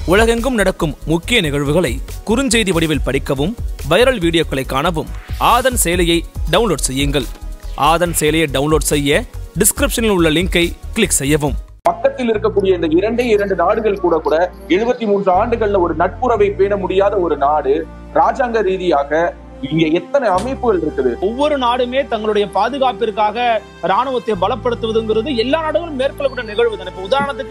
உலகெங்கும் நடக்கும் முக்கிய நிகழ்வுகளை குறுஞ்செய்தி வடிவில் படிக்கவும் வைரல் வீடியோக்களை காணவும் ஆதன் செயலியை டவுன்லோட் செய்யுங்கள் ஆதன் செயலியை டவுன்லோட் செய்ய டிஸ்கிரிப்ஷனில் உள்ள லிங்கை கிளிக் செய்யவும் பக்கத்தில் இருக்கக்கூடிய இந்த இரண்டே இரண்டு நாடுகள் கூட கூட எழுபத்தி மூன்று ஆண்டுகள்ல ஒரு நட்புறவை பேண முடியாத ஒரு நாடு ராஜாங்க ரீதியாக இங்க எத்தனை அமைப்புகள் இருக்குது ஒவ்வொரு நாடுமே தங்களுடைய பாதுகாப்பிற்காக ராணுவத்தை பலப்படுத்துவதுங்கிறது எல்லா நாடுகளும் மேற்கொள்ளக்கூடிய நிகழ்வு தானே இப்ப உதாரணத்துக்கு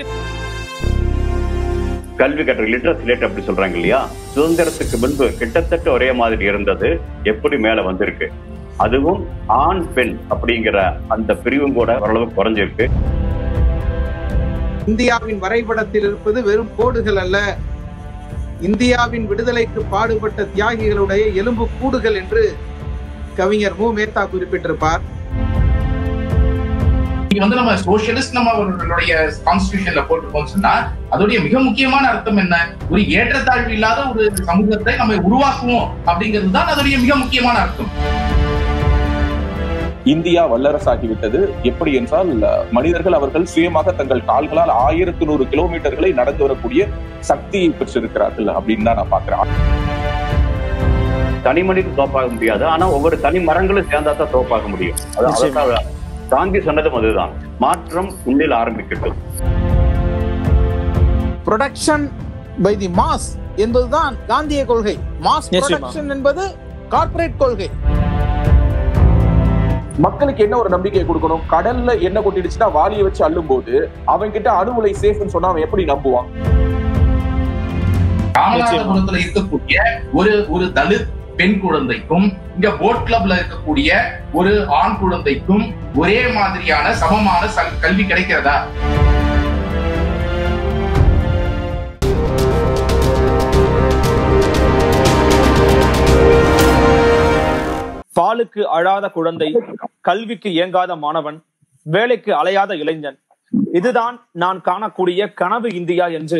கல்வி கற்ற லிட்ரஸ் ரேட் அப்படி சொல்றாங்க இல்லையா சுதந்திரத்துக்கு முன்பு கிட்டத்தட்ட ஒரே மாதிரி இருந்தது எப்படி மேல வந்திருக்கு அதுவும் ஆண் பெண் அப்படிங்கிற அந்த பிரிவும் கூட ஓரளவு குறைஞ்சிருக்கு இந்தியாவின் வரைபடத்தில் இருப்பது வெறும் கோடுகள் அல்ல இந்தியாவின் விடுதலைக்கு பாடுபட்ட தியாகிகளுடைய எலும்பு கூடுகள் என்று கவிஞர் மு மேத்தா குறிப்பிட்டிருப்பார் இது வந்து நம்ம சோசியலிஸ்ட் நம்ம அவர்களுடைய கான்ஸ்டியூஷன்ல போட்டிருக்கோம் சொன்னா அதோடைய மிக முக்கியமான அர்த்தம் என்ன ஒரு ஏற்றத்தாழ்வு இல்லாத ஒரு சமூகத்தை நம்ம உருவாக்குவோம் அப்படிங்கிறது தான் அதோடைய மிக முக்கியமான அர்த்தம் இந்தியா வல்லரசாகிவிட்டது எப்படி என்றால் மனிதர்கள் அவர்கள் சுயமாக தங்கள் கால்களால் ஆயிரத்தி நூறு கிலோமீட்டர்களை நடந்து வரக்கூடிய சக்தியை பெற்றிருக்கிறார்கள் அப்படின்னு தான் நான் பாக்குறேன் தனி மனிதன் தோப்பாக முடியாது ஆனா ஒவ்வொரு தனி மரங்களும் சேர்ந்தா தான் தோப்பாக முடியும் அது நிச்சயமா. அதான் காந்தி சொன்னதும் அதுதான் மாற்றம் உன்னில் ஆரம்பிக்கட்டும் ப்ரொடக்ஷன் பை தி மாஸ் என்பதுதான் காந்திய கொள்கை மாஸ் நிச்சயமா. ப்ரொடக்ஷன் என்பது கார்ப்பரேட் கொள்கை மக்களுக்கு என்ன ஒரு நம்பிக்கை கொடுக்கணும் கடல்ல என்ன கொட்டிடுச்சுன்னா வாளியை வச்சு அள்ளும் போது அவன் கிட்ட அணுகுலை சேஃப்னு சொன்னா அவன் எப்படி நம்புவான் ராமநாதபுரத்துல இருக்கக்கூடிய ஒரு ஒரு தலித் பெண் குழந்தைக்கும் இங்க போட் கிளப்ல இருக்கக்கூடிய ஒரு ஆண் குழந்தைக்கும் ஒரே மாதிரியான சமமான சல்- கல்வி கிடைக்கிறதா பாலுக்கு அழாத குழந்தை கல்விக்கு ஏங்காத மாணவன் வேலைக்கு அலையாத இளைஞன் இதுதான் நான் காணக்கூடிய கனவு இந்தியா என்று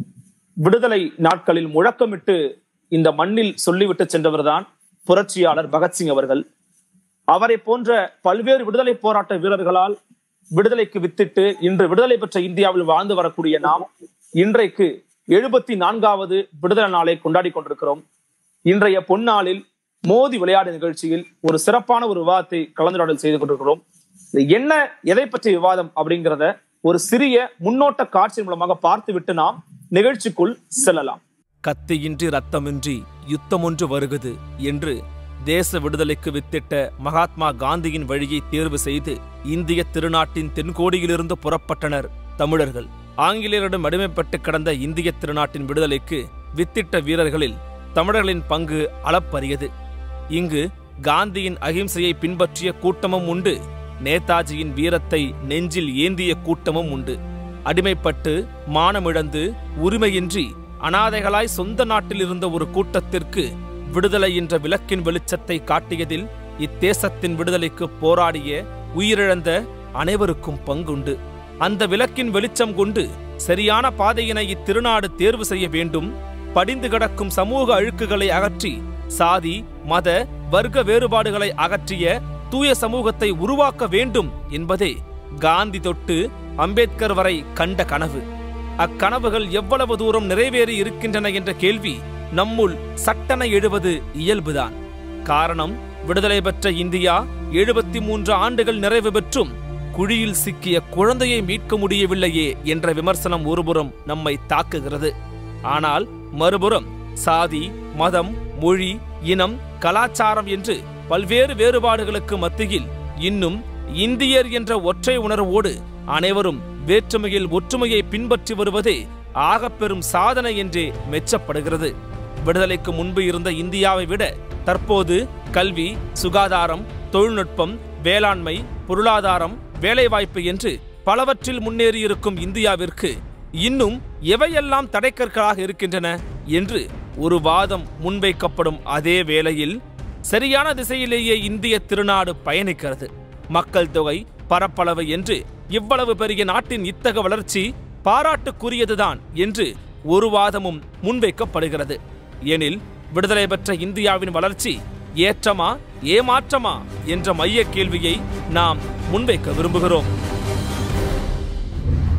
விடுதலை நாட்களில் முழக்கமிட்டு இந்த மண்ணில் சொல்லிவிட்டு சென்றவர்தான் புரட்சியாளர் பகத்சிங் அவர்கள் அவரை போன்ற பல்வேறு விடுதலை போராட்ட வீரர்களால் விடுதலைக்கு வித்திட்டு இன்று விடுதலை பெற்ற இந்தியாவில் வாழ்ந்து வரக்கூடிய நாம் இன்றைக்கு எழுபத்தி நான்காவது விடுதலை நாளை கொண்டாடி கொண்டிருக்கிறோம் இன்றைய பொன்னாளில் மோதி விளையாடு நிகழ்ச்சியில் ஒரு சிறப்பான ஒரு விவாதத்தை கலந்துரையாடல் செய்து கொண்டிருக்கிறோம் இது என்ன எதை பற்றிய விவாதம் அப்படிங்கிறத ஒரு சிறிய முன்னோட்ட காட்சி மூலமாக பார்த்துவிட்டு நாம் நிகழ்ச்சிக்குள் செல்லலாம் கத்தியின்றி ரத்தமின்றி யுத்தமொன்று வருகுது என்று தேச விடுதலைக்கு வித்திட்ட மகாத்மா காந்தியின் வழியை தேர்வு செய்து இந்திய திருநாட்டின் தென்கோடியிலிருந்து புறப்பட்டனர் தமிழர்கள் ஆங்கிலேயரிடம் அடிமைப்பட்டு கிடந்த இந்திய திருநாட்டின் விடுதலைக்கு வித்திட்ட வீரர்களில் தமிழர்களின் பங்கு அளப்பரியது இங்கு காந்தியின் அகிம்சையை பின்பற்றிய கூட்டமும் உண்டு நேதாஜியின் வீரத்தை நெஞ்சில் ஏந்திய கூட்டமும் உண்டு அடிமைப்பட்டு மானமிழந்து உரிமையின்றி அனாதைகளாய் சொந்த நாட்டில் இருந்த ஒரு கூட்டத்திற்கு விடுதலை என்ற விளக்கின் வெளிச்சத்தை காட்டியதில் இத்தேசத்தின் விடுதலைக்கு போராடிய உயிரிழந்த அனைவருக்கும் பங்குண்டு அந்த விளக்கின் வெளிச்சம் கொண்டு சரியான பாதையினை இத்திருநாடு தேர்வு செய்ய வேண்டும் படிந்து கிடக்கும் சமூக அழுக்குகளை அகற்றி சாதி மத வர்க்க வேறுபாடுகளை அகற்றிய தூய சமூகத்தை உருவாக்க வேண்டும் என்பதே காந்தி தொட்டு அம்பேத்கர் வரை கண்ட கனவு அக்கனவுகள் எவ்வளவு தூரம் நிறைவேறி இருக்கின்றன என்ற கேள்வி நம்முள் சட்டென எழுவது இயல்புதான் காரணம் விடுதலை பெற்ற இந்தியா எழுபத்தி மூன்று ஆண்டுகள் நிறைவு பெற்றும் குழியில் சிக்கிய குழந்தையை மீட்க முடியவில்லையே என்ற விமர்சனம் ஒருபுறம் நம்மை தாக்குகிறது ஆனால் மறுபுறம் சாதி மதம் மொழி இனம் கலாச்சாரம் என்று பல்வேறு வேறுபாடுகளுக்கு மத்தியில் இன்னும் இந்தியர் என்ற ஒற்றை உணர்வோடு அனைவரும் வேற்றுமையில் ஒற்றுமையை பின்பற்றி வருவதே ஆகப்பெரும் சாதனை என்றே மெச்சப்படுகிறது விடுதலைக்கு முன்பு இருந்த இந்தியாவை விட தற்போது கல்வி சுகாதாரம் தொழில்நுட்பம் வேளாண்மை பொருளாதாரம் வேலைவாய்ப்பு என்று பலவற்றில் முன்னேறியிருக்கும் இந்தியாவிற்கு இன்னும் எவையெல்லாம் தடைக்கற்களாக இருக்கின்றன என்று ஒரு வாதம் முன்வைக்கப்படும் அதே வேளையில் சரியான திசையிலேயே இந்திய திருநாடு பயணிக்கிறது மக்கள் தொகை பரப்பளவு என்று இவ்வளவு பெரிய நாட்டின் இத்தக வளர்ச்சி பாராட்டுக்குரியதுதான் என்று ஒரு வாதமும் முன்வைக்கப்படுகிறது எனில் விடுதலை பெற்ற இந்தியாவின் வளர்ச்சி ஏற்றமா ஏமாற்றமா என்ற மைய கேள்வியை நாம் முன்வைக்க விரும்புகிறோம்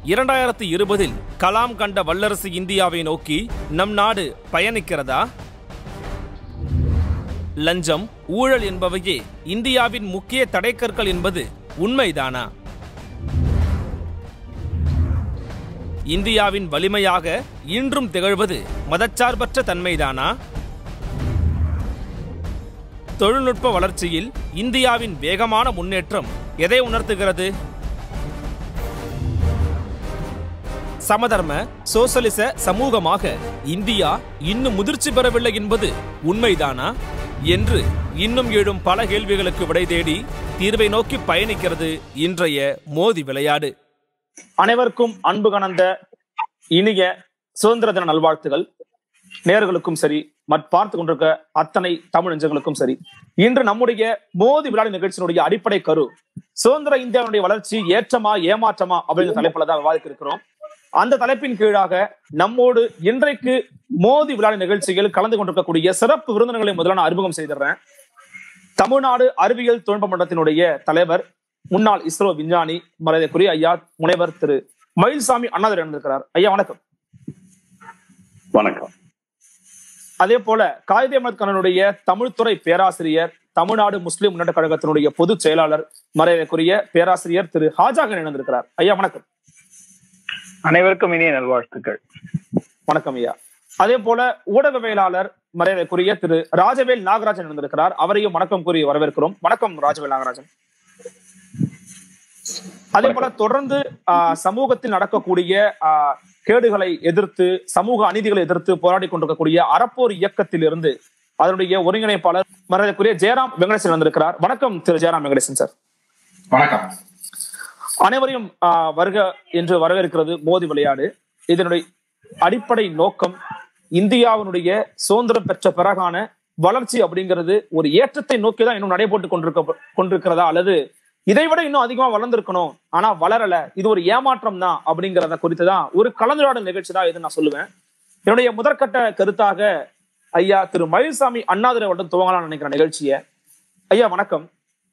இரண்டாயிரத்தி இருபதில் கலாம் கண்ட வல்லரசு இந்தியாவை நோக்கி நம் நாடு பயணிக்கிறதா லஞ்சம் ஊழல் என்பவையே இந்தியாவின் முக்கிய தடைக்கற்கள் என்பது உண்மைதானா இந்தியாவின் வலிமையாக இன்றும் திகழ்வது மதச்சார்பற்ற தன்மைதானா தொழில்நுட்ப வளர்ச்சியில் இந்தியாவின் வேகமான முன்னேற்றம் எதை உணர்த்துகிறது சமதர்ம சோசலிச சமூகமாக இந்தியா இன்னும் முதிர்ச்சி பெறவில்லை என்பது உண்மைதானா என்று இன்னும் எழும் பல கேள்விகளுக்கு விடை தேடி தீர்வை நோக்கி பயணிக்கிறது இன்றைய மோதி விளையாடு அனைவருக்கும் அன்பு கலந்த இனிய சுதந்திர தின நல்வாழ்த்துகள் நேர்களுக்கும் சரி மற் பார்த்து கொண்டிருக்க அத்தனை தமிழ் நெஞ்சங்களுக்கும் சரி இன்று நம்முடைய மோதி விளையாடு நிகழ்ச்சியினுடைய அடிப்படை கரு சுதந்திர இந்தியாவுடைய வளர்ச்சி ஏற்றமா ஏமாற்றமா அப்படிங்கிற தலைப்புல தான் விவாதிக்க இருக்கிறோம் அந்த தலைப்பின் கீழாக நம்மோடு இன்றைக்கு மோதி விளையாடு நிகழ்ச்சியில் கலந்து கொண்டிருக்கக்கூடிய சிறப்பு விருந்தினர்களை முதல்ல நான் அறிமுகம் செய்திடுறேன் தமிழ்நாடு அறிவியல் தொழில்நுட்ப மன்றத்தினுடைய தலைவர் முன்னாள் இஸ்ரோ விஞ்ஞானி மரியாதைக்குரிய ஐயா முனைவர் திரு மயில்சாமி அண்ணாதுரை இருந்திருக்கிறார் ஐயா வணக்கம் வணக்கம் அதே போல காயிதே அஹமத் கண்ணனுடைய தமிழ்துறை பேராசிரியர் தமிழ்நாடு முஸ்லிம் முன்னேற்ற கழகத்தினுடைய பொதுச் செயலாளர் மரியாதைக்குரிய பேராசிரியர் திரு ஹாஜாகன் இணைந்திருக்கிறார் ஐயா வணக்கம் அனைவருக்கும் இனிய நல்வாழ்த்துக்கள் வணக்கம் ஐயா அதே போல ஊடகவியலாளர் மரியாதைக்குரிய திரு ராஜவேல் நாகராஜன் இருந்திருக்கிறார் அவரையும் வணக்கம் கூறி வரவேற்கிறோம் வணக்கம் ராஜவேல் நாகராஜன் அதே போல தொடர்ந்து ஆஹ், சமூகத்தில் நடக்கக்கூடிய ஆஹ், கேடுகளை எதிர்த்து சமூக அநீதிகளை எதிர்த்து போராடி கொண்டிருக்கக்கூடிய அறப்போர் இயக்கத்தில் இருந்து அதனுடைய ஒருங்கிணைப்பாளர் மரியாதைக்குரிய ஜெயராம் வெங்கடேசன் வந்திருக்கிறார் வணக்கம் திரு ஜெயராம் வெங்கடேசன் சார் வணக்கம் அனைவரையும் ஆஹ், வருக என்று வரவேற்கிறது மோதி விளையாடு இதனுடைய அடிப்படை நோக்கம் இந்தியாவினுடைய சுதந்திரம் பெற்ற பிறகான வளர்ச்சி அப்படிங்கிறது ஒரு ஏற்றத்தை நோக்கி தான் இன்னும் நடைபோட்டு கொண்டிருக்க கொண்டிருக்கிறதா அல்லது இதை விட இன்னும் அதிகமா வளர்ந்திருக்கணும் ஆனா வளரல இது ஒரு ஏமாற்றம் தான் அப்படிங்கறத குறித்து தான் ஒரு கலந்துரையாடல் நிகழ்ச்சி தான் இது நான் சொல்லுவேன் என்னுடைய முதற்கட்ட கருத்தாக ஐயா திரு மயில்சாமி அண்ணாதுரை அவர்கள் துவங்கலாம்னு நினைக்கிற நிகழ்ச்சியை ஐயா வணக்கம்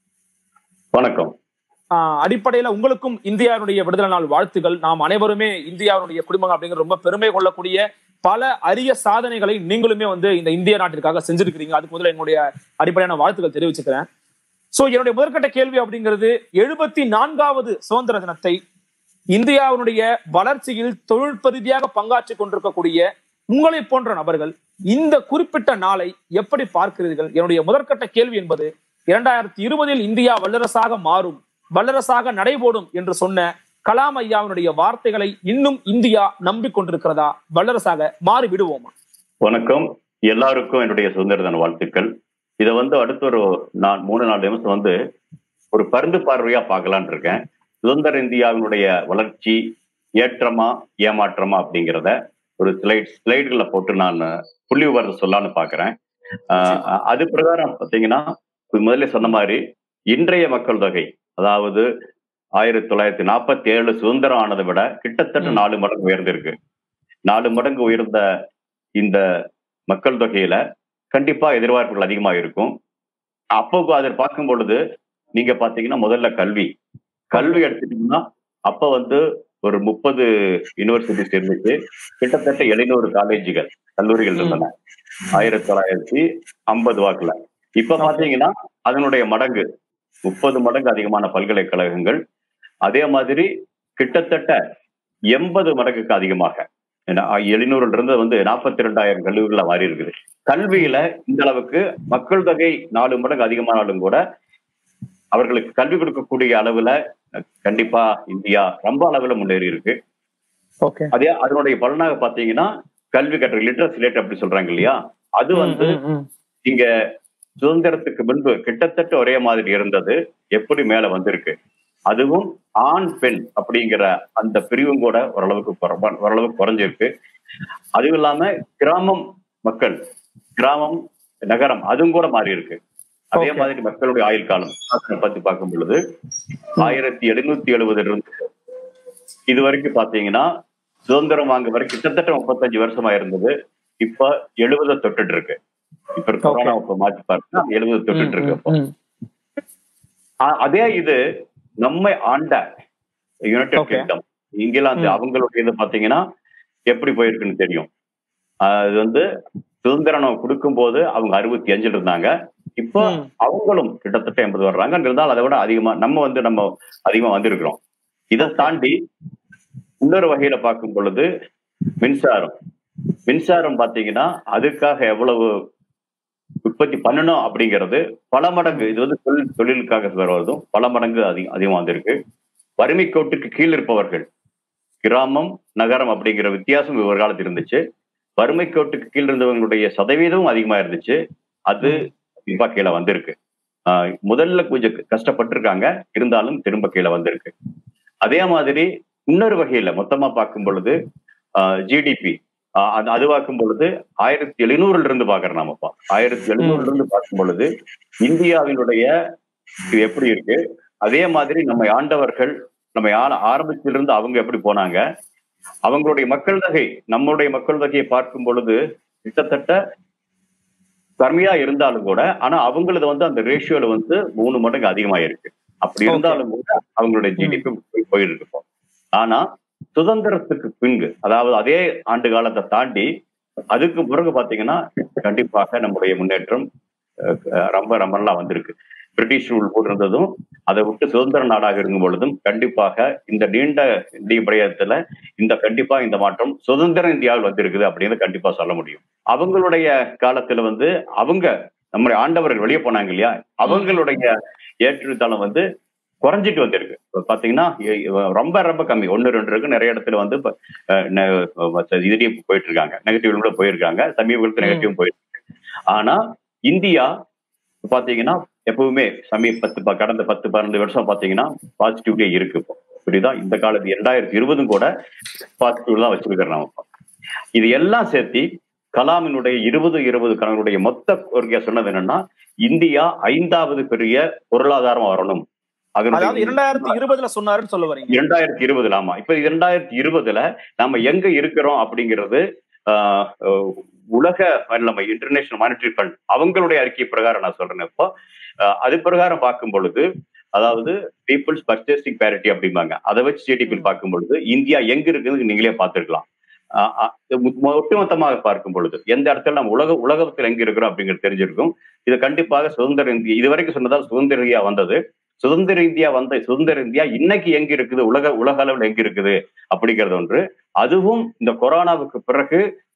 வணக்கம் ஆஹ் அடிப்படையில உங்களுக்கும் இந்தியாவுடைய விடுதலை நாள் வாழ்த்துகள் நாம் அனைவருமே இந்தியாவுடைய குடிமகன் அப்படிங்கிற ரொம்ப பெருமை கொள்ளக்கூடிய பல அரிய சாதனைகளை நீங்களுமே வந்து இந்த இந்திய நாட்டிற்காக செஞ்சிருக்கிறீங்க அதுக்கு முதல்ல என்னுடைய அடிப்படையான வாழ்த்துக்கள் தெரிவிச்சுக்கிறேன் சோ என்னுடைய முதற்கட்ட கேள்வி அப்படிங்கிறது எழுபத்தி நான்காவது சுதந்திர தினத்தை இந்தியாவினுடைய வளர்ச்சியில் தொழில்நுட்ப ரீதியாக பங்காற்றி கொண்டிருக்கக்கூடிய உங்களை போன்ற நபர்கள் இந்த குறிப்பிட்ட நாளை எப்படி பார்க்கிறீர்கள் என்னுடைய முதற்கட்ட கேள்வி என்பது இரண்டாயிரத்தி இருபதில் இந்தியா வல்லரசாக மாறும் வல்லரசாக நடைபோடும் என்று சொன்ன கலாம் ஐயாவினுடைய வார்த்தைகளை இன்னும் இந்தியா நம்பிக்கொண்டிருக்கிறதா வல்லரசாக மாறி விடுவோமா வணக்கம் எல்லாருக்கும் என்னுடைய சுதந்திர தின வாழ்த்துக்கள் இதை வந்து அடுத்த ஒரு நான் மூணு நாலு நிமிஷம் வந்து ஒரு பருந்து பார்வையா பார்க்கலான்னு இருக்கேன் சுதந்திர இந்தியாவினுடைய வளர்ச்சி ஏற்றமா ஏமாற்றமா அப்படிங்கிறத ஒரு ஸ்லைட் ஸ்லைடுகளை போட்டு நான் புள்ளி விவரத்தை சொல்லலாம்னு பாக்குறேன் ஆஹ் அது பிரகாரம் பார்த்தீங்கன்னா முதல்ல சொன்ன மாதிரி இன்றைய மக்கள் தொகை அதாவது ஆயிரத்தி தொள்ளாயிரத்தி நாற்பத்தி ஏழு சுதந்திரம் ஆனதை விட கிட்டத்தட்ட ம். நாலு மடங்கு உயர்ந்திருக்கு நாலு மடங்கு உயர்ந்த இந்த மக்கள் தொகையில கண்டிப்பா எதிர்பார்ப்புகள் அதிகமா இருக்கும் அப்போ அதை பார்க்கும் பொழுது நீங்க பாத்தீங்கன்னா முதல்ல கல்வி கல்வி எடுத்துட்டீங்கன்னா அப்ப வந்து ஒரு முப்பது யூனிவர்சிட்டிஸ் இருந்துச்சு கிட்டத்தட்ட எழுநூறு காலேஜுகள் கல்லூரிகள் இருந்தன ஆயிரத்தி தொள்ளாயிரத்தி ஐம்பது வாக்குல இப்ப பாத்தீங்கன்னா அதனுடைய மடங்கு முப்பது மடங்கு அதிகமான பல்கலைக்கழகங்கள் அதே மாதிரி கிட்டத்தட்ட எண்பது மடங்குக்கு அதிகமாக எழுநூறுல இருந்து வந்து நாற்பத்தி ரெண்டாயிரம் கல்லூரிகள மாறி இருக்குது கல்வியில இந்த அளவுக்கு மக்கள் தொகை நாலு மடங்கு அதிகமானாலும் கூட அவர்களுக்கு கல்வி கொடுக்கக்கூடிய அளவுல அஹ், கண்டிப்பா இந்தியா ரொம்ப அளவுல முன்னேறி இருக்கு ஓகே அதே அதனுடைய பலனாக பாத்தீங்கன்னா கல்வி கற்ற லிட்ரஸி ரேட் அப்படி சொல்றாங்க இல்லையா அது வந்து இங்க சுதந்திரத்துக்கு முன்பு கிட்டத்தட்ட ஒரே மாதிரி இருந்தது எப்படி மேல வந்திருக்கு அதுவும் ஆண் பெண் அப்படிங்கிற அந்த பிரிவும் கூட ஓரளவுக்கு குறைவா- ஓரளவுக்கு குறைஞ்சிருக்கு அதுவும் இல்லாம கிராமம் மக்கள் கிராமம் நகரம் அதுவும் கூட மாறி இருக்கு அதே Okay. மாதிரி மக்களுடைய ஆயுள் காலம் அதை பத்தி பார்க்கும் பொழுது ஆயிரத்தி எழுநூத்தி எழுபதுல இருந்து இது வரைக்கும் பாத்தீங்கன்னா சுதந்திரம் வாங்க வரை கிட்டத்தட்ட முப்பத்தஞ்சு வருஷமா இருந்தது இப்ப எழுபதை தொட்டுட்டு இருக்கு இப்ப கொரோனா இப்ப மாத்தி பாருங்க எழுபது தொட்டுட்டு இருக்கு இப்போ ஆ- அதே இது நம்மை ஆண்ட யுனைடெட் Okay. கிங்டம் இங்கிலாந்து ம். அவங்களுடைய இது பாத்தீங்கன்னா எப்படி போயிருக்குன்னு தெரியும் ஆஹ் அது வந்து சுதந்திரம் நம்ம கொடுக்கும்போது அவங்க அறுபத்தி அஞ்சுல இருந்தாங்க இப்போ ம். அவங்களும் கிட்டத்தட்ட எண்பது வர்றாங்க இருந்தாலும் அதை விட அதிகமா நம்ம வந்து நம்ம அதிகமா வந்திருக்கிறோம் இதை தாண்டி இன்னொரு வகையில பார்க்கும் பொழுது மின்சாரம் மின்சாரம் பாத்தீங்கன்னா அதுக்காக எவ்வளவு உற்பத்தி பண்ணணும் அப்படிங்கிறது பல மடங்கு இது வந்து தொழில் தொழிலுக்காக வருவதும் பல மடங்கு அதிகம் அதிகமா வந்திருக்கு வறுமை கோட்டுக்கு கீழ் இருப்பவர்கள் கிராமம் நகரம் அப்படிங்கிற வித்தியாசம் ஒரு காலத்தில் இருந்துச்சு வறுமை கோட்டுக்கு கீழ் இருந்தவங்களுடைய சதவீதமும் அதிகமா இருந்துச்சு அது கண்டிப்பா கீழே வந்திருக்கு ஆஹ் முதல்ல கொஞ்சம் கஷ்டப்பட்டிருக்காங்க இருந்தாலும் திரும்ப கீழே வந்திருக்கு அதே மாதிரி இன்னொரு வகையில மொத்தமா பார்க்கும் பொழுது ஜிடிபி அது அது பார்க்கும் பொழுது ஆயிரத்தி எழுநூறுல இருந்து பாக்குறோம் நாமப்பா ஆயிரத்தி எழுநூறுல இருந்து பார்க்கும் பொழுது இந்தியாவினுடைய இது எப்படி இருக்கு அதே மாதிரி நம்ம ஆண்டவர்கள் நம்ம ஆன ஆரம்பத்திலிருந்து அவங்க எப்படி போனாங்க அவங்களுடைய மக்கள் தொகை நம்மளுடைய மக்கள் தொகையை பார்க்கும் பொழுது கிட்டத்தட்ட கம்மியா இருந்தாலும் கூட ஆனா அவங்களது வந்து அந்த ரேஷியோல வந்து மூணு மடங்கு அதிகமா இருக்கு அப்படி Okay. இருந்தாலும் கூட அவங்களுடைய ஜிடிபி போயிருக்கு இப்போ ஆனா சுதந்திரத்துக்கு பின்பு அதாவது அதே ஆண்டு காலத்தை தாண்டி அதுக்கு பிறகு பாத்தீங்கன்னா கண்டிப்பாக நம்முடைய முன்னேற்றம் அஹ், அஹ், ரொம்ப ரொம்ப நல்லா வந்திருக்கு பிரிட்டிஷ் ரூல் போட்டிருந்ததும் அதை விட்டு சுதந்திர நாடாக இருக்கும் பொழுதும் கண்டிப்பாக இந்த நீண்ட இந்திய பிரயத்துல இந்த கண்டிப்பா இந்த மாற்றம் சுதந்திர இந்தியாவில் வந்திருக்குது அப்படின்னு கண்டிப்பா சொல்ல முடியும் அவங்களுடைய காலத்துல வந்து அவங்க நம்முடைய ஆண்டவர்கள் வெளியே போனாங்க இல்லையா அவங்களுடைய ஏற்றுதளம் வந்து குறைஞ்சிட்டு வந்திருக்கு இப்ப பாத்தீங்கன்னா எ- எ- ரொம்ப ரொம்ப கம்மி ஒன்னு ரெண்டு இருக்கு நிறைய இடத்துல வந்து இப்ப, அஹ், நெ- இதுலயே போயிட்டு இருக்காங்க நெகட்டிவ் கூட போயிருக்காங்க சமீபத்தில் நெகட்டிவ் போயிருக்கு ஆனா இந்தியா பாத்தீங்கன்னா எப்பவுமே சமீப பத்து ப- கடந்த பத்து பன்னெண்டு வருஷம் பாத்தீங்கன்னா பாசிட்டிவ்லயே இருக்கு இப்போ புரியுதா இந்த காலத்து இரண்டாயிரத்தி இருபதும் கூட பாசிட்டிவ் தான் வச்சிருக்கிறோம் நம்ம இப்போ. இது எல்லாம் சேர்த்து கலாமினுடைய இருபது இருபது கணவனுடைய மொத்த கோரிக்கையா சொன்னது என்னன்னா இந்தியா ஐந்தாவது பெரிய பொருளாதாரம் வரணும் அதாவது அதனுடைய இரண்டாயிரத்தி இருபதுல சொன்னாருன்னு சொல்ல வரீங்க இரண்டாயிரத்தி இருபதுல ஆமா இப்ப இரண்டாயிரத்தி இருபதுல நம்ம எங்க இருக்கிறோம் அப்படிங்கிறது ஆஹ், அஹ், உலக நம்ம இன்டர்நேஷனல் மானிட்டரி ஃபண்ட் அவங்களுடைய அறிக்கை பிரகாரம் நான் சொல்றேன் இப்போ ஆஹ், அது பிரகாரம் பார்க்கும் பொழுது அதாவது பீப்புள்ஸ் பர்ச்சேசிங் பேரிட்டி அப்படிம்பாங்க அதை வச்சு ஜிடிபி பார்க்கும் பொழுது இந்தியா எங்க இருக்குன்னு நீங்களே பார்த்துருக்கலாம் ஆஹ், ஆஹ், மொ- ஒட்டுமொத்தமாக பார்க்கும் பொழுது எந்த இடத்துல நம்ம உலக உலகத்தில் எங்க இருக்கிறோம் அப்படிங்கிறது தெரிஞ்சிருக்கும் இது கண்டிப்பாக சுதந்திர இந்தியா இதுவரைக்கும் சொன்னதால் சுதந்திர இந்தியா வந்தது சுதந்திர இந்தியா வந்த சுதந்திர இந்தியா இன்னைக்கு எங்க இருக்குது உலக உலக அளவில் எங்க இருக்குது அப்படிங்கிறது ஒன்று அதுவும் இந்த கொரோனாவுக்கு பிறகு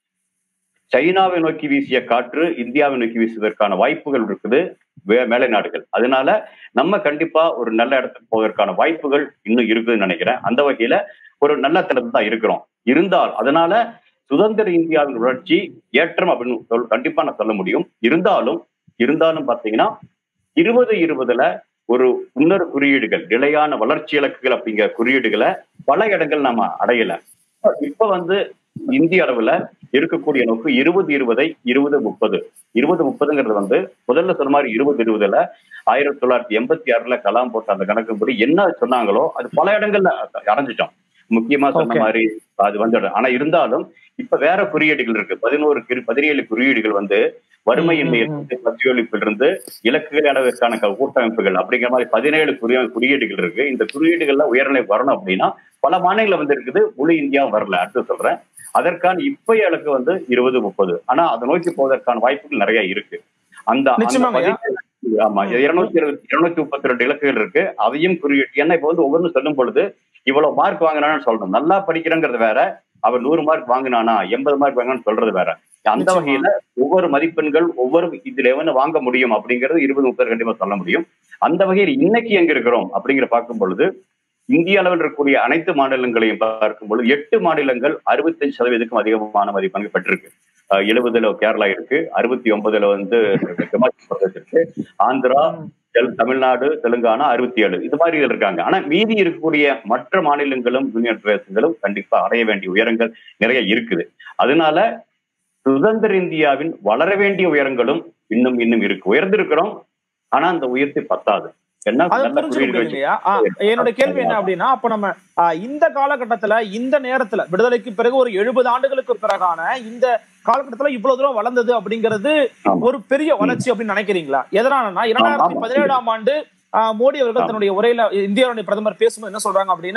சைனாவை நோக்கி வீசிய காற்று இந்தியாவை நோக்கி வீசுவதற்கான வாய்ப்புகள் இருக்குது வே- மேலை நாடுகள் அதனால நம்ம கண்டிப்பா ஒரு நல்ல இடத்துக்கு போவதற்கான வாய்ப்புகள் இன்னும் இருக்குதுன்னு நினைக்கிறேன் அந்த வகையில ஒரு நல்ல தளத்துல தான் இருக்கிறோம் இருந்தால் அதனால சுதந்திர இந்தியாவின் வளர்ச்சி ஏற்றம் அப்படின்னு சொல் கண்டிப்பா நான் சொல்ல முடியும் இருந்தாலும் இருந்தாலும் பாத்தீங்கன்னா இருபது இருபதுல ஒரு இன்னொரு குறியீடுகள் நிலையான வளர்ச்சி இலக்குகள் அப்படிங்கிற குறியீடுகளை பல இடங்கள் நம்ம அடையல இப்ப வந்து இந்திய அளவுல இருக்கக்கூடிய நோக்கு இருபது இருபதை இருபது முப்பது இருபது முப்பதுங்கிறது வந்து முதல்ல சொன்ன மாதிரி இருபது இருபதுல ஆயிரத்தி தொள்ளாயிரத்தி எண்பத்தி ஆறுல கலாம் போட்ட அந்த கணக்குப்படி என்ன சொன்னாங்களோ அது பல இடங்கள்ல அடைஞ்சிட்டோம் முக்கியமா சொன்ன Okay. மாதிரி அது வந்து ஆனா இருந்தாலும் இப்ப வேற குறியீடுகள் இருக்கு பதினோரு குறி- பதினேழு குறியீடுகள் வந்து வறுமையின்மை ம், ம், ம். இருந்து பத்தியொழிப்பில் இருந்து இலக்குகள் அளவிற்கான க- கூட்டமைப்புகள் அப்படிங்கிற மாதிரி பதினேழு குறிய குறியீடுகள் இருக்கு இந்த குறியீடுகள்ல உயர்நிலை வரணும் அப்படின்னா பல மாநிலங்கள் வந்து இருக்குது முழு இந்தியா வரல அடுத்து சொல்றேன் அதற்கான இப்பய இலக்கு வந்து இருபது முப்பது ஆனா அதை நோக்கி போவதற்கான வாய்ப்புகள் நிறைய இருக்கு அந்த அந்த நிச்சயமாங்க ஐயா. பதினேழு- ஆமா இருநூத்தி இருபத்தி இருநூத்தி முப்பத்தி ரெண்டு இலக்குகள் இருக்கு அதையும் குறியீட்டு ஏன்னா இப்ப வந்து ஒவ்வொன்றும் சொல்லும் பொழுது இவ்வளவு மார்க் வாங்கினான்னு சொல்லணும் நல்லா படிக்கிறேங்கிறது வேற அவர் நூறு மார்க் வாங்கினானா எண்பது மார்க் வாங்கினான்னு சொல்றது வேற அந்த நிச்சயமா. வகையில ஒவ்வொரு மதிப்பெண்கள் ஒவ்வொரு இதுல எவன வாங்க முடியும் அப்படிங்கிறது இருபது முப்பது கண்டிப்பா சொல்ல முடியும் அந்த வகையில் இன்னைக்கு எங்க இருக்கிறோம் அப்படிங்கிற பார்க்கும் பொழுது இந்திய அளவில் இருக்கக்கூடிய அனைத்து மாநிலங்களையும் பார்க்கும் பொழுது எட்டு மாநிலங்கள் அறுபத்தஞ்சு சதவீதத்துக்கும் அதிகமான மதிப்பெண்கள் பெற்றிருக்கு அஹ் எழுபதுல கேரளா இருக்கு அறுபத்தி ஒன்பதுல வந்து ஹிமாச்சல் பிரதேஷ் இருக்கு ஆந்திரா தெல்- தமிழ்நாடு தெலுங்கானா அறுபத்தி ஏழு இது மாதிரி இதுல இருக்காங்க ஆனா மீதி இருக்கக்கூடிய மற்ற மாநிலங்களும் யூனியன் பிரதேசங்களும் கண்டிப்பா அடைய வேண்டிய உயரங்கள் நிறைய இருக்குது அதனால சுதந்திர இந்தியாவின் வளர வேண்டிய உயரங்களும் இன்னும் இன்னும் இருக்கு உயர்ந்திருக்கிறோம் ஆனா அந்த உயர்த்தி பத்தாது என்ன அதை நல்ல புரிஞ்சுக்க குறியீடுகள் முடியலையா ஆ, என்னோட கேள்வி என்ன அப்படின்னா அப்ப நம்ம ஆ, இந்த காலகட்டத்துல இந்த நேரத்துல விடுதலைக்கு பிறகு ஒரு எழுபது ஆண்டுகளுக்கு பிறகான இந்த காலகட்டத்துல இவ்வளவு தூரம் வளர்ந்தது அப்படிங்கிறது ஆமா. ஒரு பெரிய வளர்ச்சி அப்படின்னு நினைக்கிறீங்களா எதனாலனா இரண்டாயிரத்தி ஆமா. பதினேழாம் ஆண்டு ஆ, மோடி அவர்கள் ஆமா. தன்னுடைய உரையில இந்தியாவுடைய பிரதமர் பேசும்போது என்ன சொல்றாங்க அப்படின்னா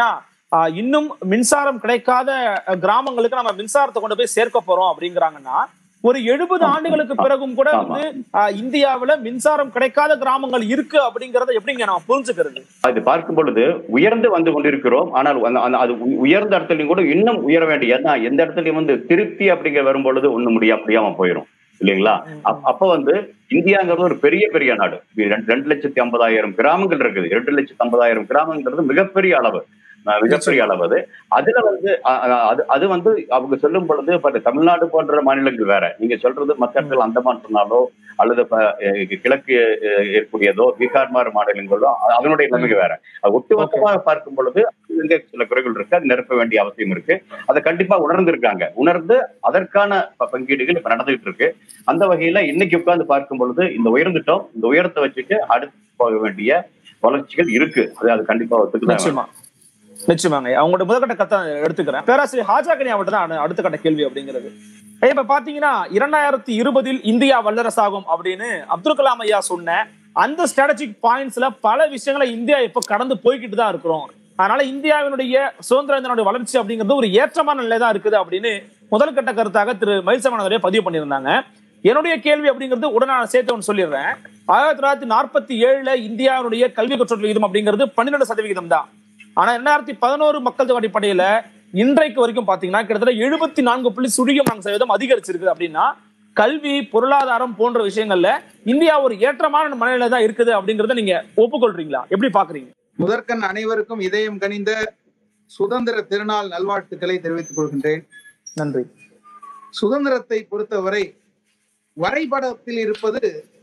ஆஹ், இன்னும் மின்சாரம் கிடைக்காத அஹ், கிராமங்களுக்கு நம்ம மின்சாரத்தை கொண்டு போய் சேர்க்க போறோம் அப்படிங்கிறாங்கன்னா ஒரு எழுபது ஆண்டுகளுக்கு பிறகும் கூட ஆமா. வந்து ஆஹ், இந்தியாவுல மின்சாரம் கிடைக்காத கிராமங்கள் இருக்கு அப்படிங்கறத எப்படிங்க நம்ம புரிஞ்சுக்கிறது அது பார்க்கும் பொழுது உயர்ந்து வந்து கொண்டிருக்கிறோம் ஆனால் அந்த- அந்த- அது உ- உயர்ந்த இடத்துலயும் கூட இன்னும் உயர வேண்டிய ஏன்னா எந்த இடத்துலயும் வந்து திருப்தி அப்படிங்கிற வரும் பொழுது ஒண்ணும் முடியா முடியாம போயிடும் இல்லைங்களா அப்- அப்ப வந்து இந்தியாங்கிறது ஒரு பெரிய பெரிய நாடு இது ரெண்டு ரெண்டு லட்சத்தி ஐம்பதாயிரம் கிராமங்கள் இருக்குது ரெண்டு லட்சத்தி ஐம்பதாயிரம் கிராமங்கிறது மிகப்பெரிய அளவு அஹ் மிகப்பெரிய அளவு அது அதுல வந்து அ- அ- அது அது வந்து அவங்க சொல்லும் பொழுது இப்ப தமிழ்நாடு போன்ற மாநிலங்கள் வேற நீங்க சொல்றது மற்ற இடத்துல அந்தமான் சொன்னாலோ அல்லது இப்ப, அஹ், கிழக்கு அஹ், இருக்கக்கூடியதோ பீகார் மாதிரி மாநிலங்களோ அ- அதனுடைய நிலைமை வேற அது ஒட்டுமொத்தமாக பார்க்கும் பொழுது இங்க சில குறைகள் இருக்கு அது நிரப்ப வேண்டிய அவசியம் இருக்கு அதை கண்டிப்பா உணர்ந்திருக்காங்க உணர்ந்து அதற்கான ப- பங்கீடுகள் இப்ப நடந்துகிட்டு இருக்கு அந்த வகையில இன்னைக்கு உட்கார்ந்து பார்க்கும் பொழுது இந்த உயர்ந்துட்டோம் இந்த உயரத்தை வச்சுட்டு அடுத்து போக வேண்டிய வளர்ச்சிகள் இருக்கு அது அது கண்டிப்பா ஒத்துக்குதான் வேணும். நிச்சயமா நிச்சயமாங்க அவங்களோட முதற்கட்ட கருத்தை நான் எடுத்துக்கிறேன் பேராசிரியர் ஹாஜாக்கனி அவர்கிட்ட தான் அடு- அடுத்த கட்ட கேள்வி அப்படிங்கிறது ஐயா, இப்ப பாத்தீங்கன்னா இரண்டாயிரத்தி இருபதில் இந்தியா வல்லரசாகும் அப்படின்னு அப்துல் கலாம் ஐயா சொன்ன அந்த ஸ்ட்ராட்டஜிக் பாயிண்ட்ஸ்ல பல விஷயங்களை இந்தியா இப்ப கடந்து போய்கிட்டு தான் இருக்கிறோம் அதனால இந்தியாவினுடைய சுதந்திர தினனுடைய வளர்ச்சி அப்படிங்கிறது ஒரு ஏற்றமான நிலை தான் இருக்குது அப்படின்னு முதல் கட்ட கருத்தாக திரு மயில்சமனவரே பதிவு பண்ணியிருந்தாங்க என்னுடைய கேள்வி அப்படிங்கிறது உடனே நான் சேர்த்து ஒன்று சொல்லிடுறேன் ஆயிரத்தி தொள்ளாயிரத்தி நாற்பத்தி ஏழுல இந்தியாவுடைய கல்வி கற்றல் விகிதம் அப்படிங்கிறது பன்னிரெண்டு சதவிகிதம் தான் ஆனா ரெண்டாயிரத்தி பதினோரு மக்கள் தொகை அடிப்படையில இன்றைக்கு வரைக்கும் பாத்தீங்கன்னா கிட்டத்தட்ட எழுபத்தி நான்கு புள்ளி சுழியம் நான்கு சதவீதம் அதிகரிச்சிருக்குது அப்படின்னா கல்வி பொருளாதாரம் போன்ற விஷயங்கள்ல இந்தியா ஒரு ஏற்றமான மனநிலை தான் இருக்குது அப்படிங்கறத நீங்க ஒப்புக்கொள்றீங்களா எப்படி பாக்குறீங்க முதற்கண் அனைவருக்கும் இதயம் கனிந்த சுதந்திர திருநாள் நல்வாழ்த்துக்களை தெரிவித்துக் கொள்கின்றேன் நன்றி சுதந்திரத்தை பொறுத்தவரை வரைபடத்தில் இருப்பது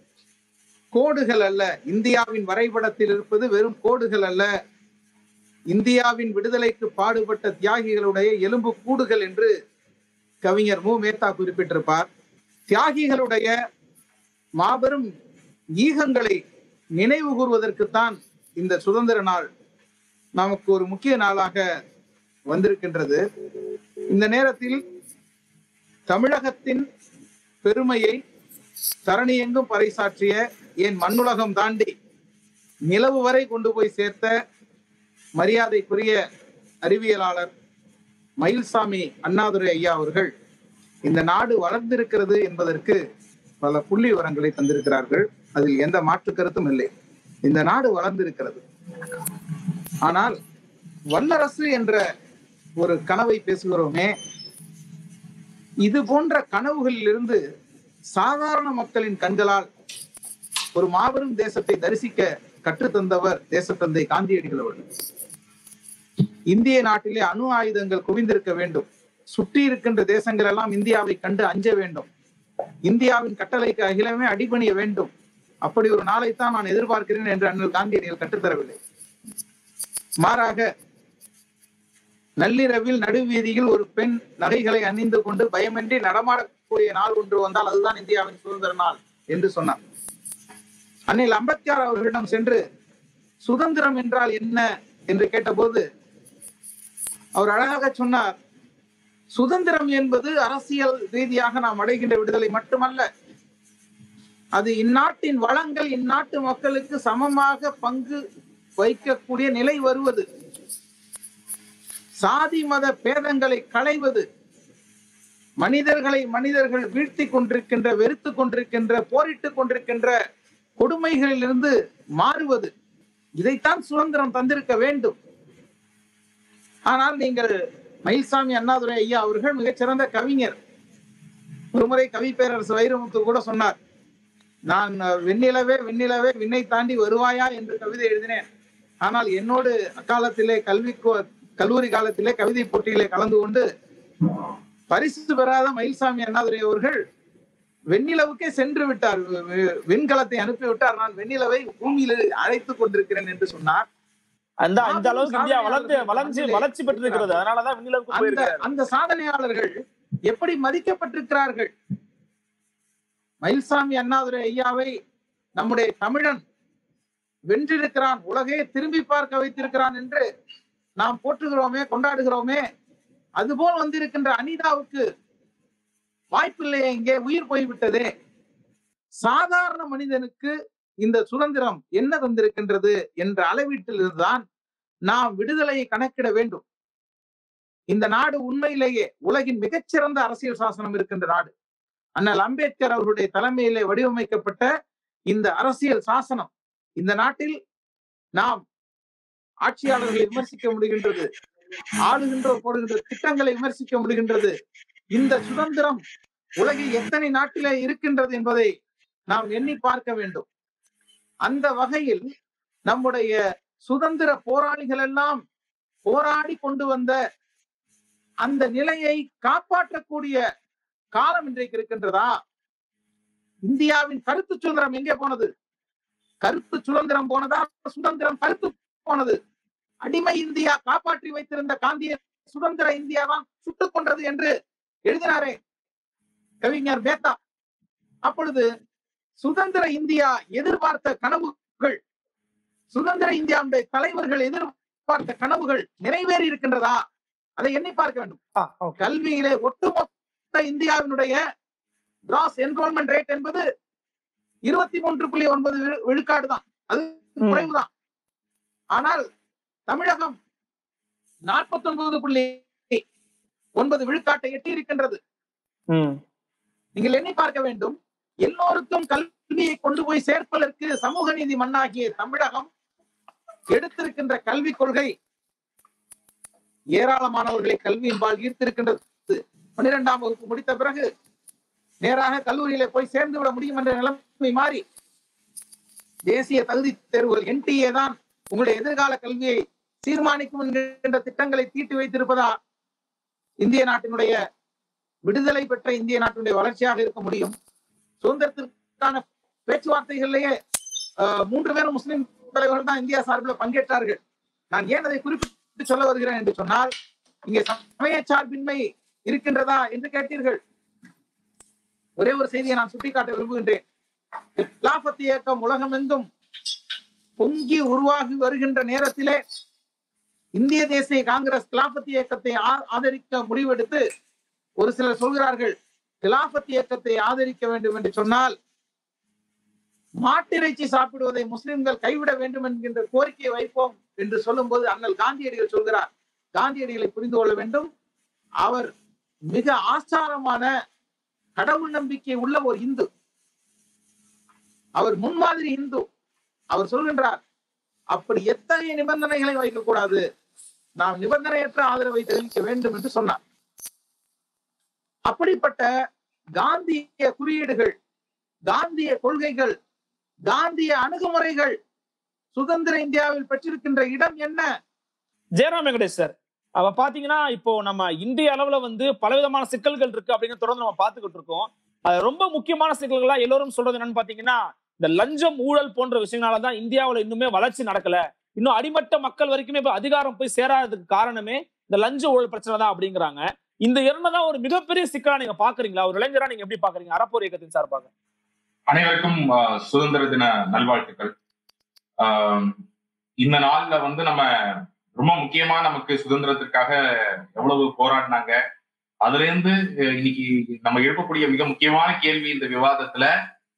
கோடுகள் அல்ல இந்தியாவின் வரைபடத்தில் இருப்பது வெறும் கோடுகள் அல்ல இந்தியாவின் விடுதலைக்கு பாடுபட்ட தியாகிகளுடைய எலும்பு கூடுகள் என்று கவிஞர் மு மேத்தா குறிப்பிட்டிருப்பார் தியாகிகளுடைய மாபெரும் ஈகங்களை நினைவு கூறுவதற்குத்தான் இந்த சுதந்திர நாள் நமக்கு ஒரு முக்கிய நாளாக வந்திருக்கின்றது இந்த நேரத்தில் தமிழகத்தின் பெருமையை தரணியெங்கும் பறைசாற்றிய என் மண்ணுலகம் தாண்டி நிலவு வரை கொண்டு போய் சேர்த்த மரியாதைக்குரிய அறிவியலாளர் மயில்சாமி அண்ணாதுரை ஐயா அவர்கள் இந்த நாடு வளர்ந்திருக்கிறது என்பதற்கு பல புள்ளி விவரங்களை தந்திருக்கிறார்கள் அதில் எந்த மாற்று கருத்தும் இல்லை இந்த நாடு வளர்ந்திருக்கிறது ஆனால் வல்லரசு என்ற ஒரு கனவை பேசுகிறோமே இது போன்ற கனவுகளிலிருந்து சாதாரண மக்களின் கண்களால் ஒரு மாபெரும் தேசத்தை தரிசிக்க கற்றுத்தந்தவர் தேசத்தந்தை காந்தியடிகள் அவர்கள் இந்திய நாட்டிலே அணு ஆயுதங்கள் குவிந்திருக்க வேண்டும் சுற்றி இருக்கின்ற தேசங்கள் எல்லாம் இந்தியாவை கண்டு அஞ்ச வேண்டும் இந்தியாவின் கட்டளைக்கு அகிலமே அடிபணிய வேண்டும் அப்படி ஒரு நாளைத்தான் நான் எதிர்பார்க்கிறேன் என்று அண்ணல் காந்தியடிகள் கற்றுத்தரவில்லை மாறாக நள்ளிரவில் நடுவீதியில் ஒரு பெண் நகைகளை அணிந்து கொண்டு பயமின்றி நடமாடக்கூடிய நாள் ஒன்று வந்தால் அதுதான் இந்தியாவின் சுதந்திர நாள் என்று சொன்னார் அன்னில் அம்பேத்கர் அவர்களிடம் சென்று சுதந்திரம் என்றால் என்ன என்று கேட்டபோது அவர் அழகாக சொன்னார் சுதந்திரம் என்பது அரசியல் ரீதியாக நாம் அடைகின்ற விடுதலை மட்டுமல்ல அது இந்நாட்டின் வளங்கள் இந்நாட்டு மக்களுக்கு சமமாக பங்கு வைக்கக்கூடிய நிலை வருவது சாதி மத பேதங்களை களைவது மனிதர்களை மனிதர்கள் வீழ்த்தி கொண்டிருக்கின்ற வெறுத்து கொண்டிருக்கின்ற போரிட்டுக் கொண்டிருக்கின்ற கொடுமைகளிலிருந்து மாறுவது இதைத்தான் சுதந்திரம் தந்திருக்க வேண்டும் ஆனால் நீங்கள் மயில்சாமி அண்ணாதுரை ஐயா அவர்கள் மிகச்சிறந்த கவிஞர் ஒருமுறை கவி பேரரசு வைரமுத்து கூட சொன்னார் நான் வெண்ணிலவே வெண்ணிலவே விண்ணை தாண்டி வருவாயா என்று கவிதை எழுதினேன் ஆனால் என்னோடு அக்காலத்திலே கல்வி கோ- கல்லூரி காலத்திலே கவிதை போட்டியிலே கலந்து கொண்டு பரிசு பெறாத மயில்சாமி அண்ணாதுரை அவர்கள் வெண்ணிலவுக்கே சென்று விட்டார் வெ- வெ- விண்கலத்தை அனுப்பி விட்டார் நான் வெண்ணிலவை பூமியில் அழைத்துக் கொண்டிருக்கிறேன் என்று சொன்னார் அந்த அந்த அளவுக்கு இந்தியா வளர்ந்து வளர்ச்சி வளர்ச்சி பெற்றிருக்கிறது அதனாலதான் விண்ணிலவுக்கு அந்த போயிருக்காரு அந்த சாதனையாளர்கள் எப்படி மதிக்கப்பட்டிருக்கிறார்கள் மயில்சாமி அண்ணாதுரை ஐயாவை நம்முடைய தமிழன் வென்றிருக்கிறான் உலகே திரும்பி பார்க்க வைத்திருக்கிறான் என்று நாம் போற்றுகிறோமே கொண்டாடுகிறோமே அதுபோல் வந்திருக்கின்ற அனிதாவுக்கு வாய்ப்பில்லையே இங்கே உயிர் போய்விட்டதே சாதாரண மனிதனுக்கு இந்த சுதந்திரம் என்ன தந்திருக்கின்றது என்ற அளவீட்டில் இருந்துதான் நாம் விடுதலையை கணக்கிட வேண்டும் இந்த நாடு உண்மையிலேயே உலகின் மிகச்சிறந்த அரசியல் சாசனம் இருக்கின்ற நாடு அண்ணல் அம்பேத்கர் அவர்களுடைய தலைமையிலே வடிவமைக்கப்பட்ட இந்த அரசியல் சாசனம் இந்த நாட்டில் நாம் ஆட்சியாளர்களை விமர்சிக்க முடிகின்றது ஆளுகின்றோர் போடுகின்ற திட்டங்களை விமர்சிக்க முடிகின்றது இந்த சுதந்திரம் உலகில் எத்தனை நாட்டிலே இருக்கின்றது என்பதை நாம் எண்ணி பார்க்க வேண்டும் அந்த வகையில் நம்முடைய சுதந்திர போராளிகள் எல்லாம் போராடி கொண்டு வந்த அந்த நிலையை காப்பாற்றக்கூடிய காலம் இன்றைக்கு இருக்கின்றதா இந்தியாவின் கருத்து சுதந்திரம் எங்கே போனது கருத்து சுதந்திரம் போனதா சுதந்திரம் கருத்து போனது அடிமை இந்தியா காப்பாற்றி வைத்திருந்த காந்திய சுதந்திர இந்தியா தான் சுட்டுக் கொண்டது என்று எழுதினாரே கவிஞர் மேத்தா அப்பொழுது சுதந்திர இந்தியா எதிர்பார்த்த கனவுகள் சுதந்திர இந்தியாவுடைய தலைவர்கள் எதிர்பார்த்த கனவுகள் நிறைவேறி இருக்கின்றதா அதை எண்ணி பார்க்க வேண்டும் ஆ, okay. கல்வியிலே ஒட்டுமொத்த இந்தியாவினுடைய கிராஸ் என்ரோல்மெண்ட் ரேட் என்பது இருபத்தி மூன்று புள்ளி ஒன்பது விழு- விழுக்காடு தான் அது ம். குறைவுதான் ஆனால் தமிழகம் நாற்பத்தி ஒன்பது புள்ளி ஒன்பது விழுக்காட்டை எட்டி இருக்கின்றது ம். நீங்கள் எண்ணி பார்க்க வேண்டும் எல்லோருக்கும் கல்வியை கொண்டு போய் சேர்ப்பதற்கு சமூக நீதி மண்ணாகிய தமிழகம் எடுத்திருக்கின்ற கல்விக் கொள்கை ஏராளமானவர்களை கல்வியின்பால் ஈர்த்திருக்கின்றது பன்னிரெண்டாம் வகுப்பு முடித்த பிறகு நேராக கல்லூரியில போய் சேர்ந்து விட முடியும் என்ற நிலைமை மாறி தேசிய தகுதி தேர்வுகள் என்டிஏ தான் உங்களுடைய எதிர்கால கல்வியை தீர்மானிக்கும் என்கின்ற திட்டங்களை தீட்டி வைத்திருப்பதா இந்திய நாட்டினுடைய விடுதலை பெற்ற இந்திய நாட்டினுடைய வளர்ச்சியாக இருக்க முடியும் சுதந்திரத்திற்கான பேச்சுவார்த்தைகளிலேயே அஹ், மூன்று பேரும் முஸ்லிம் தலைவர்கள் தான் இந்தியா சார்பில் பங்கேற்றார்கள் நான் ஏன் அதை குறிப்பிட்டு சொல்ல வருகிறேன் என்று சொன்னால் இங்கே சமய சார்பின்மை இருக்கின்றதா என்று கேட்டீர்கள் ஒரே ஒரு செய்தியை நான் சுட்டிக்காட்ட விரும்புகின்றேன் கிலாபத் இயக்கம் உலகமெங்கும் பொங்கி உருவாகி வருகின்ற நேரத்திலே இந்திய தேசிய காங்கிரஸ் கிலாபத் இயக்கத்தை ஆ- ஆதரிக்க முடிவெடுத்து ஒரு சிலர் சொல்கிறார்கள் கிலாபத் இயக்கத்தை ஆதரிக்க வேண்டும் என்று சொன்னால் மாட்டிறைச்சி சாப்பிடுவதை முஸ்லிம்கள் கைவிட வேண்டும் என்கின்ற கோரிக்கையை வைப்போம் என்று சொல்லும்போது அண்ணல் காந்தியடிகள் சொல்கிறார் காந்தியடிகளை புரிந்து கொள்ள வேண்டும் அவர் மிக ஆச்சாரமான கடவுள் நம்பிக்கை உள்ள ஒரு இந்து அவர் முன்மாதிரி இந்து அவர் சொல்கின்றார் அப்படி எத்தகைய நிபந்தனைகளை வைக்கக்கூடாது நாம் நிபந்தனையற்ற ஆதரவை தெரிவிக்க வேண்டும் என்று சொன்னார் அப்படிப்பட்ட காந்திய குறியீடுகள் காந்திய கொள்கைகள் காந்திய அணுகுமுறைகள் சுதந்திர இந்தியாவில் பெற்றிருக்கின்ற இடம் என்ன ஜெயராம் வெங்கடேஷ் சார் அவ பாத்தீங்கன்னா இப்போ நம்ம இந்திய அளவுல வந்து பலவிதமான சிக்கல்கள் இருக்கு அப்படின்னு தொடர்ந்து நம்ம பார்த்துக்கிட்டு இருக்கோம் அது ரொம்ப முக்கியமான சிக்கல்களா எல்லோரும் சொல்றது என்னன்னு பாத்தீங்கன்னா இந்த லஞ்சம் ஊழல் போன்ற விஷயங்களால தான் இந்தியாவுல இன்னுமே வளர்ச்சி நடக்கல இன்னும் அடிமட்ட மக்கள் வரைக்குமே இப்ப அதிகாரம் போய் சேராததுக்கு காரணமே இந்த லஞ்ச ஊழல் பிரச்சனை தான் அப்படிங்கிறாங்க இந்த இரண்டுதான் ஒரு மிகப்பெரிய சிக்கலா நீங்க பாக்குறீங்களா ஒரு இளைஞரா நீங்க எப்படி பாக்குறீங்க அறப்போர் இயக்கத்தின் சார்பாக அனைவருக்கும் ஆஹ், சுதந்திர தின நல்வாழ்த்துக்கள் ஆஹ், இந்த நாள்ல வந்து நம்ம ரொம்ப முக்கியமா நமக்கு சுதந்திரத்திற்காக எவ்வளவு போராடினாங்க அதுல இருந்து அஹ், இன்னைக்கு நம்ம எழுப்பக்கூடிய மிக முக்கியமான கேள்வி இந்த விவாதத்துல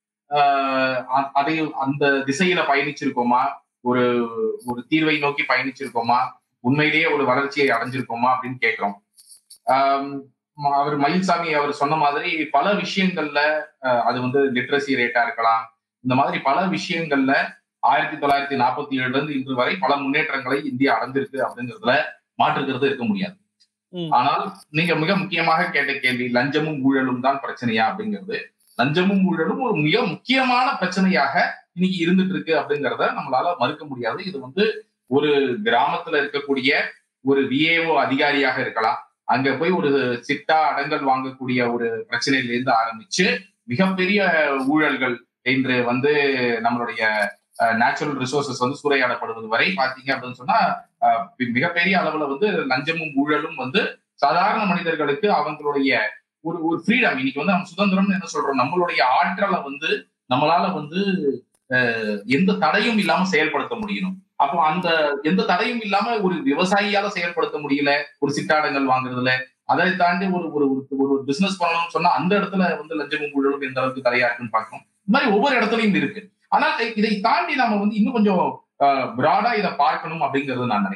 ஆஹ், அ- அதை அந்த திசையில பயணிச்சிருக்கோமா ஒரு ஒரு தீர்வை நோக்கி பயணிச்சிருக்கோமா உண்மையிலேயே ஒரு வளர்ச்சியை அடைஞ்சிருக்கோமா அப்படின்னு கேட்கிறோம் ஆஹ், அவர் மயில்சாமி அவர் சொன்ன மாதிரி பல விஷயங்கள்ல அஹ் அது வந்து லிட்ரஸி ரேட்டா இருக்கலாம் இந்த மாதிரி பல விஷயங்கள்ல ஆயிரத்தி தொள்ளாயிரத்தி நாற்பத்தி ஏழுல இருந்து இன்று வரை பல முன்னேற்றங்களை இந்தியா அடைஞ்சிருக்கு அப்படிங்கிறதுல மாற்றுக்கிறது இருக்க முடியாது ம். ஆனால் நீங்க மிக முக்கியமாக கேட்ட கேள்வி லஞ்சமும் ஊழலும் தான் பிரச்சனையா அப்படிங்கிறது லஞ்சமும் ஊழலும் ஒரு மிக முக்கியமான பிரச்சனையாக இன்னைக்கு இருந்துட்டு இருக்கு அப்படிங்கிறத நம்மளால மறுக்க முடியாது இது வந்து ஒரு கிராமத்துல இருக்கக்கூடிய ஒரு விஏஓ அதிகாரியாக இருக்கலாம் அங்க போய் ஒரு சிட்டா அடங்கல் வாங்கக்கூடிய ஒரு பிரச்சனையில இருந்து ஆரம்பிச்சு மிகப்பெரிய ஊழல்கள் என்று வந்து நம்மளுடைய நேச்சுரல் ரிசோர்சஸ் வந்து சூறையாடப்படுவது வரை பாத்தீங்க அப்படின்னு சொன்னா அஹ், மி- மிகப்பெரிய அளவுல வந்து லஞ்சமும் ஊழலும் வந்து சாதாரண மனிதர்களுக்கு அவங்களுடைய ஒரு ஒரு ஃப்ரீடம் இன்னைக்கு வந்து நம்ம சுதந்திரம்னு என்ன சொல்றோம் நம்மளுடைய ஆற்றலை வந்து நம்மளால வந்து அஹ், எந்த தடையும் இல்லாம செயல்படுத்த முடியணும் அப்போ அந்த எந்த தடையும் இல்லாம ஒரு விவசாயியால செயல்படுத்த முடியல ஒரு சிட்டாடங்கள் வாங்குறதுல அதை தாண்டி ஒரு ஒரு ஒரு- ஒரு பிசினஸ் பண்ணணும்னு சொன்னா அந்த இடத்துல வந்து லஞ்சமும் ஊழலும் எந்த அளவுக்கு தடையா இருக்குன்னு பார்க்கணும் இந்த மாதிரி ஒவ்வொரு இடத்துலயும் இருக்கு ஆனால் இதை தாண்டி நம்ம வந்து இன்னும் கொஞ்சம் பிராடா இதை பார்க்கணும் அப்படிங்கறது நான் நினைக்கிறேன்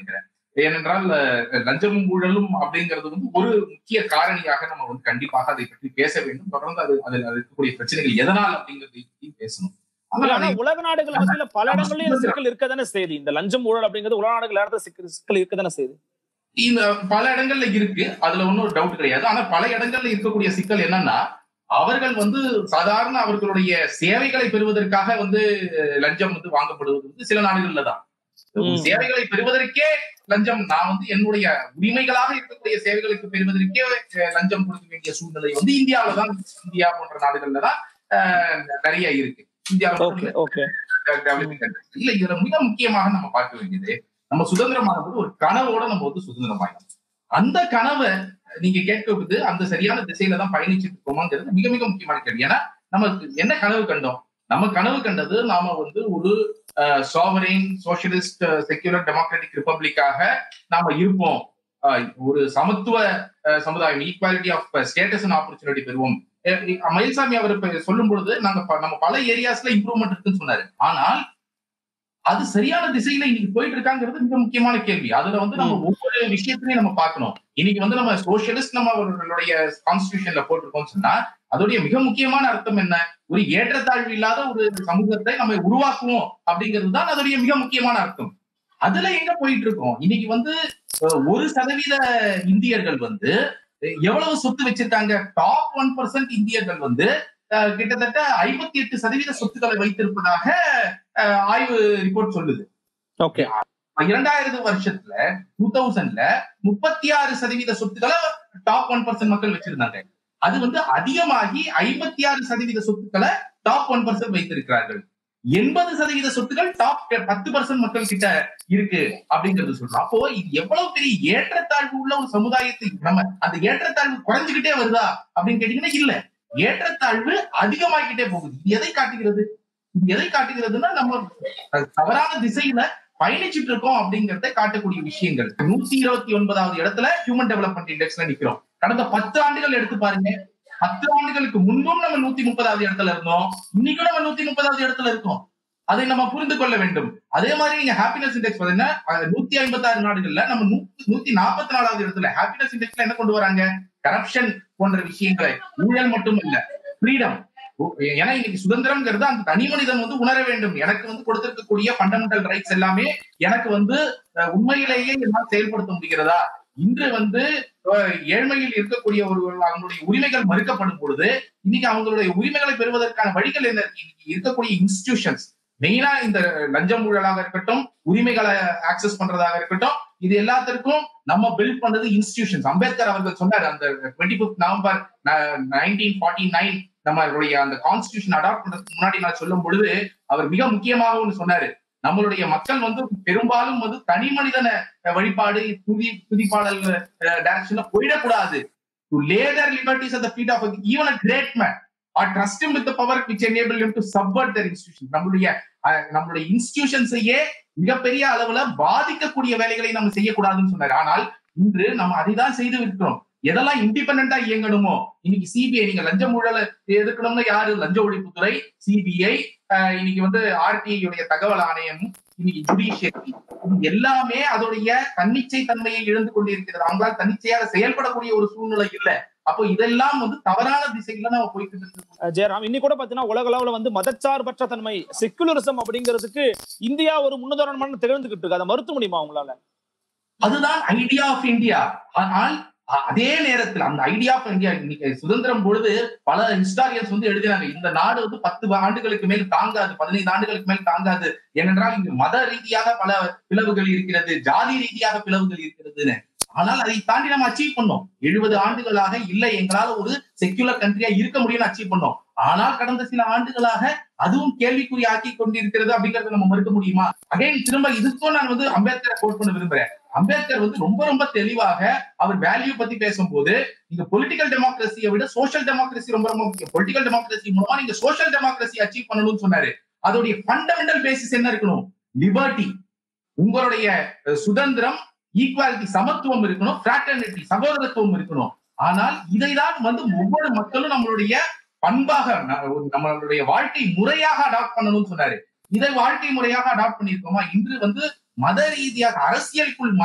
ஏனென்றால் அஹ், லஞ்சமும் ஊழலும் அப்படிங்கிறது வந்து ஒரு முக்கிய காரணியாக நம்ம வந்து கண்டிப்பாக அதை பற்றி பேச வேண்டும் தொடர்ந்து அது அதில் அது இருக்கக்கூடிய பிரச்சனைகள் எதனால் அப்படிங்கிறதை பற்றி பேசணும் இல்ல, ஆனால் ஆனா அதை- உலக நாடுகள் மத்தியில பல இடங்கள்லயும் சிக்கல் இருக்கதானே செய்யுது இந்த லஞ்சம் ஊழல் அப்படிங்கிறது உலக நாடுகள் இடத்துல சிக்கல் சிக்கல் இருக்கதானே செய்யுது இந்த பல இடங்கள்ல இருக்கு அதுல ஒன்றும் ஒரு டவுட் கிடையாது ஆனா பல இடங்கள்ல இருக்கக்கூடிய சிக்கல் என்னன்னா அவர்கள் வந்து சாதாரண அவர்களுடைய சேவைகளை பெறுவதற்காக வந்து லஞ்சம் வந்து வாங்கப்படுவது வந்து சில நாடுகள்ல தான் ஒரு ம். சேவைகளை பெறுவதற்கே லஞ்சம் நான் வந்து என்னுடைய உரிமைகளாக இருக்கக்கூடிய சேவைகளுக்கு பெறுவதற்கே அஹ், லஞ்சம் கொடுக்க வேண்டிய சூழ்நிலை வந்து இந்தியாவில தான் இந்தியா போன்ற நாடுகள்ல தான் அஹ், நிறைய இருக்கு இந்தியாவில் ஓகே ஓகே டெவலப்பிங் கண்ட்ரிஸ் இல்ல இதுல மிக முக்கியமாக நம்ம பார்க்க வேண்டியது நம்ம சுதந்திரமான போது ஒரு கனவோட நம்ம வந்து சுதந்திரமாயிடும் அந்த கனவை நீங்க கேட்கிறது அந்த சரியான திசையில தான் பயணிச்சுட்டு இருக்கோமாங்கிறது மிக மிக முக்கியமான கேள்வி ஏன்னா நமக்கு என்ன கனவு கண்டோம் நம்ம கனவு கண்டது நாம வந்து ஒரு சாவரின் சோசியலிஸ்ட் செக்யூலர் டெமோக்ராட்டிக் ரிப்பப்ளிக்காக நாம இருப்போம் அஹ், ஒரு சமத்துவ அஹ், சமுதாயம் equality of status and opportunity பெறுவோம் அஹ், மயில்சாமி அவர் இப்ப சொல்லும் பொழுது நாங்க ப- நம்ம பல ஏரியாஸ்ல இம்ப்ரூவ்மெண்ட் இருக்குன்னு சொன்னாரு ஆனால் அது சரியான திசையில இன்னைக்கு போயிட்டு இருக்காங்கிறது மிக முக்கியமான கேள்வி அதுல வந்து நம்ம ஒவ்வொரு விஷயத்திலையும் நம்ம பார்க்கணும் இன்னைக்கு வந்து நம்ம சோசியலிஸ்ட் நம்ம அவர்களுடைய கான்ஸ்டியூஷன்ல போட்டிருக்கோம்னு சொன்னா அதோடைய மிக முக்கியமான அர்த்தம் என்ன ஒரு ஏற்றத்தாழ்வு இல்லாத ஒரு சமூகத்தை நம்ம உருவாக்குவோம் அப்படிங்கிறது தான் அதோடைய மிக முக்கியமான அர்த்தம் அதுல எங்க போயிட்டு இருக்கோம் இன்னைக்கு வந்து அஹ், ஒரு சதவீத இந்தியர்கள் வந்து அஹ், எவ்வளவு சொத்து வச்சிருக்காங்க டாப் ஒன் பர்சன்ட் இந்தியர்கள் வந்து அஹ், கிட்டத்தட்ட ஐம்பத்தி எட்டு சதவீத சொத்துக்களை வைத்திருப்பதாக அஹ், ஆய்வு ரிப்போர்ட் சொல்லுது ஓகே இரண்டாயிரத்து வருஷத்துல டூ தௌசண்ட்ல முப்பத்தி ஆறு சதவீத சொத்துக்களை டாப் ஒன் பர்சன்ட் மக்கள் வச்சிருந்தாங்க அது வந்து அதிகமாகி ஐம்பத்தி ஆறு சதவீத சொத்துக்களை டாப் ஒன் பர்சன்ட் வைத்திருக்கிறார்கள் எண்பது சதவீத சொத்துக்கள் டாப் பத்து பர்சன்ட் மக்கள் கிட்ட இருக்கு அப்படிங்கிறது சொல்றோம் அப்போ இது எவ்வளவு பெரிய ஏற்றத்தாழ்வு உள்ள ஒரு சமுதாயத்தை நம்ம அந்த ஏற்றத்தாழ்வு குறைஞ்சுக்கிட்டே வருதா அப்படின்னு கேட்டீங்கன்னா இல்ல ஏற்றத்தாழ்வு அதிகமாகிக்கிட்டே போகுது இது எதை காட்டுகிறது இது எதை காட்டுகிறதுன்னா நம்ம அஹ், தவறான திசையில பயணிச்சுட்டு இருக்கோம் அப்படிங்கறத காட்டக்கூடிய விஷயங்கள் நூத்தி இருபத்தி ஒன்பதாவது இடத்துல ஹியூமன் டெவலப்மெண்ட் இண்டெக்ஸ்ல நிக்கிறோம் கடந்த பத்து ஆண்டுகள் எடுத்து பாருங்க பத்து ஆண்டுகளுக்கு முன்பும் நம்ம நூத்தி முப்பதாவது இடத்துல இருந்தோம் இன்னைக்கும் நம்ம நூத்தி முப்பதாவது இடத்துல இருக்கோம் அதை நம்ம புரிந்து கொள்ள வேண்டும் அதே மாதிரி நீங்க ஹாப்பினஸ் இண்டெக்ஸ் பாத்தீங்கன்னா அஹ், நூத்தி ஐம்பத்தி ஆறு நாடுகள்ல நம்ம நூத்தி நூத்தி நாற்பத்தி நாலாவது இடத்துல ஹாப்பினஸ் இண்டெக்ஸ்ல என்ன கொண்டு வராங்க கரப்ஷன் போன்ற விஷயங்களை ஊழல் மட்டும் இல்ல ஃப்ரீடம் ஏன்னா இன்னைக்கு சுதந்திரம்ங்கிறது அந்த தனி மனிதன் வந்து உணர வேண்டும் எனக்கு வந்து கொடுத்திருக்கக்கூடிய ஃபண்டமெண்டல் ரைட்ஸ் எல்லாமே எனக்கு வந்து அஹ், உண்மையிலேயே என்னால் செயல்படுத்த முடிகிறதா இன்று வந்து அஹ், ஏழ்மையில் இருக்கக்கூடிய ஒரு அவங்களுடைய உரிமைகள் மறுக்கப்படும் பொழுது இன்னைக்கு அவங்களுடைய உரிமைகளை பெறுவதற்கான வழிகள் என்ன இருக்கு இன்னைக்கு இருக்கக்கூடிய இன்ஸ்டிடியூஷன்ஸ் மெயினா இந்த லஞ்சம் ஊழலாக இருக்கட்டும் உரிமைகளை ஆக்சஸ் பண்றதாக இருக்கட்டும் இது எல்லாத்திற்கும் நம்ம பில்ட் பண்ணது இன்ஸ்டிடியூஷன்ஸ் அம்பேத்கர் அவர்கள் சொன்னார் அந்த twenty fifth November nineteen forty nine நம்மளுடைய அந்த கான்ஸ்டிடியூஷன் அடாப்ட் பண்றதுக்கு முன்னாடி நான் சொல்லும் பொழுது அவர் மிக முக்கியமாக ஒன்று சொன்னாரு நம்மளுடைய மக்கள் வந்து பெரும்பாலும் வந்து தனி மனிதன வழிபாடு துதி துதிப்பாடல் டைரக்ஷன்ல போயிடக்கூடாது to lay their liberties at the feet of even a great man or trust with the power which enable him to subvert their institution நம்மளுடைய அஹ், நம்மளுடைய இன்ஸ்டிடியூஷன்ஸையே மிகப்பெரிய அளவுல பாதிக்கக்கூடிய வேலைகளை நம்ம செய்யக்கூடாதுன்னு சொன்னாரு ஆனால் இன்று நம்ம அதைதான் செய்து இருக்கிறோம் எதெல்லாம் இண்டிபெண்டா இயங்கணுமோ இன்னைக்கு சிபிஐ நீங்க லஞ்சம் ஊழல எதுக்கணும்னு யாரு லஞ்ச ஒழிப்புத்துறை சிபிஐ இன்னைக்கு வந்து ஆர்டிஐ உடைய தகவல் ஆணையம் இன்னைக்கு ஜுடிஷியரி எல்லாமே அதோடைய தன்னிச்சை தன்மையை இழந்து கொண்டிருக்கிறது அவங்களால தன்னிச்சையாக செயல்படக்கூடிய ஒரு சூழ்நிலை இல்ல அப்போ இதெல்லாம் வந்து தவறான திசையில நம்ம போயிட்டு இருக்கோம் அஹ் ஜெயராம் இன்னி கூட பாத்தீங்கன்னா உலக அளவுல வந்து மதச்சார்பற்ற தன்மை செக்குலரிசம் அப்படிங்கிறதுக்கு இந்தியா ஒரு முன்னுதாரணமான திகழ்ந்துகிட்டு இருக்கு அதை மறுத்த முடியுமா உங்களால அதுதான் ஐடியா ஆஃப் இந்தியா ஆனால் அ- அதே நேரத்தில் அந்த ஐடியா ஆஃப் இந்தியா இன்னைக்கு சுதந்திரம் பொழுது பல ஹிஸ்டாரியன்ஸ் வந்து எழுதினாங்க இந்த நாடு வந்து பத்து ஆண்டுகளுக்கு மேல் தாங்காது பதினைந்து ஆண்டுகளுக்கு மேல் தாங்காது ஏனென்றால் இங்கு மத ரீதியாக பல பிளவுகள் இருக்கிறது ஜாதி ரீதியாக பிளவுகள் இருக்கிறதுன்னு ஆனால் அதை தாண்டி நம்ம அச்சீவ் பண்ணோம் எழுபது ஆண்டுகளாக இல்லை எங்களால ஒரு செக்யூலர் கண்ட்ரியா இருக்க முடியும்னு அச்சீவ் பண்ணோம் ஆனால் கடந்த சில ஆண்டுகளாக அதுவும் கேள்விக்குறி ஆக்கி கொண்டிருக்கிறது அப்படிங்கறத நம்ம மறுக்க முடியுமா அகைன் திரும்ப இதுக்கும் நான் வந்து அம்பேத்கரை கோட் பண்ண விரும்புறேன் அம்பேத்கர் வந்து ரொம்ப ரொம்ப தெளிவாக அவர் வேல்யூ பத்தி பேசும்போது நீங்க பொலிட்டிக்கல் டெமோக்ரஸியை விட சோஷியல் டெமோக்ரஸி ரொம்ப ரொம்ப முக்கியம் பொலிட்டிக்கல் டெமோக்ரஸி மூலமா நீங்க சோஷியல் டெமோக்ரஸி அச்சீவ் பண்ணணும்னு சொன்னாரு அதோடைய ஃபண்டமெண்டல் பேசிஸ் என்ன இருக்கணும் லிபர்ட்டி உங்களுடைய அஹ், சுதந்திரம் ஈக்குவாலிட்டி சமத்துவம் இருக்கணும் ஃபிராட்டர்னிட்டி சகோதரத்துவம் இருக்கணும் ஆனால் இதைதான் வந்து ஒவ்வொரு மக்களும் நம்மளுடைய பண்பாக ந- நம்மளுடைய வாழ்க்கை முறையாக அடாப்ட் பண்ணணும்னு சொன்னாரு இதை வாழ்க்கை முறையாக அடாப்ட் பண்ணியிருக்கோமா இன்று வந்து மத ரீதியாக அரசியலுக்குள் மதம்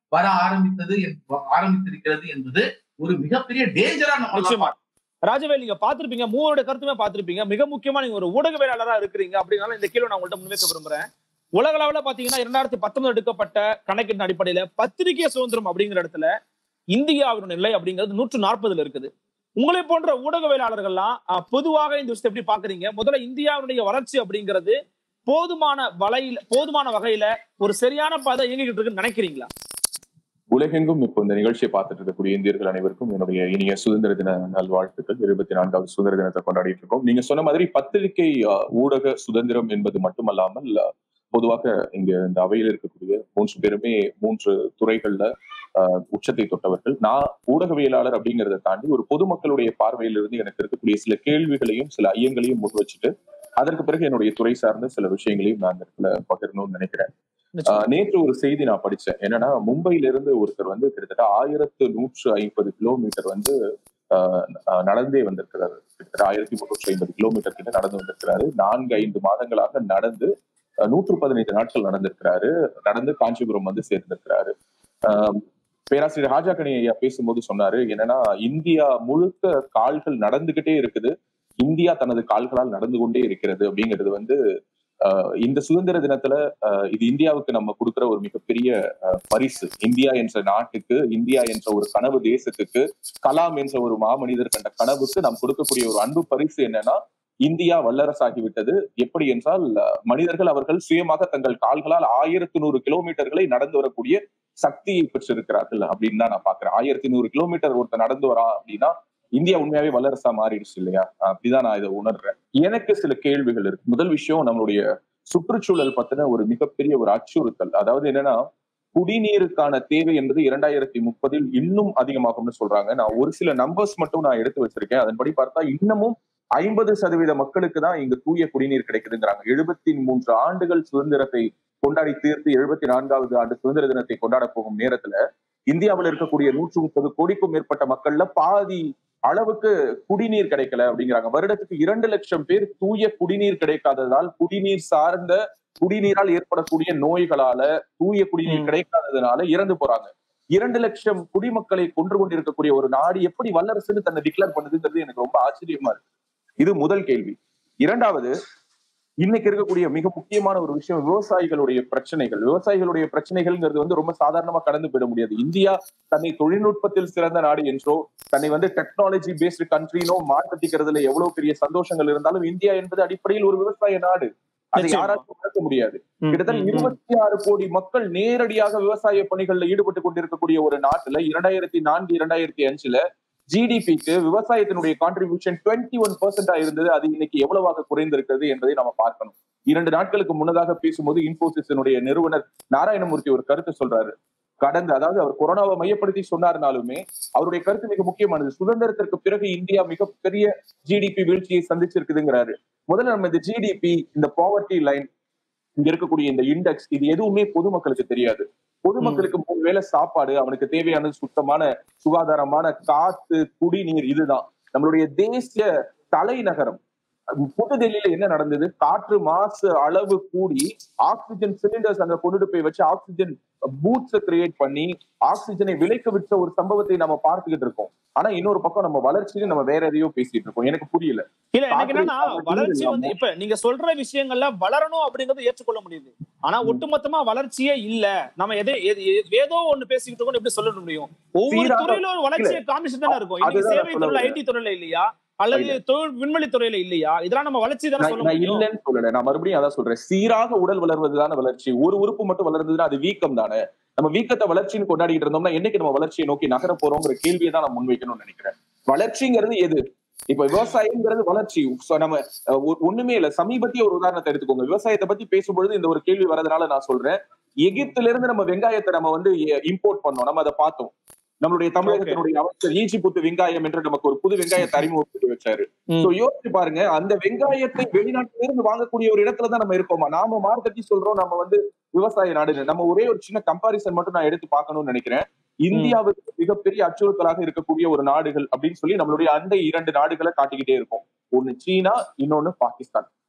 வர ஆரம்பித்தது என்ப- ஆரம்பித்திருக்கிறது என்பது ஒரு மிகப்பெரிய டேஞ்சரா நம்ம நிச்சயமா ராஜவேல் நீங்க பாத்திருப்பீங்க மூவருடைய கருத்துமே பாத்திருப்பீங்க மிக முக்கியமா நீங்க ஒரு ஊடகவியலாளரா இருக்கிறீங்க அப்படினால இந்த கேள்வி நான் உங்கள்ட்ட முன்வைக்க விரும்புறேன் உலக அளவுல பாத்தீங்கன்னா இரண்டாயிரத்தி பத்தொன்பது எடுக்கப்பட்ட கணக்கின் அடிப்படையில பத்திரிகை சுதந்திரம் அப்படிங்கிற இடத்துல இந்தியாவின் நிலை அப்படிங்கிறது நூற்று நாற்பதுல இருக்குது உங்களை போன்ற ஊடகவியலாளர்கள்லாம் அஹ், பொதுவாக இந்த விஷயத்தை எப்படி பாக்குறீங்க முதல்ல இந்தியாவுடைய வளர்ச்சி அப்படிங்கிறது போதுமான வலையில போதுமான வகையில ஒரு சரியான பாதை இயங்கிக்கிட்டு இருக்குன்னு நினைக்கிறீங்களா உலகெங்கும் இப்போ இந்த நிகழ்ச்சியை பார்த்துட்டு இருக்கக்கூடிய இந்தியர்கள் அனைவருக்கும் என்னுடைய இனிய சுதந்திர தின நல்வாழ்த்துக்கள் இருபத்தி நான்காவது சுதந்திர தினத்தை கொண்டாடிட்டு இருக்கோம் நீங்க சொன்ன மாதிரி பத்திரிகை அஹ், ஊடக சுதந்திரம் என்பது மட்டுமல்லாமல் அஹ், பொதுவாக இங்க இந்த அவையில் இருக்கக்கூடிய மூன்று பேருமே மூன்று துறைகள்ல அஹ், உச்சத்தை தொட்டவர்கள் நான் ஊடகவியலாளர் அப்படிங்கறத தாண்டி ஒரு பொதுமக்களுடைய பார்வையிலிருந்து எனக்கு இருக்கக்கூடிய சில கேள்விகளையும் சில ஐயங்களையும் முன் வச்சுட்டு அதற்கு பிறகு என்னுடைய துறை சார்ந்த சில விஷயங்களையும் நான் இந்த இடத்துல பகிரணும்னு நினைக்கிறேன் ஆஹ் நேற்று ஒரு செய்தி நான் படிச்சேன் என்னன்னா மும்பையில இருந்து ஒருத்தர் வந்து கிட்டத்தட்ட ஆயிரத்து நூற்று ஐம்பது கிலோமீட்டர் வந்து ஆஹ் ஆஹ் நடந்தே வந்திருக்கிறாரு கிட்டத்தட்ட ஆயிரத்தி முன்னூற்றி ஐம்பது கிலோமீட்டர் கிட்ட நடந்து வந்திருக்கிறாரு நான்கு ஐந்து மாதங்களாக நடந்து ஆஹ் நூற்று பதினைந்து நாட்கள் நடந்திருக்கிறாரு நடந்து காஞ்சிபுரம் வந்து சேர்ந்திருக்கிறாரு ஆஹ் பேராசிரியர் ஹாஜாக்கணி ஐயா பேசும்போது சொன்னாரு என்னன்னா இந்தியா முழுக்க கால்கள் நடந்துகிட்டே இருக்குது இந்தியா தனது கால்களால் நடந்து கொண்டே இருக்கிறது அப்படிங்கிறது வந்து ஆஹ் இந்த சுதந்திர தினத்துல ஆஹ் இது இந்தியாவுக்கு நம்ம கொடுக்கிற ஒரு மிகப்பெரிய ஆஹ் பரிசு இந்தியா என்ற நாட்டுக்கு இந்தியா என்ற ஒரு கனவு தேசத்துக்கு கலாம் என்ற ஒரு மாமனிதர் கண்ட கனவுக்கு நாம் கொடுக்கக்கூடிய ஒரு அன்பு பரிசு என்னன்னா இந்தியா வல்லரசாகிவிட்டது எப்படி என்றால் ஆஹ் மனிதர்கள் அவர்கள் சுயமாக தங்கள் கால்களால் ஆயிரத்தி நூறு கிலோமீட்டர்களை நடந்து வரக்கூடிய சக்தியை பெற்றிருக்கிறார்கள் அப்படின்னு தான் நான் பாக்குறேன் ஆயிரத்தி நூறு கிலோமீட்டர் ஒருத்தர் நடந்து வரான் அப்படின்னா இந்தியா உண்மையாவே வல்லரசா மாறிடுச்சு இல்லையா அப்படிதான் நான் இதை உணர்றேன் எனக்கு சில கேள்விகள் இருக்கு முதல் விஷயம் நம்மளுடைய சுற்றுச்சூழல் பத்தின ஒரு மிகப்பெரிய ஒரு அச்சுறுத்தல் அதாவது என்னன்னா குடிநீருக்கான தேவை என்பது இரண்டாயிரத்தி முப்பதில் இன்னும் அதிகமாகும்னு சொல்றாங்க நான் ஒரு சில நம்பர்ஸ் மட்டும் நான் எடுத்து வச்சிருக்கேன் அதன்படி பார்த்தா இன்னமும் ஐம்பது சதவீத மக்களுக்கு தான் இங்க தூய குடிநீர் கிடைக்குதுங்கிறாங்க எழுபத்தி மூன்று ஆண்டுகள் சுதந்திரத்தை கொண்டாடி தீர்த்து எழுபத்தி நான்காவது ஆண்டு சுதந்திர தினத்தை கொண்டாட போகும் நேரத்துல இந்தியாவில் இருக்கக்கூடிய நூற்று முப்பது கோடிக்கும் மேற்பட்ட மக்கள்ல பாதி அளவுக்கு குடிநீர் கிடைக்கல அப்படிங்கிறாங்க வருடத்துக்கு இரண்டு லட்சம் பேர் தூய குடிநீர் கிடைக்காததால் குடிநீர் சார்ந்த குடிநீரால் ஏற்படக்கூடிய நோய்களால தூய குடிநீர் ம். கிடைக்காததுனால இறந்து போறாங்க இரண்டு லட்சம் குடிமக்களை கொன்று கொண்டிருக்கக்கூடிய ஒரு நாடு எப்படி வல்லரசுன்னு தன்னை டிக்ளேர் பண்ணுதுங்கிறது எனக்கு ரொம்ப ஆச்சரியமா இருக்கு இது முதல் கேள்வி இரண்டாவது இன்னைக்கு இருக்கக்கூடிய மிக முக்கியமான ஒரு விஷயம் விவசாயிகளுடைய பிரச்சனைகள் விவசாயிகளுடைய பிரச்சனைகள்ங்கிறது வந்து ரொம்ப சாதாரணமா கடந்து போயிட முடியாது இந்தியா தன்னை தொழில்நுட்பத்தில் சிறந்த நாடு என்றோ தன்னை வந்து டெக்னாலஜி பேஸ்டு கண்ட்ரினோ மாற்றத்திக்கிறதுல எவ்வளவு பெரிய சந்தோஷங்கள் இருந்தாலும் இந்தியா என்பது அடிப்படையில் ஒரு விவசாய நாடு அதை நிச்சயமா. யாராலும் மறக்க முடியாது ம், கிட்டத்தட்ட ம், ம். இருபத்தி ஆறு கோடி மக்கள் நேரடியாக விவசாய பணிகள்ல ஈடுபட்டு கொண்டிருக்கக்கூடிய ஒரு நாட்டுல இரண்டாயிரத்தி நான்கு இரண்டாயிரத்தி அஞ்சுல ஜிடிபிக்கு விவசாயத்தினுடைய கான்ட்ரிபியூஷன் டுவெண்ட்டி ஒன் பர்சன்டா இருந்தது அது இன்னைக்கு எவ்வளவாக குறைந்திருக்கிறது என்பதை நம்ம பார்க்கணும் இரண்டு நாட்களுக்கு முன்னதாக பேசும்போது இன்போசிஸினுடைய நிறுவனர் நாராயணமூர்த்தி ஒரு கருத்து சொல்றாரு கடந்த அதாவது அவர் கொரோனாவை மையப்படுத்தி சொன்னார்னாலுமே அவருடைய கருத்து மிக முக்கியமானது சுதந்திரத்திற்கு பிறகு இந்தியா மிகப்பெரிய ஜிடிபி வீழ்ச்சியை சந்திச்சிருக்குதுங்கிறாரு முதல்ல நம்ம இந்த ஜிடிபி இந்த பாவர்ட்டி லைன் இங்க இருக்கக்கூடிய இந்த இண்டெக்ஸ் இது எதுவுமே பொதுமக்களுக்கு தெரியாது பொதுமக்களுக்கு மூணு வேளை சாப்பாடு அவனுக்கு தேவையானது சுத்தமான சுகாதாரமான காத்து குடிநீர் இதுதான் நம்மளுடைய தேசிய தலைநகரம் புதுடெல்லியில என்ன நடந்தது காற்று மாசு அளவு கூடி ஆக்சிஜன் சிலிண்டர்ஸ் அங்க கொண்டுட்டு போய் வச்சு ஆக்சிஜன் பூத்ஸ கிரியேட் பண்ணி ஆக்சிஜனை விலைக்கு விற்ற ஒரு சம்பவத்தை நம்ம பார்த்துக்கிட்டு இருக்கோம் ஆனா இன்னொரு பக்கம் நம்ம வளர்ச்சியில நம்ம வேற எதையோ பேசிட்டு இருக்கோம் எனக்கு புரியல இல்ல எனக்கு என்னன்னா காற்று வளர்ச்சி இல்லாம- வந்து இப்ப நீங்க சொல்ற விஷயங்கள்ல வளரணும் அப்படிங்கறது ஏற்றுக்கொள்ள முடியுது ஆனா ஒட்டுமொத்தமா வளர்ச்சியே இல்ல நம்ம எதை எது- எது- ஏதோ ஒண்ணு பேசிக்கிட்டு இருக்கோம் எப்படி சொல்ல முடியும் ஒவ்வொரு சீராக- துறையில ஒரு வளர்ச்சியை காமிச்சிட்டு தானே இருக்கும் இன்னைக்கு அதுதான் சேவை சொல்ல துறையில வரேன். ஐடி துறையில இல்லையா அல்லது தொழில் விண்வெளி துறையில இல்லையா இதெல்லாம் நம்ம வளர்ச்சி தானே நான் சொல்ல நான் முடியும் இல்லைன்னு சொல்லல நான் மறுபடியும் அதான் சொல்றேன் சீராக உடல் வளர்வதுதான வளர்ச்சி ஒரு உறுப்பு மட்டும் வளர்ந்ததுன்னா அது வீக்கம் தானே நம்ம வீக்கத்தை வளர்ச்சின்னு கொண்டாடிட்டு இருந்தோம்னா என்னைக்கு நம்ம வளர்ச்சியை நோக்கி நகர போறோங்கிற கேள்வியை தான் நான் முன்வைக்கணும்னு நினைக்கிறேன் வளர்ச்சிங்கிறது எது இப்ப விவசாயம்ங்கிறது வளர்ச்சி So நம்ம அஹ், ஒ- ஒண்ணுமே இல்ல சமீபத்திய ஒரு உதாரணத்தை எடுத்துக்கோங்க விவசாயத்தை பத்தி பேசும்பொழுது இந்த ஒரு கேள்வி வரதுனால நான் சொல்றேன் எகிப்துல இருந்து நம்ம வெங்காயத்தை நம்ம வந்து இம்போர்ட் பண்ணோம் நம்ம அதை பார்த்தோம் நம்மளுடைய தமிழகத்தினுடைய அமைச்சர் ஈச்சி புத்து வெங்காயம் என்று நமக்கு ஒரு புது வெங்காயத்தை அறிமுகப்படுத்தி வச்சாரு ம். சோ யோசிச்சு பாருங்க அந்த வெங்காயத்தை வெளிநாட்டில இருந்து வாங்கக்கூடிய ஒரு இடத்துல தான் நம்ம இருக்கோமா நாம மார்க்கெட்டி சொல்றோம் நம்ம வந்து விவசாய நாடுன்னு நம்ம ஒரே ஒரு சின்ன கம்பாரிசன் மட்டும் நான் எடுத்து பார்க்கணும்னு நினைக்கிறேன் இந்தியாவுக்கு மிகப்பெரிய அச்சுறுத்தலாக இருக்கக்கூடிய ஒரு நாடுகள் அப்படின்னு சொல்லி நம்மளுடைய அண்டை இரண்டு நாடுகளை காட்டிக்கிட்டே இருக்கோம் ஒண்ணு சீனா இன்னொன்னு பாகிஸ்தான்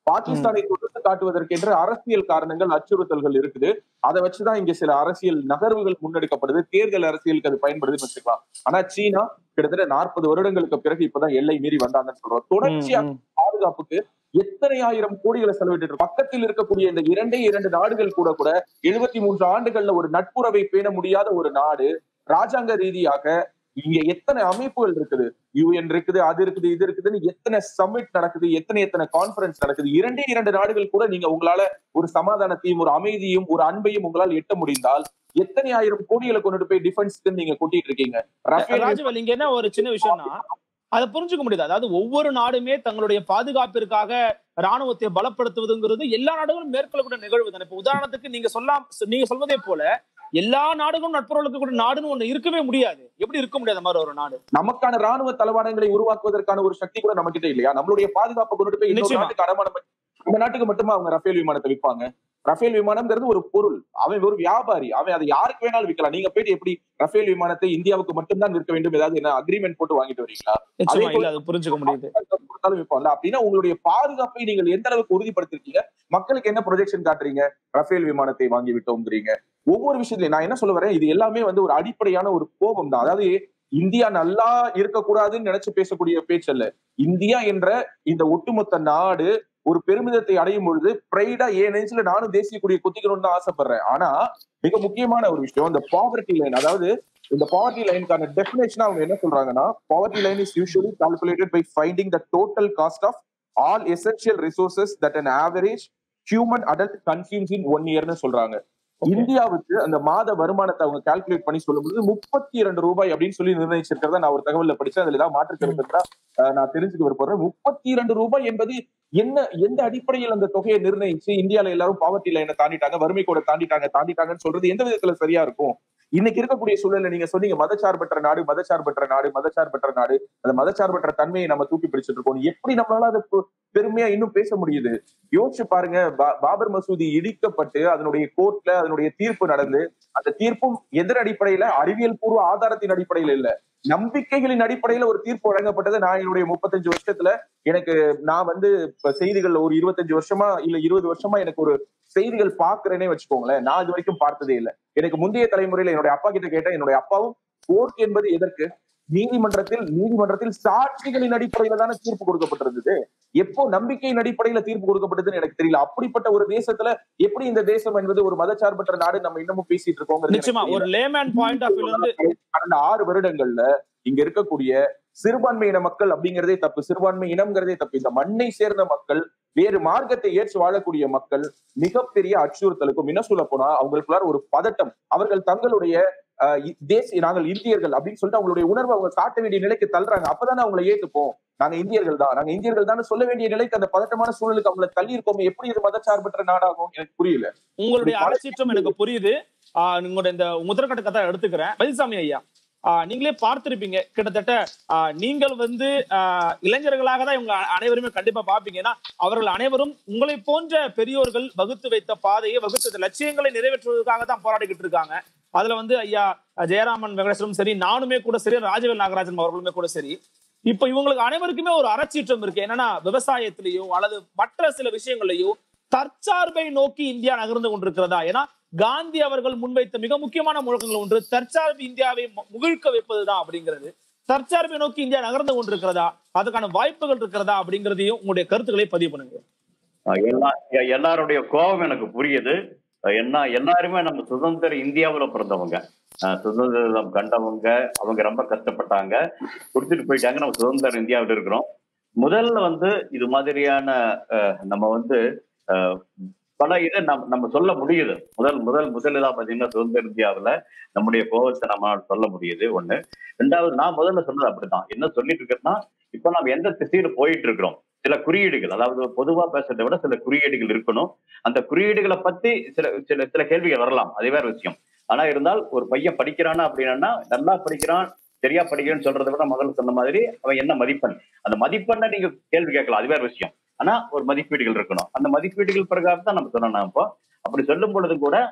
பாகிஸ்தானை தொடர்ந்து காட்டுவதற்கென்று அரசியல் காரணங்கள் அச்சுறுத்தல்கள் இருக்குது அதை வச்சுதான் இங்க சில அரசியல் நகர்வுகள் முன்னெடுக்கப்படுது தேர்தல் அரசியலுக்கு அது பயன்படுதுன்னு வச்சுக்கலாம் ஆனா சீனா கிட்டத்தட்ட நாற்பது வருடங்களுக்கு பிறகு இப்பதான் எல்லை மீறி வந்தாங்கன்னு சொல்றோம் தொடர்ச்சியா ம், ம். பாதுகாப்புக்கு எத்தனை ஆயிரம் கோடிகளை செலவிட்டு இருக்கு. பக்கத்தில் இருக்கக்கூடிய இந்த இரண்டே இரண்டு நாடுகள் கூட கூட எழுபத்தி மூன்று ஆண்டுகள்ல ஒரு நட்புறவை பேண முடியாத ஒரு நாடு ராஜாங்க ரீதியாக இங்க எத்தனை அமைப்புகள் இருக்குது யூஎன் இருக்குது அது இருக்குது இது இருக்குதுன்னு எத்தனை சமிட் நடக்குது எத்தனை எத்தனை கான்பரன்ஸ் நடக்குது இரண்டே இரண்டு நாடுகள் கூட நீங்க உங்களால ஒரு சமாதானத்தையும் ஒரு அமைதியும் ஒரு அன்பையும் உங்களால் எட்ட முடிந்தால் எத்தனை ஆயிரம் கோடிகளை கொண்டுட்டு போய் டிஃபென்ஸ்க்கு நீங்க கூட்டிட்டு இருக்கீங்க ரஃபேல் ராஜவேல் இங்க என்ன ஒரு சின்ன விஷயம்னா அதை புரிஞ்சுக்க முடியுது அதாவது ஒவ்வொரு நாடுமே தங்களுடைய பாதுகாப்பிற்காக ராணுவத்தை பலப்படுத்துவதுங்கிறது எல்லா நாடுகளும் மேற்கொள்ளக்கூடிய நிகழ்வு தானே இப்ப உதாரணத்துக்கு நீங்க சொல்லலாம் நீங்க சொல்வதே போல எல்லா நாடுகளும் நட்புறவுக்கு கூட நாடுன்னு ஒண்ணு இருக்கவே முடியாது எப்படி இருக்க முடியாத மாதிரி ஒரு நாடு நமக்கான ராணுவ தளவாடங்களை உருவாக்குவதற்கான ஒரு சக்தி கூட நம்ம கிட்ட இல்லையா நம்மளுடைய பாதுகாப்பை கொண்டுட்டு போய் இன்னொரு நிச்சயமா. நாட்டுக்கு அடமானம் பண்ணி- இந்த நாட்டுக்கு மட்டுமா அவங்க ரஃபேல் விமானத்தை விற்பாங்க ரஃபேல் விமானம்ங்கிறது ஒரு பொருள் அவன் ஒரு வியாபாரி அவன் அதை யாருக்கு வேணாலும் விற்கலாம் நீங்க போயிட்டு எப்படி ரஃபேல் விமானத்தை இந்தியாவுக்கு மட்டும்தான் விற்க வேண்டும் ஏதாவது என்ன அக்ரிமெண்ட் போட்டு வாங்கிட்டு வரீங்களா நிச்சயமா அதே இல்ல அது புரிஞ்சுக்க முடியுது கொடுத்தாலும் விற்பாங்கல்ல அப்படின்னா உங்களுடைய பாதுகாப்பை நீங்கள் எந்த அளவுக்கு உறுதிப்படுத்திருக்கீங்க மக்களுக்கு என்ன ப்ரொஜெக்ஷன் காட்டுறீங்க ரஃபேல் விமானத்தை வாங்கி விட்டோம்ங்கிறீங்க ஒவ்வொரு விஷயத்துலயும் நான் என்ன சொல்ல வரேன் இது எல்லாமே வந்து ஒரு அடிப்படையான ஒரு கோபம் தான் அதாவது இந்தியா நல்லா இருக்கக்கூடாதுன்னு நினைச்சு பேசக்கூடிய பேச்சு அல்ல இந்தியா என்ற இந்த ஒட்டுமொத்த நாடு ஒரு பெருமிதத்தை அடையும் பொழுது பிரைடா ஏன் நெஞ்சில நானும் தேசிய கொடியை குத்திக்கணும்னு தான் ஆசைப்படுறேன் ஆனா மிக முக்கியமான ஒரு விஷயம் இந்த பாவர்ட்டி லைன் அதாவது இந்த பாவர்ட்டி லைனுக்கான டெபினேஷன் அவங்க என்ன சொல்றாங்கன்னா poverty line is usually calculated by finding the total cost of all essential resources that an average human adult consumes in one இயர்னு சொல்றாங்க இந்தியாவுக்கு அந்த மாத வருமானத்தை அவங்க கால்குலேட் பண்ணி சொல்லும்போது முப்பத்தி இரண்டு ரூபாய் அப்படின்னு சொல்லி நிர்ணயிச்சிருக்கிறத நான் ஒரு தகவல்ல படிச்சேன் அதுல ஏதாவது மாற்று கருத்து இருந்தா அஹ், நான் தெரிஞ்சுக்க விருப்பறேன் முப்பத்தி இரண்டு ரூபாய் என்பது என்ன எந்த அடிப்படையில் அந்த தொகையை நிர்ணயிச்சு இந்தியால எல்லாரும் பாவர்ட்டி லைனை தாண்டிட்டாங்க வறுமை கூட தாண்டிட்டாங்க தாண்டிட்டாங்கன்னு சொல்றது எந்த விதத்துல சரியா இருக்கும் இன்னைக்கு இருக்கக்கூடிய சூழல்ல நீங்க சொன்னீங்க மதச்சார்பற்ற நாடு மதச்சார்பற்ற நாடு மதச்சார்பற்ற நாடு அந்த மதச்சார்பற்ற தன்மையை நம்ம தூக்கி பிடிச்சிட்டு இருக்கோம் எப்படி நம்மளால அதை பெ- பெருமையா இன்னும் பேச முடியுது யோசிச்சு பாருங்க பா- பாபர் மசூதி இடிக்கப்பட்டு அதனுடைய கோர்ட்ல அதனுடைய தீர்ப்பு நடந்து அந்த தீர்ப்பும் எதன் அடிப்படையில அறிவியல் பூர்வ ஆதாரத்தின் அடிப்படையில இல்ல நம்பிக்கைகளின் அடிப்படையில ஒரு தீர்ப்பு வழங்கப்பட்டது நான் என்னுடைய முப்பத்தஞ்சு வருஷத்துல எனக்கு நான் வந்து இப்ப செய்திகள் ஒரு இருபத்தஞ்சு வருஷமா இல்ல இருபது வருஷமா எனக்கு ஒரு செய்திகள் பாக்குறேனே வச்சுக்கோங்களேன் நான் இது வரைக்கும் பார்த்ததே இல்ல எனக்கு முந்தைய தலைமுறையில என்னுடைய அப்பா கிட்ட கேட்டேன் என்னுடைய அப்பாவும் கோர்ட் என்பது எதற்கு நீதிமன்றத்தில் நீதிமன்றத்தில் சாட்சிகளின் அடிப்படையில தானே தீர்ப்பு கொடுக்கப்பட்டிருந்தது எப்போ நம்பிக்கையின் அடிப்படையில தீர்ப்பு கொடுக்கப்பட்டதுன்னு எனக்கு தெரியல அப்படிப்பட்ட ஒரு தேசத்துல எப்படி இந்த தேசம் என்பது ஒரு மதச்சார்பற்ற நாடு நம்ம இன்னமும் பேசிட்டு இருக்கோங்கிறது எனக்கு நிச்சயமா தெரியல. ஒரு லேமேன் பாயிண்ட் ஆஃப் வியூல இருந்து கடந்த ஆறு வருடங்கள்ல இங்க இருக்கக்கூடிய சிறுபான்மை இன மக்கள் அப்படிங்கிறதே தப்பு சிறுபான்மை இனம்ங்கிறதே தப்பு இந்த மண்ணை சேர்ந்த மக்கள் வேறு மார்க்கத்தை ஏற்று வாழக்கூடிய மக்கள் மிகப்பெரிய அச்சுறுத்தலுக்கும் என்ன சொல்ல போனா அவங்களுக்குள்ளார ஒரு பதட்டம் அவர்கள் தங்களுடைய அஹ், இ- தேசிய நாங்கள் இந்தியர்கள் அப்படின்னு சொல்லிட்டு அவங்களுடைய உணர்வை அவங்க காட்ட வேண்டிய நிலைக்கு தள்ளுறாங்க அப்பதானே அவங்களை ஏத்துப்போம் நாங்க இந்தியர்கள் தான் நாங்க இந்தியர்கள் தான் சொல்ல வேண்டிய நிலைக்கு அந்த பதட்டமான சூழலுக்கு அவங்களை தள்ளி இருக்கோமே எப்படி இது மதச்சார்பற்ற நாடாகும் எனக்கு புரியல உங்களுடைய அலட்சியம் எனக்கு புரியுது ஆஹ் உங்களுடைய இந்த முதற்கட்ட கதை எடுத்துக்கிறேன் மயில்சாமி ஐயா ஆஹ் நீங்களே பார்த்திருப்பீங்க கிட்டத்தட்ட ஆஹ் நீங்கள் வந்து ஆஹ் இளைஞர்களாக தான் இவங்க அ- அனைவருமே கண்டிப்பா பார்ப்பீங்க ஏன்னா அவர்கள் அனைவரும் உங்களை போன்ற பெரியோர்கள் வகுத்து வைத்த பாதையை வகுத்து வைத்த லட்சியங்களை நிறைவேற்றுவதற்காக தான் போராடிக்கிட்டு இருக்காங்க அதுல வந்து ஐயா ஜெயராமன் வெங்கடேஸ்வரும் சரி நானுமே கூட சரி ராஜவேல் நாகராஜன் அவர்களுமே கூட சரி இப்ப இவங்களுக்கு அனைவருக்குமே ஒரு அறச்சீற்றம் இருக்கு என்னன்னா விவசாயத்திலேயோ அல்லது மற்ற சில விஷயங்களையோ தற்சார்பை நோக்கி இந்தியா நகர்ந்து கொண்டிருக்கிறதா ஏன்னா காந்தி அவர்கள் முன்வைத்த மிக முக்கியமான முழக்கங்கள் ஒன்று தற்சார்பு இந்தியாவை மு- முகிழ்க்க வைப்பதுதான் அப்படிங்கிறது தற்சார்பை நோக்கி இந்தியா நகர்ந்து கொண்டிருக்கிறதா அதுக்கான வாய்ப்புகள் இருக்கிறதா அப்படிங்கிறதையும் உங்களுடைய கருத்துக்களை பதிவு பண்ணுங்க அஹ் எல்லா எ- எல்லாருடைய கோபம் எனக்கு புரியுது அஹ் என்ன எல்லாருமே நம்ம சுதந்திர இந்தியாவுல பிறந்தவங்க அஹ் சுதந்திரம் கண்டவங்க அவங்க ரொம்ப கஷ்டப்பட்டாங்க கொடுத்துட்டு போயிட்டாங்க நம்ம சுதந்திர இந்தியாவில் இருக்கிறோம் முதல்ல வந்து இது மாதிரியான அஹ், நம்ம வந்து அஹ், பல இதை நம்ம நம்ம சொல்ல முடியுது முதல் முதல் முதலிதா பாத்தீங்கன்னா சுதந்திர இந்தியாவுல நம்முடைய கோபத்தை நம்மளால சொல்ல முடியுது ஒண்ணு ரெண்டாவது நான் முதல்ல சொன்னது அப்படிதான் என்ன சொல்லிட்டு இருக்கேன்னா இப்ப நம்ம எந்த திசையில போயிட்டு இருக்கிறோம் சில குறியீடுகள் அதாவது பொதுவா பேசுறதை விட சில குறியீடுகள் இருக்கணும் அந்த குறியீடுகளை பத்தி சில சில சில கேள்விகள் வரலாம் அது வேற விஷயம் ஆனா இருந்தால் ஒரு பையன் படிக்கிறானா அப்படின்னா நல்லா படிக்கிறான் சரியா படிக்கிறேன்னு சொல்றதை விட முதல்ல சொன்ன மாதிரி அவன் என்ன மதிப்பெண் அந்த மதிப்பெண்ணை நீங்க கேள்வி கேட்கலாம் அது வேற விஷயம் ஆனா ஒரு மதிப்பீடுகள் இருக்கணும் அந்த மதிப்பீடுகள் பிரகாரம் தான் நம்ம சொன்னோம் இப்போ அப்படி சொல்லும் பொழுது கூட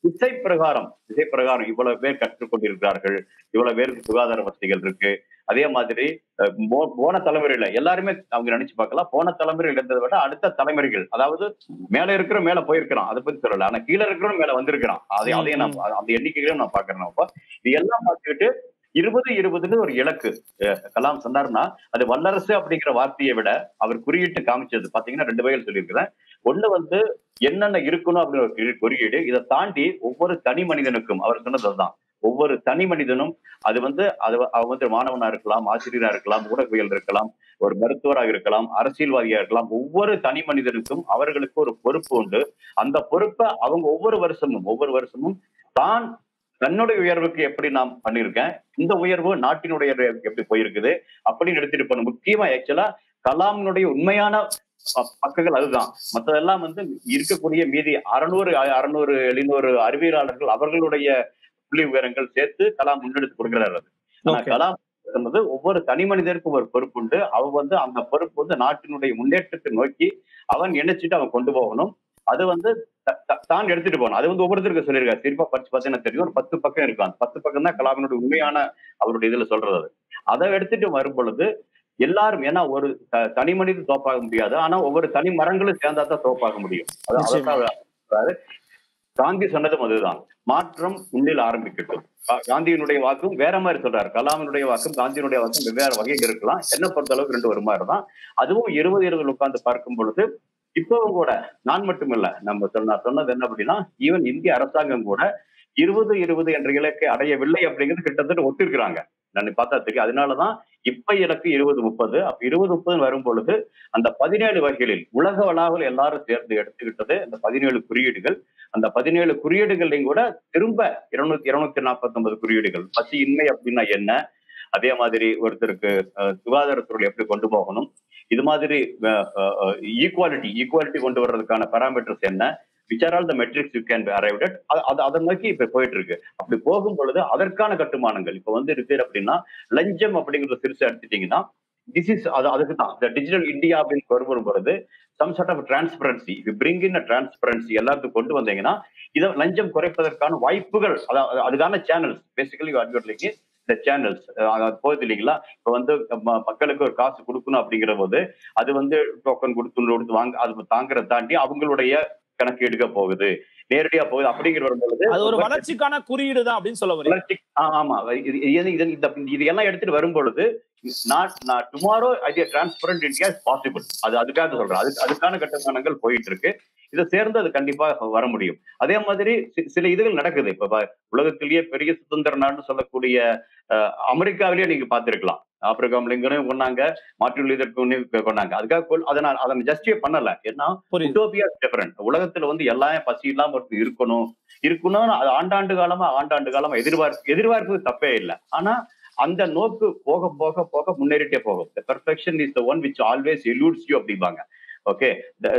திசை பிரகாரம் திசை பிரகாரம் இவ்வளவு பேர் கற்றுக்கொண்டிருக்கிறார்கள் இவ்வளவு பேருக்கு சுகாதார வசதிகள் இருக்கு அதே மாதிரி அஹ், போ- போன தலைமுறையில எல்லாருமே அவங்க நினைச்சு பார்க்கலாம் போன தலைமுறையில் இருந்ததை விட அடுத்த தலைமுறைகள் அதாவது மேல இருக்கிற மேல போயிருக்கிறான் அதை பத்தி சொல்லல ஆனா கீழே இருக்கிறவன் மேல வந்திருக்கிறான் அதை ம், அதையும் நான் அந்த எண்ணிக்கைகளையும் நான் பாக்குறேன் அப்ப இது எல்லாம் பார்த்துக்கிட்டு இருபது இருபதுன்னு ஒரு இலக்கு அஹ், கலாம் சொன்னாருன்னா அது வல்லரசு அப்படிங்கிற வார்த்தையை விட அவர் குறியிட்டு காமிச்சது பாத்தீங்கன்னா ரெண்டு வகையில் சொல்லியிருக்கிறேன் ஒண்ணு வந்து என்னென்ன இருக்கணும் அப்படின்னு ஒரு குறி- குறியீடு இதை தாண்டி ஒவ்வொரு தனி மனிதனுக்கும் அவர் சொன்னது அதுதான் ஒவ்வொரு தனி மனிதனும் அது வந்து அது வ- அவன் வந்து மாணவனா இருக்கலாம் ஆசிரியரா இருக்கலாம் ஊடகவியல் இருக்கலாம் ஒரு மருத்துவராக இருக்கலாம் அரசியல்வாதியா இருக்கலாம் ஒவ்வொரு தனி மனிதனுக்கும் அவர்களுக்கு ஒரு பொறுப்பு உண்டு அந்த பொறுப்பை அவங்க ஒவ்வொரு வருஷமும் ஒவ்வொரு வருஷமும் தான் தன்னுடைய உயர்வுக்கு எப்படி நான் பண்ணியிருக்கேன் இந்த உயர்வு நாட்டினுடைய உயர்வுக்கு எப்படி போயிருக்குது அப்படின்னு எடுத்துட்டு போகணும் முக்கியமா ஆக்சுவலா கலாமினுடைய உண்மையான ப- பக்கங்கள் அதுதான் மத்ததெல்லாம் வந்து இருக்கக்கூடிய மீதி அறுநூறு அறுநூறு எழுநூறு அறிவியலாளர்கள் அவர்களுடைய புள்ளி விவரங்கள் சேர்த்து கலாம் முன்னெடுத்து கொடுக்கிறார் அது ஆனா Okay. கலாம் சொன்னது ஒவ்வொரு தனி மனிதருக்கும் ஒரு பொறுப்பு உண்டு அவன் வந்து அந்த பொறுப்பு வந்து நாட்டினுடைய முன்னேற்றத்தை நோக்கி அவன் இணைச்சிட்டு அவன் கொண்டு போகணும் அது வந்து த- த- தான் எடுத்துட்டு போகணும் அது வந்து ஒவ்வொருத்தருக்கு சொல்லியிருக்காரு திருப்பா படிச்சு பார்த்தீங்கன்னா தெரியும் ஒரு பத்து பக்கம் இருக்கும் அந்த பத்து பக்கம் தான் கலாமினுடைய உண்மையான அவருடைய இதுல சொல்றது அது அதை எடுத்துட்டு வரும் பொழுது எல்லாரும் ஏன்னா ஒரு த- தனி மனிதன் தோப்பாக முடியாது ஆனா ஒவ்வொரு தனி மரங்களும் சேர்ந்தா தான் தோப்பாக முடியும் அது நிச்சயமா. அதான் சொல்றாரு. காந்தி சொன்னதும் அதுதான் மாற்றம் உன்னில் ஆரம்பிக்கட்டும் கா- காந்தியினுடைய வாக்கும் வேற மாதிரி சொல்றாரு கலாமினுடைய வாக்கும் காந்தியினுடைய வாக்கும் வெவ்வேறு வகைகள் இருக்கலாம் என்ன பொறுத்த அளவுக்கு ரெண்டு ஒரு மாதிரி தான் அதுவும் இருபது இருபது உட்கார்ந்து பார்க்கும் பொழுது இப்பவும் கூட நான் மட்டும் இல்ல நம்ம சொன்ன சொன்னது என்ன அப்படின்னா ஈவன் இந்திய அரசாங்கம் கூட இருபது இருபது என்ற இலக்கை அடையவில்லை அப்படிங்கிறது கிட்டத்தட்ட ஒத்திருக்கிறாங்க நான் பார்த்தா தெரியும் அதனாலதான் இப்ப இலக்கு இருபது முப்பது அப்ப இருபது முப்பது வரும் பொழுது அந்த பதினேழு வகைகளில் உலக அளவில் எல்லாரும் சேர்ந்து எடுத்துக்கிட்டது அந்த பதினேழு குறியீடுகள் அந்த பதினேழு குறியீடுகளையும் கூட திரும்ப இருநூத்தி இருநூத்தி நாற்பத்தி ஒன்பது குறியீடுகள் பசியின்மை அப்படின்னா என்ன அதே மாதிரி ஒருத்தருக்கு அஹ், சுகாதாரத்துறை எப்படி கொண்டு போகணும் இது மாதிரி ஈக்குவாலிட்டி ஈக்குவாலிட்டி கொண்டு வர்றதுக்கான பாராமீட்டர்ஸ் என்ன which are all the metrics you can arrive at அது அதை நோக்கி இப்ப போயிட்டு இருக்கு அப்படி போகும் பொழுது அதற்கான கட்டுமானங்கள் இப்ப வந்து இருக்கு அப்படின்னா லஞ்சம் அப்படிங்கறத சிறுசா எடுத்துட்டீங்கன்னா திஸ் இஸ் அது அதுக்கு தான் இந்த டிஜிட்டல் இந்தியா அப்படின்னு வரும் பொழுது some sort of transparency bring in transparency எல்லாத்துக்கும் கொண்டு வந்தீங்கன்னா இதை லஞ்சம் குறைப்பதற்கான வாய்ப்புகள் அதாவது அதுக்கான சேனல்ஸ் பேசிக்கலி அட்வர்டைசிங் இந்த சேனல்ஸ் போகுது இல்லைங்களா இப்ப வந்து ம- மக்களுக்கு ஒரு காசு கொடுக்கணும் அப்படிங்கிற போது அது வந்து டோக்கன் கொடுத்து கொடுத்து வாங்க அது தாங்குறத தாண்டி அவங்களுடைய கணக்கு எடுக்க போகுது நேரடியா போகுது அப்படிங்கிற வரும் பொழுது அது ஒரு வளர்ச்சிக்கான குறியீடு தான் அப்படின்னு சொல்ல வரீங்க வளர்ச்சி ஆ, ஆமா இது இது- இது- இந்த இது எல்லாம் எடுத்துட்டு வரும் பொழுது நாட் நான் tomorrow idea transparent India possible அது அதுக்காக சொல்றேன் அதுக்கு அதுக்கான கட்டுமானங்கள் போயிட்டு இருக்கு இதை சேர்ந்து அது கண்டிப்பா வர முடியும் அதே மாதிரி சி- சில இதுகள் நடக்குது இப்ப ப- உலகத்திலேயே பெரிய சுதந்திர நாடுன்னு சொல்லக்கூடிய அஹ், அமெரிக்காவிலேயே நீங்க பார்த்திருக்கலாம் ஆப்பிரிக்கா லிங்கனும் கொண்டாங்க மார்ட்டின் லூதர் கிங்கையும் கொண்டாங்க அதுக்காக கொல்- அதை நான் அதை ஜஸ்டிஃபை பண்ணல ஏன்னா புரியுது யூட்டோபியா டிஃபரெண்ட் உலகத்துல வந்து எல்லாமே பசி இல்லாம ஒருத்தர் இருக்கணும் இருக்கணும்னு அது ஆண்டாண்டு காலமா ஆண்டாண்டு காலமா எதிர்பார்ப்பு எதிர்பார்ப்பு தப்பே இல்லை ஆனா அந்த நோக்கு போக போக போக முன்னேறிட்டே போகும் perfection is the one which always eludes you அப்படிம்பாங்க okay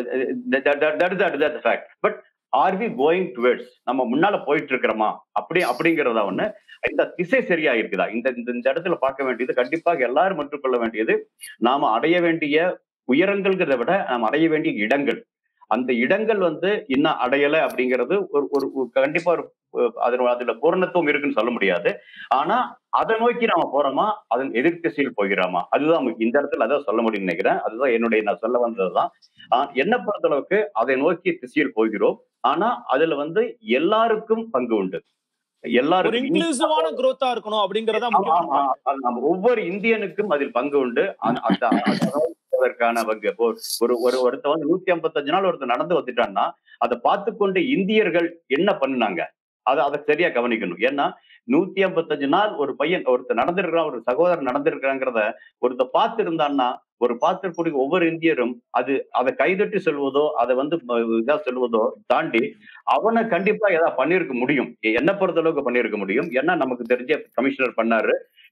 that fact but are we going towards நம்ம முன்னால போயிட்டு இருக்கிறோமா அப்படி அப்படிங்கறத ஒண்ணு இந்த திசை சரியா இருக்குதா இந்த இந்த இந்த இடத்துல பார்க்க வேண்டியது கண்டிப்பாக எல்லாரும் ஏற்றுக்கொள்ள வேண்டியது நாம அடைய வேண்டிய உயரங்கள்ங்கிறத விட நாம் அடைய வேண்டிய இடங்கள் அந்த இடங்கள் வந்து இன்னும் அடையல அப்படிங்கிறது ஒரு ஒரு ஒரு கண்டிப்பா ஒரு அஹ், அதுல அதுல பூரணத்துவம் இருக்குன்னு சொல்ல முடியாது ஆனா அதை நோக்கி நாம போறோமா அதன் எதிர் திசையில் போகிறோமா அதுதான் முக்கியம். இந்த இடத்துல அதான் சொல்ல முடியும் நினைக்கிறேன் அதுதான் என்னுடைய நான் சொல்ல வந்ததுதான் ஆஹ் என்ன பொறுத்தளவுக்கு அதை நோக்கி திசையில் போகிறோம் ஆனா அதுல வந்து எல்லாருக்கும் பங்கு உண்டு ஒரு எல்லாருக்கும் இன்க்ளூசிவான growth-ஆ இருக்கணும் அப்படிங்கறதா ஆமா, முக்கியமான ஆமா, ஆமா, ஆமா. ஒவ்வொரு இந்தியனுக்கும் அதில் பங்கு உண்டு அந்த- அந்த- அந்த- அதற்கான பங்கு இப்போ ஒரு ஒரு ஒருத்த வந்து நூத்தி ஐம்பத்தஞ்சு நாள் ஒருத்தர் நடந்து வந்துட்டான்னா அதை பார்த்து கொண்டு இந்தியர்கள் என்ன பண்ணுனாங்க அதை அதை சரியா கவனிக்கணும் ஏன்னா நூத்தி ஐம்பத்தஞ்சு நாள் ஒரு பையன் ஒருத்தர் நடந்திருக்கிறான் ஒரு சகோதரன் நடந்திருக்கிறாங்கிறத ஒருத்தர் பார்த்து இருந்தான்னா ஒரு பார்த்திருக்கூடிய ஒவ்வொரு இந்தியரும் அது அதை கைதட்டி சொல்வதோ அதை வந்து ம- இதா சொல்வதோ தாண்டி அவனை கண்டிப்பா ஏதாவது பண்ணியிருக்க முடியும் என்ன பொறுத்த அளவுக்கு பண்ணியிருக்க முடியும் ஏன்னா நமக்கு தெரிஞ்ச கமிஷனர் பண்ணாரு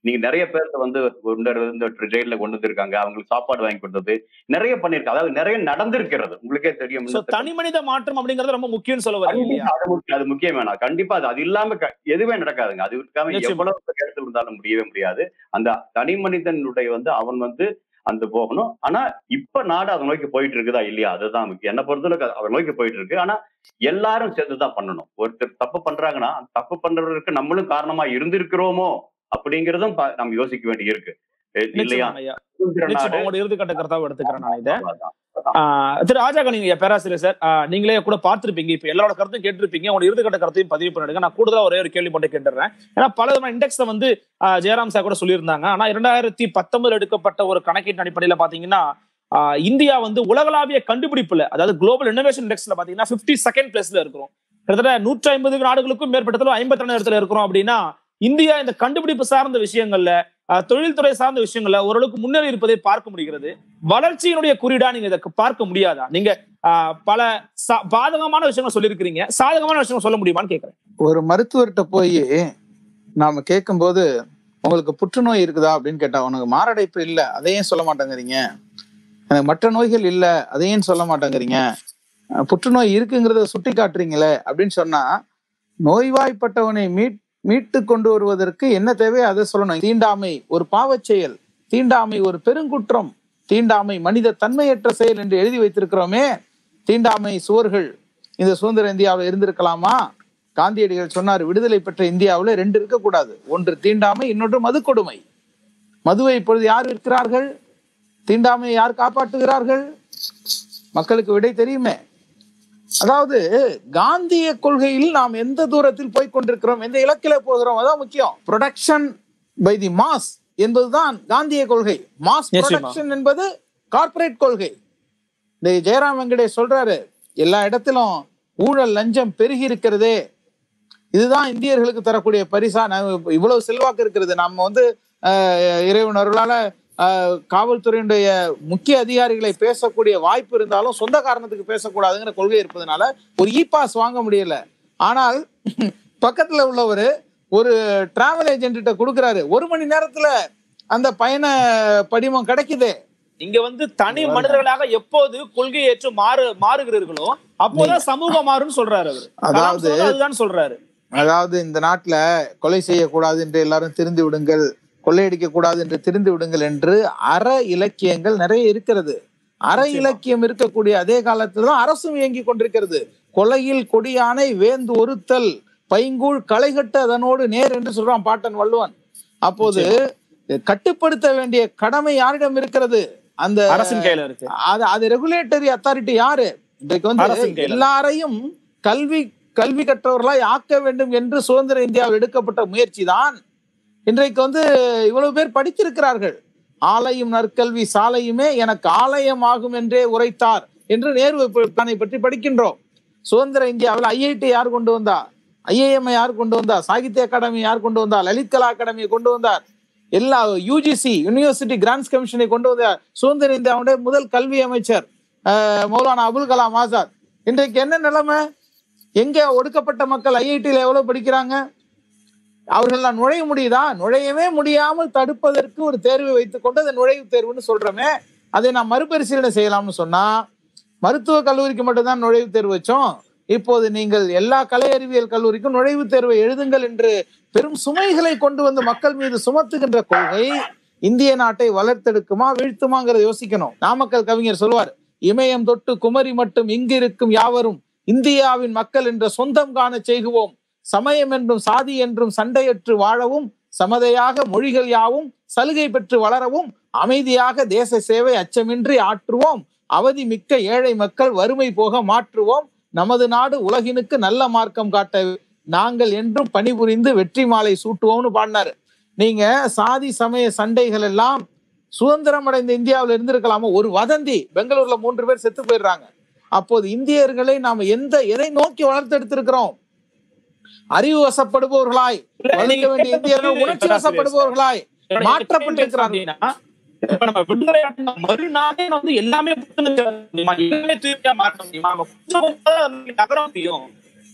நீங்க நிறைய பேர்த்த வந்து இந்த ஜெயில கொண்டு வந்திருக்காங்க அவங்களுக்கு சாப்பாடு வாங்கி கொடுத்தது நிறைய பண்ணிருக்காங்க அதாவது நிறைய நடந்திருக்கிறது உங்களுக்கே தெரியும் சோ தனி மனித மாற்றம் அப்படிங்கறது ரொம்ப முக்கியம்னு சொல்ல வரீங்க இல்லையா அது முக்கியம், அது முக்கியம் வேணாம் கண்டிப்பா அது அது இல்லாம க- எதுவுமே நடக்காதுங்க அது இருக்காம நிச்சயமா. எவ்வளவு பெரிய இடத்துல இருந்தாலும் முடியவே முடியாது அந்த தனி மனிதனுடைய வந்து அவன் வந்து அந்த போகணும் ஆனா இப்ப நாடு அதை நோக்கி போயிட்டு இருக்குதா இல்லையா அதுதான் முக்கியம் என்ன பொறுத்தளவுக்கு அதை நோக்கி போயிட்டு இருக்கு ஆனா எல்லாரும் சேர்ந்துதான் பண்ணணும் ஒருத்தர் தப்பு பண்றாங்கன்னா அந்த தப்பு பண்றவருக்கு நம்மளும் காரணமா இருந்திருக்கிறோமோ அப்படிங்கறதும் பா- நம்ம யோசிக்க வேண்டி இருக்கு எ- இல்லையா நிச்சயமா ஐயா சுதந்திர நிச்சயமா நாடு- உங்களோட இறுதிக்கட்ட கருத்தாவை எடுத்துக்கிறேன் நான் இதை அதான். ஆஹ் திரு ராஜாக நீங்க பேராசிரியர் சார் ஆஹ் நீங்களே கூட பார்த்திருப்பீங்க இப்ப எல்லாரோட கருத்தும் கேட்டிருப்பீங்க உங்களோட இறுதிக்கட்ட கருத்தையும் பதிவு பண்ணிடுங்க நான் கூடுதலா ஒரே ஒரு கேள்வி மட்டும் கேட்டுறேன் ஏன்னா பல விதமான இண்டெக்ஸ் வந்து ஆஹ் ஜெயராம் சார் கூட சொல்லியிருந்தாங்க ஆனா இரண்டாயிரத்தி பத்தொன்பதுல எடுக்கப்பட்ட ஒரு கணக்கீட்டின் அடிப்படையில பாத்தீங்கன்னா ஆஹ் இந்தியா வந்து உலகளாவிய கண்டுபிடிப்புல அதாவது குளோபல் இன்னோவேஷன் இண்டெக்ஸ்ல பாத்தீங்கன்னா 52 செகண்ட் பிளேஸ்ல இருக்கிறோம் கிட்டத்தட்ட நூற்றி ஐம்பது நாடுகளுக்கும் மேற்பட்டதுல ஐம்பத்தி ரெண்டு இடத்துல இருக்கிறோம் அப்படின்னா இந்தியா இந்த கண்டுபிடிப்பு சார்ந்த விஷயங்கள்ல ஆஹ் தொழில்துறை சார்ந்த விஷயங்கள்ல ஓரளவுக்கு முன்னேறி இருப்பதை பார்க்க முடிகிறது வளர்ச்சியினுடைய குறியீடா நீங்க இதை பார்க்க முடியாதா நீங்க ஆஹ் பல சா- பாதகமான விஷயங்கள் சொல்லியிருக்கிறீங்க சாதகமான விஷயங்கள் சொல்ல முடியுமான்னு கேக்குறேன் ஒரு மருத்துவர்கிட்ட போய் நாம கேட்கும்போது உங்களுக்கு புற்றுநோய் இருக்குதா அப்படின்னு கேட்டா உனக்கு மாரடைப்பு இல்ல அதையும் சொல்ல மாட்டேங்கிறீங்க எனக்கு மற்ற நோய்கள் இல்ல அதையும் சொல்ல மாட்டேங்கிறீங்க அஹ் புற்றுநோய் இருக்குங்கிறத சுட்டி காட்டுறீங்களே அப்படின்னு சொன்னா நோய்வாய்ப்பட்டவனை மீட் மீட்டு கொண்டு வருவதற்கு என்ன தேவையோ அதை சொல்லணும் தீண்டாமை ஒரு பாவச் செயல் தீண்டாமை ஒரு பெருங்குற்றம் தீண்டாமை மனித தன்மையற்ற செயல் என்று எழுதி வைத்திருக்கிறோமே தீண்டாமை சுவர்கள் இந்த சுதந்திர இந்தியாவில் இருந்திருக்கலாமா காந்தியடிகள் சொன்னார் விடுதலை பெற்ற இந்தியாவில் ரெண்டு இருக்கக்கூடாது ஒன்று தீண்டாமை இன்னொன்று மது கொடுமை மதுவை இப்பொழுது யார் விற்கிறார்கள் தீண்டாமையை யார் காப்பாற்றுகிறார்கள் மக்களுக்கு விடை தெரியுமே அதாவது காந்திய கொள்கையில் நாம் எந்த தூரத்தில் போய் கொண்டிருக்கிறோம் எந்த இலக்கில போகிறோம் அதான் முக்கியம் ப்ரொடக்ஷன் பை தி மாஸ் என்பதுதான் காந்திய கொள்கை மாஸ் நிச்சயமா. ப்ரொடக்ஷன் என்பது கார்ப்பரேட் கொள்கை இந்த ஜெயராம் வெங்கடேஷ் சொல்றாரு எல்லா இடத்திலும் ஊழல் லஞ்சம் பெருகி இருக்கிறதே இதுதான் இந்தியர்களுக்கு தரக்கூடிய பரிசா நான் இவ்வளவு செல்வாக்கு இருக்கிறது நம்ம வந்து ஆஹ், இறைவன் அருளால ஆஹ், காவல்துறையினுடைய முக்கிய அதிகாரிகளை பேசக்கூடிய வாய்ப்பு இருந்தாலும் சொந்த காரணத்துக்கு பேசக்கூடாதுங்கிற கொள்கை இருப்பதனால ஒரு இ பாஸ் வாங்க முடியல ஆனால் பக்கத்துல உள்ளவர் ஒரு டிராவல் ஏஜென்ட்ட கொடுக்குறாரு ஒரு மணி நேரத்துல அந்த பயண படிமம் கிடைக்குது இங்க வந்து தனி மனிதர்களாக எப்போது கொள்கை ஏற்று மாறு மாறுகிறீர்களோ அப்போதான் சமூகம் மாறும்னு சொல்றாரு அவரு அதாவது- கலாம் சொல்றது அதுதான் சொல்றாரு அதாவது இந்த நாட்டுல கொலை செய்யக்கூடாது என்று எல்லாரும் திரிந்து விடுங்கள் கொள்ளையடிக்க கூடாது என்று திரிந்து விடுங்கள் என்று அற இலக்கியங்கள் நிறைய இருக்கிறது அற இலக்கியம் இருக்கக்கூடிய அதே காலத்துல தான் அரசும் இயங்கி கொண்டிருக்கிறது கொலையில் கொடியானை வேந்து ஒருத்தல் பைங்கூழ் களைகட்டு அதனோடு நேர் என்று சொல்றான் பாட்டன் வள்ளுவன் அப்போது கட்டுப்படுத்த வேண்டிய கடமை யாரிடம் இருக்கிறது அந்த அரசின் கையில இருக்கு அது அது ரெகுலேட்டரி அத்தாரிட்டி யாரு இன்றைக்கு வந்து அரசின் கையில. எல்லாரையும் கல்வி கல்வி கற்றவர்களாய் ஆக்க வேண்டும் என்று சுதந்திர இந்தியாவில் எடுக்கப்பட்ட முயற்சி தான் இன்றைக்கு வந்து இவ்வளவு பேர் படித்திருக்கிறார்கள் ஆலயம் நற்கல்வி சாலையுமே எனக்கு ஆலயம் ஆகும் என்றே உரைத்தார் என்று நேரு பிளானை பற்றி படிக்கின்றோம் சுதந்திர இந்தியாவில் ஐஐடி யார் கொண்டு வந்தா ஐஏஎம் யார் கொண்டு வந்தா சாகித்ய அகாடமி யார் கொண்டு வந்தா லலித் கலா அகாடமியை கொண்டு வந்தார் எல்லா யூஜிசி யூனிவர்சிட்டி கிராண்ட்ஸ் கமிஷனை கொண்டு வந்தார் சுதந்திர இந்தியாவுடைய முதல் கல்வி அமைச்சர் அஹ், மௌலானா அபுல் கலாம் ஆசாத் இன்றைக்கு என்ன நிலைமை எங்க ஒடுக்கப்பட்ட மக்கள் ஐஐடியில் எவ்வளவு படிக்கிறாங்க அவர்கள்லாம் நுழைய முடியுதா நுழையவே முடியாமல் தடுப்பதற்கு ஒரு தேர்வை வைத்துக்கொண்டு அதை நுழைவுத் தேர்வுன்னு சொல்றோமே அதை நாம் மறுபரிசீலனை செய்யலாம்னு சொன்னா மருத்துவக் கல்லூரிக்கு மட்டும்தான் நுழைவுத் தேர்வு வச்சோம் இப்போது நீங்கள் எல்லா கலை அறிவியல் கல்லூரிக்கும் நுழைவுத் தேர்வை எழுதுங்கள் என்று பெரும் சுமைகளை கொண்டு வந்து மக்கள் மீது சுமத்துகின்ற கொள்கை இந்திய நாட்டை வளர்த்தெடுக்குமா வீழ்த்துமாங்கிறத யோசிக்கணும் நாமக்கல் கவிஞர் சொல்வார் இமயம் தொட்டு குமரி மட்டும் இங்கிருக்கும் யாவரும் இந்தியாவின் மக்கள் என்ற சொந்தம் காண செய்குவோம் சமயம் என்றும் சாதி என்றும் சண்டையற்று வாழவும் சமதையாக மொழிகள் யாவும் சலுகை பெற்று வளரவும் அமைதியாக தேச சேவை அச்சமின்றி ஆற்றுவோம் அவதி மிக்க ஏழை மக்கள் வறுமை போக மாற்றுவோம் நமது நாடு உலகினுக்கு நல்ல மார்க்கம் காட்ட நாங்கள் என்றும் பணிபுரிந்து வெற்றி மாலை சூட்டுவோம்னு பாடினாரு நீங்க சாதி சமய சண்டைகள் எல்லாம் சுதந்திரம் அடைந்த இந்தியாவில் இருந்திருக்கலாமோ ஒரு வதந்தி பெங்களூர்ல மூன்று பேர் செத்து போயிடுறாங்க அப்போது இந்தியர்களை நாம எந்த எதை நோக்கி வளர்த்தெடுத்திருக்கிறோம் அறிவு வசப்படுபவர்களாய் வளர்க்க வேண்டிய இந்தியர்கள் உணர்ச்சி வசப்படுபவர்களாய் மாற்றப்பட்டிருக்கிறார்கள் அப்படின்னா, இப்ப நம்ம விடுதலை அடைந்த மறுநாளே வந்து எல்லாமே புத்துணர்ச்சி அடைஞ்சிருமா? எல்லாமே தூய்மையா மாற்ற முடியுமா நம்ம கொஞ்சம் கொஞ்சம் நகர முடியும்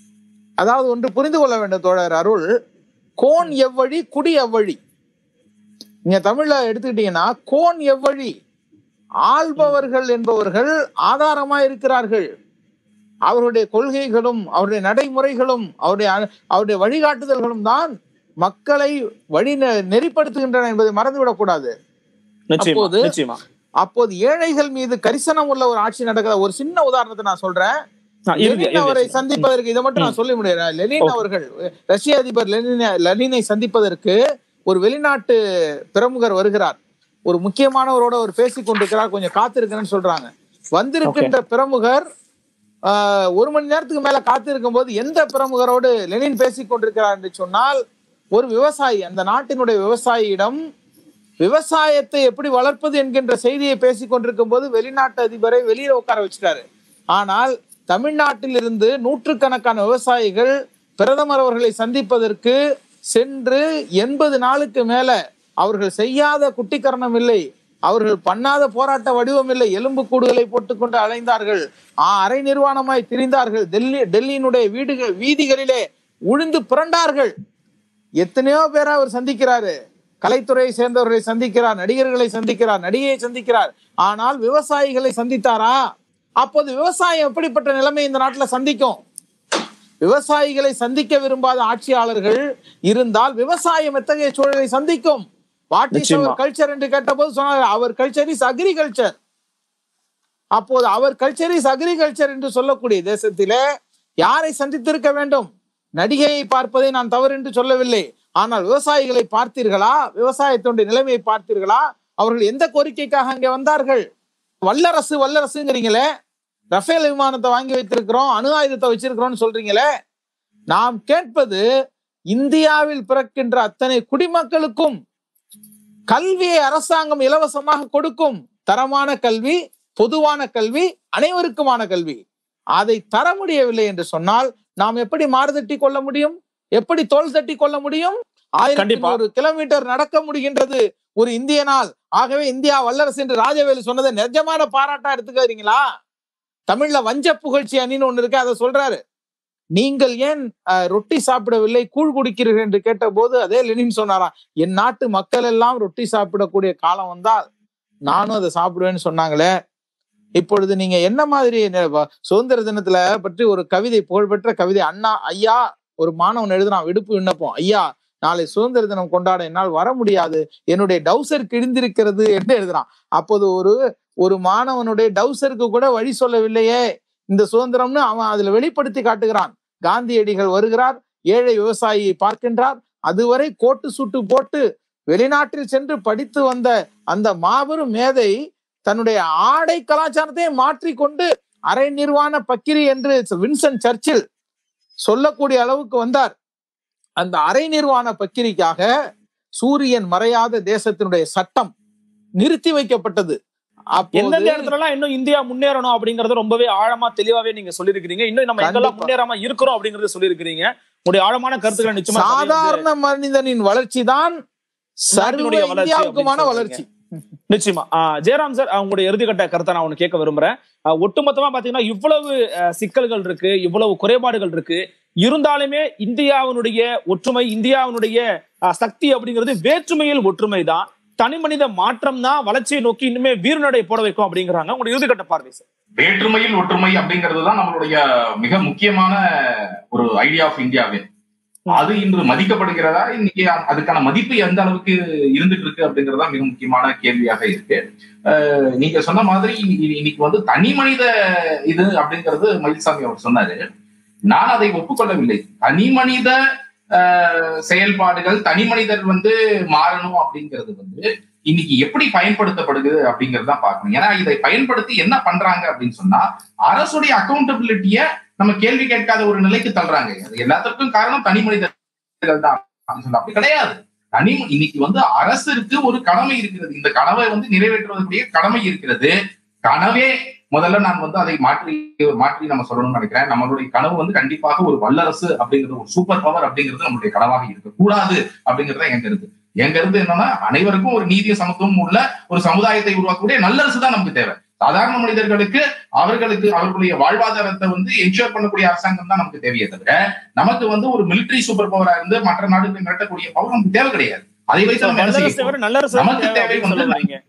அதாவது ஒன்று புரிந்து கொள்ள வேண்டும் தோழர் அருள் கோன் எவ்வழி குடி எவ்வழி நீங்க தமிழ்ல எடுத்துக்கிட்டீங்கன்னா கோன் எவ்வழி ஆள்பவர்கள் என்பவர்கள் ஆதாரமா இருக்கிறார்கள் அவருடைய கொள்கைகளும் அவருடைய நடைமுறைகளும் அவருடைய அ- அவருடைய வழிகாட்டுதல்களும் தான் மக்களை வழி நெ- நெறிப்படுத்துகின்றன என்பதை மறந்துவிடக் கூடாது நிச்சயமா அப்போது- நிச்சயமா அப்போது ஏழைகள் மீது கரிசனம் உள்ள ஒரு ஆட்சி நடக்கிற ஒரு சின்ன உதாரணத்தை நான் சொல்றேன் ஆ, இறுதி- லெனின் இறுதி அவரை சொல்லுங்க. சந்திப்பதற்கு இதை மட்டும் நான் சொல்ல முடியாது லெனின் Okay. அவர்கள் ரஷ்ய அதிபர் லெனின் லெனினை சந்திப்பதற்கு ஒரு வெளிநாட்டு பிரமுகர் வருகிறார் ஒரு முக்கியமானவரோட அவர் பேசிக் கொண்டிருக்கிறார் கொஞ்சம் காத்திருக்கிறேன்னு சொல்றாங்க வந்திருக்கின்ற பிரமுகர் ஆஹ், ஒரு மணி நேரத்துக்கு மேல காத்திருக்கும் போது எந்த பிரமுகரோடு லெனின் பேசிக் கொண்டிருக்கிறார் என்று சொன்னால் ஒரு விவசாயி அந்த நாட்டினுடைய விவசாயியிடம் விவசாயத்தை எப்படி வளர்ப்பது என்கின்ற செய்தியை பேசிக் கொண்டிருக்கும் போது வெளிநாட்டு அதிபரை வெளியில உட்கார வச்சுட்டாரு ஆனால் தமிழ்நாட்டில் இருந்து நூற்றுக்கணக்கான விவசாயிகள் பிரதமர் அவர்களை சந்திப்பதற்கு சென்று எண்பது நாளுக்கு மேல அவர்கள் செய்யாத குட்டிக்கரணம் இல்லை அவர்கள் பண்ணாத போராட்ட வடிவம் இல்லை எலும்பு கூடுகளை போட்டுக்கொண்டு அலைந்தார்கள் ஆ, அரை நிர்வாணமாய் திரிந்தார்கள் டெல்லி டெல்லியினுடைய வீடுகள் வீதிகளிலே உழுந்து புரண்டார்கள் எத்தனையோ பேரை அவர் சந்திக்கிறாரு கலைத்துறையை சேர்ந்தவர்களை சந்திக்கிறார் நடிகர்களை சந்திக்கிறார் நடிகையை சந்திக்கிறார் ஆனால் விவசாயிகளை சந்தித்தாரா அப்போது விவசாயம் எப்படிப்பட்ட நிலைமை இந்த நாட்டுல சந்திக்கும் விவசாயிகளை சந்திக்க விரும்பாத ஆட்சியாளர்கள் இருந்தால் விவசாயம் எத்தகைய சூழலை சந்திக்கும் வாட் இஸ் நிச்சயமா. அவர் கல்ச்சர் என்று கேட்டபோது சொன்னார் அவர் கல்ச்சர் இஸ் அக்ரிகல்ச்சர் அப்போது அவர் கல்ச்சர் இஸ் அக்ரிகல்ச்சர் என்று சொல்லக்கூடிய தேசத்திலே யாரை சந்தித்திருக்க வேண்டும் நடிகையை பார்ப்பதை நான் தவறு என்று சொல்லவில்லை ஆனால் விவசாயிகளை பார்த்தீர்களா விவசாயத்தினுடைய நிலைமையை பார்த்தீர்களா அவர்கள் எந்த கோரிக்கைக்காக அங்கே வந்தார்கள் வல்லரசு வல்லரசுங்கிறீங்களே ரஃபேல் விமானத்தை வாங்கி வைத்திருக்கிறோம் அணு ஆயுதத்தை வச்சிருக்கிறோம்னு சொல்றீங்களே நாம் கேட்பது இந்தியாவில் பிறக்கின்ற அத்தனை குடிமக்களுக்கும் கல்வியை அரசாங்கம் இலவசமாக கொடுக்கும் தரமான கல்வி பொதுவான கல்வி அனைவருக்குமான கல்வி அதை தர முடியவில்லை என்று சொன்னால் நாம் எப்படி மாறுதட்டி கொள்ள முடியும் எப்படி தோல் தட்டி கொள்ள முடியும் ஆயிரத்தி கண்டிப்பா. நூறு கிலோமீட்டர் நடக்க முடிகின்றது ஒரு இந்தியனால் ஆகவே இந்தியா வல்லரசு என்று ராஜவேலு சொன்னதை நிஜமான பாராட்டா எடுத்துக்கிறீங்களா தமிழ்ல வஞ்ச புகழ்ச்சி அணின்னு ஒண்ணு இருக்கு அதை சொல்றாரு நீங்கள் ஏன் அஹ், ரொட்டி சாப்பிடவில்லை கூழ் குடிக்கிறீர்கள் என்று கேட்டபோது அதே லெனின் சொன்னாராம் என் நாட்டு மக்கள் எல்லாம் ரொட்டி சாப்பிடக்கூடிய காலம் வந்தால் நானும் அதை சாப்பிடுவேன்னு சொன்னாங்களே இப்பொழுது நீங்க என்ன மாதிரி ந- வ- சுதந்திர தினத்துல பற்றி ஒரு கவிதை புகழ்பெற்ற கவிதை அண்ணா ஐயா ஒரு மாணவன் எழுதுறான் விடுப்பு விண்ணப்பம் ஐயா நாளை சுதந்திர தினம் கொண்டாட என்னால் வர முடியாது என்னுடைய டவுசர் கிழிந்திருக்கிறது என்று எழுதுறான் அப்போது ஒரு ஒரு மாணவனுடைய டவுசருக்கு கூட வழி சொல்லவில்லையே இந்த சுதந்திரம்னு அவன் அதுல வெளிப்படுத்தி காட்டுகிறான் காந்தியடிகள் வருகிறார் ஏழை விவசாயியை பார்க்கின்றார் அதுவரை கோட்டு சூட்டு போட்டு வெளிநாட்டில் சென்று படித்து வந்த அந்த மாபெரும் மேதை தன்னுடைய ஆடை கலாச்சாரத்தை மாற்றிக்கொண்டு அரை நிர்வாண பக்கிரி என்று வின்சன் சர்ச்சில் சொல்லக்கூடிய அளவுக்கு வந்தார் அந்த அரை நிர்வாண பக்கிரிக்காக சூரியன் மறையாத தேசத்தினுடைய சட்டம் நிறுத்தி வைக்கப்பட்டது எந்தெந்த அப்போது இடத்துல எல்லாம் இன்னும் இந்தியா முன்னேறணும் அப்படிங்கறது ரொம்பவே ஆழமா தெளிவாவே நீங்க சொல்லியிருக்கிறீங்க இன்னும் நம்ம எங்கெல்லாம் கண்டிப்பா. முன்னேறாம இருக்கிறோம் அப்படிங்கறத சொல்லியிருக்கிறீங்க உங்களுடைய ஆழமான கருத்துக்களை நிச்சயமா சபையில வந்து- சாதாரண மனிதனின் வளர்ச்சி தான் சர்வ நாட்டினுடைய வளர்ச்சி இந்தியாவுக்குமான அப்படின்னு வளர்ச்சி நிச்சயமா ஆஹ் ஜெயராம் சார் உங்களுடைய இறுதிக்கட்ட கருத்தை நான் ஒண்ணு கேட்க விரும்புறேன் ஆஹ் ஒட்டுமொத்தமா பாத்தீங்கன்னா இவ்வளவு ஆஹ் சிக்கல்கள் இருக்கு இவ்வளவு குறைபாடுகள் இருக்கு இருந்தாலுமே இந்தியாவினுடைய ஒற்றுமை இந்தியாவினுடைய ஆஹ் சக்தி அப்படிங்கிறது வேற்றுமையில் ஒற்றுமை தான் தனி மனித மாற்றம் தான் வளர்ச்சியை நோக்கி இன்னுமே வீரநடை போட வைக்கும் அப்படிங்கிறாங்க உங்களுடைய இறுதிக்கட்ட பார்வை சார் வேற்றுமையில் ஒற்றுமை அப்படிங்கிறது தான் நம்மளுடைய மிக முக்கியமான ஒரு ஐடியா ஆஃப் இந்தியாவே அது இன்று மதிக்கப்படுகிறதா இன்னைக்கு அதுக்கான மதிப்பு எந்த அளவுக்கு இருந்துட்டு இருக்கு அப்படிங்கறதா மிக முக்கியமான கேள்வியாக இருக்கு அஹ் நீங்க சொன்ன மாதிரி இ- இன்னைக்கு வந்து தனி மனித இது அப்படிங்கிறது மயில்சாமி அவர் சொன்னாரு நான் அதை ஒப்புக்கொள்ளவில்லை தனி மனித அஹ், செயல்பாடுகள் தனி மனிதர் வந்து மாறணும் அப்படிங்கிறது வந்து இன்னைக்கு எப்படி பயன்படுத்தப்படுது அப்படிங்கறத பார்க்கணும் ஏன்னா இதை பயன்படுத்தி என்ன பண்றாங்க அப்படின்னு சொன்னா அரசுடைய அக்கௌண்டபிலிட்டிய நம்ம கேள்வி கேட்காத ஒரு நிலைக்கு தள்ளுறாங்க அது எல்லாத்துக்கும் காரணம் தனி மனிதர்கள் தான் அப்படின்னு சொன்னா அப்படி கிடையாது தனி இன்னைக்கு வந்து அரசிற்கு ஒரு கடமை இருக்கிறது இந்த கனவை வந்து நிறைவேற்றுவதற்குரிய கடமை இருக்கிறது கனவே முதல்ல நான் வந்து அதை மாற்றி மாற்றி நம்ம சொல்லணும்னு நினைக்கிறேன் நம்மளுடைய கனவு வந்து கண்டிப்பாக ஒரு வல்லரசு அப்படிங்கிறது ஒரு சூப்பர் பவர் அப்படிங்கிறது நம்மளுடைய கனவாக இருக்கக்கூடாது அப்படிங்கிறது எங்க இருக்கு எங்க இருந்து என்னன்னா அனைவருக்கும் ஒரு நீதிய சமத்துவம் உள்ள ஒரு சமுதாயத்தை உருவாக்கக்கூடிய நல்லரசு தான் நமக்கு தேவை சாதாரண மனிதர்களுக்கு அவர்களுக்கு அவர்களுடைய வாழ்வாதாரத்தை வந்து என்ஷூர் பண்ணக்கூடிய அரசாங்கம் தான் நமக்கு தேவையே தவிர நமக்கு வந்து ஒரு மிலிட்டரி சூப்பர் பவரா இருந்து மற்ற நாடுகளை மிரட்டக்கூடிய பவர் நமக்கு தேவை கிடையாது அதை வைத்து நம்ம என்ன செய்ய வல்லரசை விட நல்லரசு நமக்கு தேவை தேவை அப்படின்னு வந்து சொல்ல வரீங்க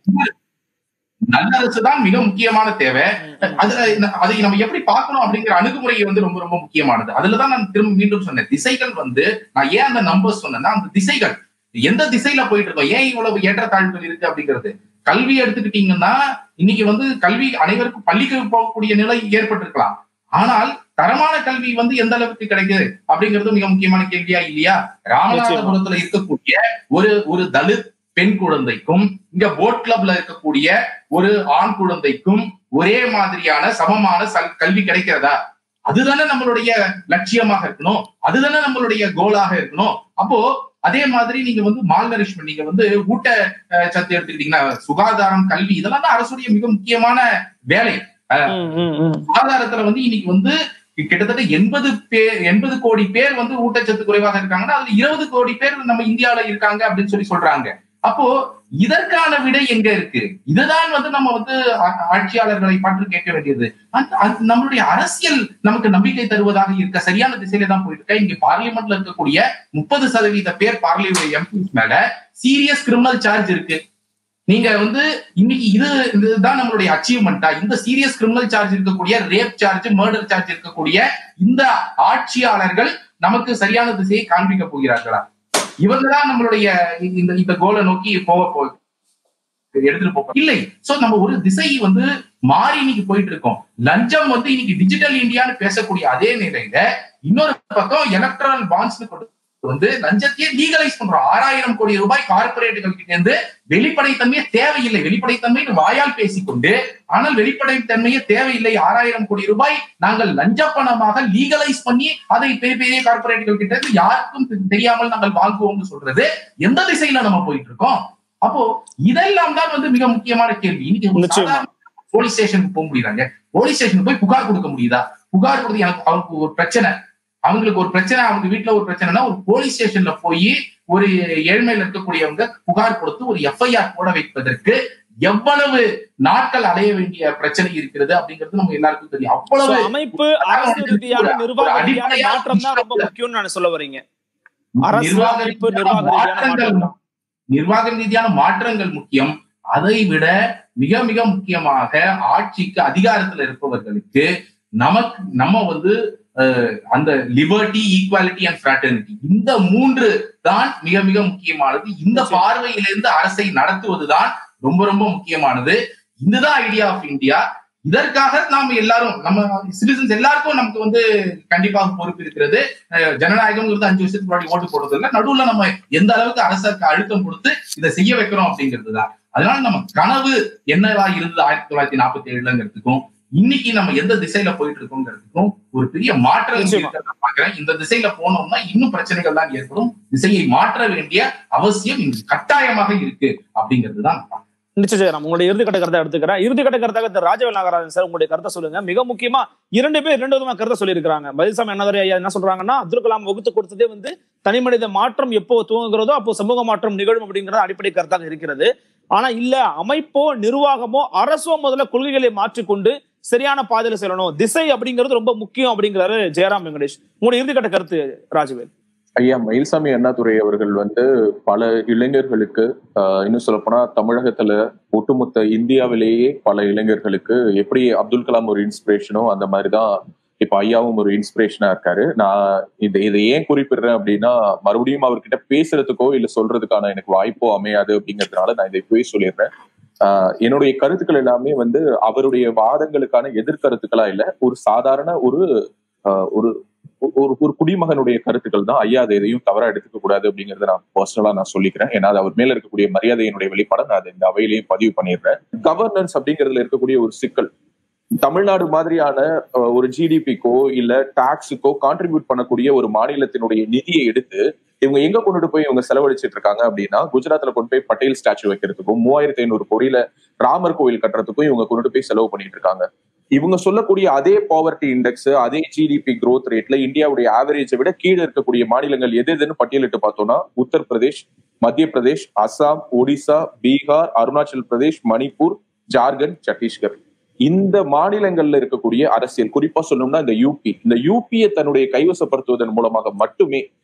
நல்லரசு தான் மிக முக்கியமான தேவை அதுல ந- அதை நம்ம எப்படி பார்க்கணும் அப்படிங்கிற அணுகுமுறை வந்து ரொம்ப ரொம்ப முக்கியமானது அதுலதான் நான் திரும்ப மீண்டும் சொன்னேன் திசைகள் வந்து நான் ஏன் அந்த நம்பர்ஸ் சொன்னேன்னா அந்த திசைகள் எந்த திசையில போயிட்டு இருக்கோம் ஏன் இவ்வளவு ஏற்றத்தாழ்வுகள் இருக்கு அப்படிங்கிறது கல்வி எடுத்துக்கிட்டீங்கன்னா இன்னைக்கு வந்து கல்வி அனைவருக்கும் பள்ளிக்கு போகக்கூடிய நிலை ஏற்பட்டிருக்கலாம் ஆனால் தரமான கல்வி வந்து எந்த அளவுக்கு கிடைக்குது அப்படிங்கிறது மிக முக்கியமான கேள்வியா இல்லையா ராமநாதபுரத்துல இருக்கக்கூடிய ஒரு ஒரு தலித் பெண் குழந்தைக்கும் இங்க போட் கிளப்ல இருக்கக்கூடிய ஒரு ஆண் குழந்தைக்கும் ஒரே மாதிரியான சமமான சல்- கல்வி கிடைக்கிறதா அதுதானே நம்மளுடைய லட்சியமாக இருக்கணும் அதுதானே நம்மளுடைய கோலாக இருக்கணும் அப்போ அதே மாதிரி நீங்க வந்து மால் நரிஷ்மெண்ட் நீங்க வந்து ஊட்ட அஹ், சத்து எடுத்துக்கிட்டீங்கன்னா சுகாதாரம் கல்வி இதெல்லாம் தான் அரசுடைய மிக முக்கியமான வேலை ம், ம், ம். சுகாதாரத்துல வந்து இன்னைக்கு வந்து கிட்டத்தட்ட எண்பது பேர் எண்பது கோடி பேர் வந்து ஊட்டச்சத்து குறைவாக இருக்காங்கன்னா அதுல இருபது கோடி பேர் நம்ம இந்தியாவுல இருக்காங்க அப்படின்னு சொல்லி சொல்றாங்க அப்போ இதற்கான விடை எங்க இருக்கு இதுதான் வந்து நம்ம வந்து ஆ- ஆட்சியாளர்களை பார்த்து கேட்க வேண்டியது அந்த- அந்த நம்மளுடைய அரசியல் நமக்கு நம்பிக்கை தருவதாக இருக்க சரியான திசையில தான் போயிட்டு இருக்க இங்க பார்லிமெண்ட்ல இருக்கக்கூடிய முப்பது சதவீத பேர் பார்லிமெண்ட் எம்பிஸ் மேல சீரியஸ் கிரிமினல் சார்ஜ் இருக்கு நீங்க வந்து இன்னைக்கு இது இதுதான் நம்மளுடைய அச்சீவ்மெண்டா இந்த சீரியஸ் கிரிமினல் சார்ஜ் இருக்கக்கூடிய ரேப் சார்ஜ் மர்டர் சார்ஜ் இருக்கக்கூடிய இந்த ஆட்சியாளர்கள் நமக்கு சரியான திசையை காண்பிக்க போகிறார்களா இவங்க தான் நம்மளுடைய இந்த இந்த கோலை நோக்கி போக போ எடுத்துட்டு போக இல்லை சோ நம்ம ஒரு திசை வந்து மாறி இன்னைக்கு போயிட்டு இருக்கோம் லஞ்சம் வந்து இன்னைக்கு டிஜிட்டல் இந்தியான்னு பேசக்கூடிய அதே நிலையில இன்னொரு பக்கம் எலக்ட்ரல் பாண்ட்ஸ் கொண்டு வந்து லஞ்சத்தையே லீகலைஸ் பண்றோம் ஆறாயிரம் கோடி ரூபாய் கார்பரேட்டுகள் கிட்ட இருந்து வெளிப்படைத்தன்மையே தேவையில்லை வெளிப்படைத்தன்மை வாயால் பேசிக்கொண்டு ஆனால் வெளிப்படைத்தன்மையே தேவையில்லை ஆறாயிரம் கோடி ரூபாய் நாங்கள் லஞ்ச பணமாக லீகலைஸ் பண்ணி அதை பெரிய பெரிய கார்பரேட்டுகள் கிட்ட இருந்து யாருக்கும் தெ- தெரியாமல் நாங்கள் வாங்குவோம்னு சொல்றது எந்த திசையில நம்ம போயிட்டு இருக்கோம் அப்போ இதெல்லாம் தான் வந்து மிக முக்கியமான கேள்வி இன்னைக்கு ஒரு நிச்சயமா. சாதாரண போலீஸ் ஸ்டேஷனுக்கு போக முடியறாங்க போலீஸ் ஸ்டேஷனுக்கு போய் புகார் கொடுக்க முடியுதா புகார் கொடுத்து எனக்கு அவருக்கு ஒரு பிரச்சனை அவங்களுக்கு ஒரு பிரச்சனை அவங்க வீட்டுல ஒரு பிரச்சனைனா ஒரு போலீஸ் ஸ்டேஷன்ல போய் ஒரு ஏழ்மையில இருக்கக்கூடியவங்க புகார் கொடுத்து ஒரு எஃப்ஐஆர் போட வைப்பதற்கு எவ்வளவு நாட்கள் அடைய வேண்டிய பிரச்சனை இருக்கிறது அப்படிங்கிறது நம்ம எல்லாருக்கும் தெரியும் So, அவ்வளவு அமைப்பு அரசு ரீதியான நிர்வாக ரீதியான மாற்றம் தான் ரொம்ப முக்கியம்னு நான் சொல்ல வரீங்க அரசு நிர்வாக அமைப்பு ரீதியான நிர்வாக ரீதியான மாற்றங்கள் மாற்றம் தான். நிர்வாக ரீதியான மாற்றங்கள் முக்கியம் அதை விட மிக மிக முக்கியமாக ஆட்சிக்கு அதிகாரத்துல இருப்பவர்களுக்கு நமக்கு நம்ம வந்து அஹ், அந்த லிபர்ட்டி ஈக்குவாலிட்டி அண்ட் ஃபிராட்டர்னிட்டி இந்த மூன்று தான் மிக மிக முக்கியமானது இந்த நிச்சயம். பார்வையிலிருந்து அரசை நடத்துவதுதான் ரொம்ப ரொம்ப முக்கியமானது இதுதான் ஐடியா ஆஃப் இந்தியா இதற்காக நாம் எல்லாரும் நம்ம சிட்டிசன்ஸ் எல்லாருக்கும் நமக்கு வந்து கண்டிப்பாக பொறுப்பு இருக்கிறது அஹ், ஜனநாயகம்ங்கிறது அஞ்சு வருஷத்துக்கு முன்னாடி ஓட்டு போடுறது இல்ல நடுவுல நம்ம எந்த அளவுக்கு அரசுக்கு அழுத்தம் கொடுத்து இதை செய்ய வைக்கிறோம் அப்படிங்கிறது தான் அதனால நம்ம கனவு என்னவா இருந்தது ஆயிரத்தி தொள்ளாயிரத்தி நாற்பத்தி ஏழுலங்கிறதுக்கும் இன்னைக்கு நம்ம எந்த திசையில போயிட்டு இருக்கோங்கிறதுக்கும் ஒரு பெரிய மாற்றம் நிச்சயமா. இருக்கிறத நான் பார்க்கிறேன் இந்த திசையில போனோம்னா இன்னும் பிரச்சனைகள் தான் ஏற்படும் திசையை மாற்ற வேண்டிய அவசியம் இங்கு கட்டாயமாக இருக்கு அப்படிங்கிறது தான் நிச்சயம் ஜெயராம் உங்களுடைய இறுதிக்கட்ட கருத்தை எடுத்துக்கிறேன் இறுதிக்கட்ட கருத்தாக திரு ராஜவேல் நாகராஜன் சார் உங்களுடைய கருத்தை சொல்லுங்க மிக முக்கியமா இரண்டு பேர் இரண்டு விதமா கருத்தை சொல்லியிருக்காங்க பதில்சாமி அண்ணாதுரை ஐயா என்ன சொல்றாங்கன்னா அப்துல் கலாம் வகுத்து கொடுத்ததே வந்து தனி மனித மாற்றம் எப்போ துவங்குகிறதோ அப்போ சமூக மாற்றம் நிகழும் அப்படிங்கிறது அடிப்படை கருத்தாக இருக்கிறது ஆனா இல்ல அமைப்போ நிர்வாகமோ அரசோ முதல்ல கொள்கைகளை மாற்றிக்கொண்டு சரியான பாதையில செல்லணும் திசை அப்படிங்கிறது ரொம்ப முக்கியம் அப்படிங்கிறாரு ஜெயராம் வெங்கடேஷ் உங்களுடைய இறுதிக்கட்ட கருத்து ராஜவேல் ஐயா மயில்சாமி அண்ணாதுரை அவர்கள் வந்து பல இளைஞர்களுக்கு ஆஹ், இன்னும் சொல்ல போனா தமிழகத்துல ஒட்டுமொத்த இந்தியாவிலேயே பல இளைஞர்களுக்கு எப்படி அப்துல் கலாம் ஒரு இன்ஸ்பிரேஷனோ அந்த மாதிரிதான் இப்ப ஐயாவும் ஒரு இன்ஸ்பிரேஷனா இருக்காரு நான் இதை இதை ஏன் குறிப்பிடுறேன் அப்படின்னா மறுபடியும் அவர்கிட்ட பேசுறதுக்கோ இல்ல சொல்றதுக்கான எனக்கு வாய்ப்போ அமையாது அப்படிங்கிறதுனால நான் இதை போய் சொல்லிடுறேன் ஆஹ், என்னுடைய கருத்துக்கள் எல்லாமே வந்து அவருடைய வாதங்களுக்கான எதிர்கருத்துக்களா இல்ல ஒரு சாதாரண ஒரு ஆஹ், ஒரு ஒரு ஒரு குடிமகனுடைய கருத்துக்கள் தான் ஐயா அதை எதையும் தவறா எடுத்துக்க கூடாது அப்படிங்கறத நான் பர்சனலா நான் சொல்லிக்கிறேன் ஏன்னா அது அவர் மேல இருக்கக்கூடிய மரியாதையினுடைய வெளிப்பாட நான் அதை இந்த அவையிலையும் பதிவு பண்ணிடுறேன் கவர்னன்ஸ் அப்படிங்கிறதுல இருக்கக்கூடிய ஒரு சிக்கல் தமிழ்நாடு மாதிரியான அஹ், ஒரு ஜிடிபிக்கோ இல்ல டாக்ஸுக்கோ கான்ட்ரிபியூட் பண்ணக்கூடிய ஒரு மாநிலத்தினுடைய நிதியை எடுத்து இவங்க எங்க கொண்டுட்டு போய் இவங்க செலவழிச்சிட்டு இருக்காங்க அப்படின்னா குஜராத்ல கொண்டு போய் பட்டேல் ஸ்டாச்சு வைக்கிறதுக்கும் மூவாயிரத்தி ஐநூறு கோடியில ராமர் கோவில் கட்டுறதுக்கும் இவங்க கொண்டுட்டு போய் செலவு பண்ணிட்டு இருக்காங்க இவங்க சொல்லக்கூடிய அதே பாவர்ட்டி இண்டெக்ஸ் அதே ஜிடிபி growth ரேட்ல இந்தியாவுடைய ஆவரேஜை விட கீழே இருக்கக்கூடிய மாநிலங்கள் எது எதுன்னு பட்டியலிட்டு பார்த்தோம்னா உத்தரப்பிரதேஷ் மத்திய பிரதேஷ் அஸ்ஸாம் ஒடிசா பீகார் அருணாச்சல் பிரதேஷ் மணிப்பூர் ஜார்க்கண்ட் சத்தீஸ்கர் இந்த மாநிலங்கள்ல இருக்கக்கூடிய அரசியல் குறிப்பா சொல்லணும்னா இந்த யூபி இந்த யூபியை தன்னுடைய கைவசப்படுத்துவதன் மூலமாக மட்டுமே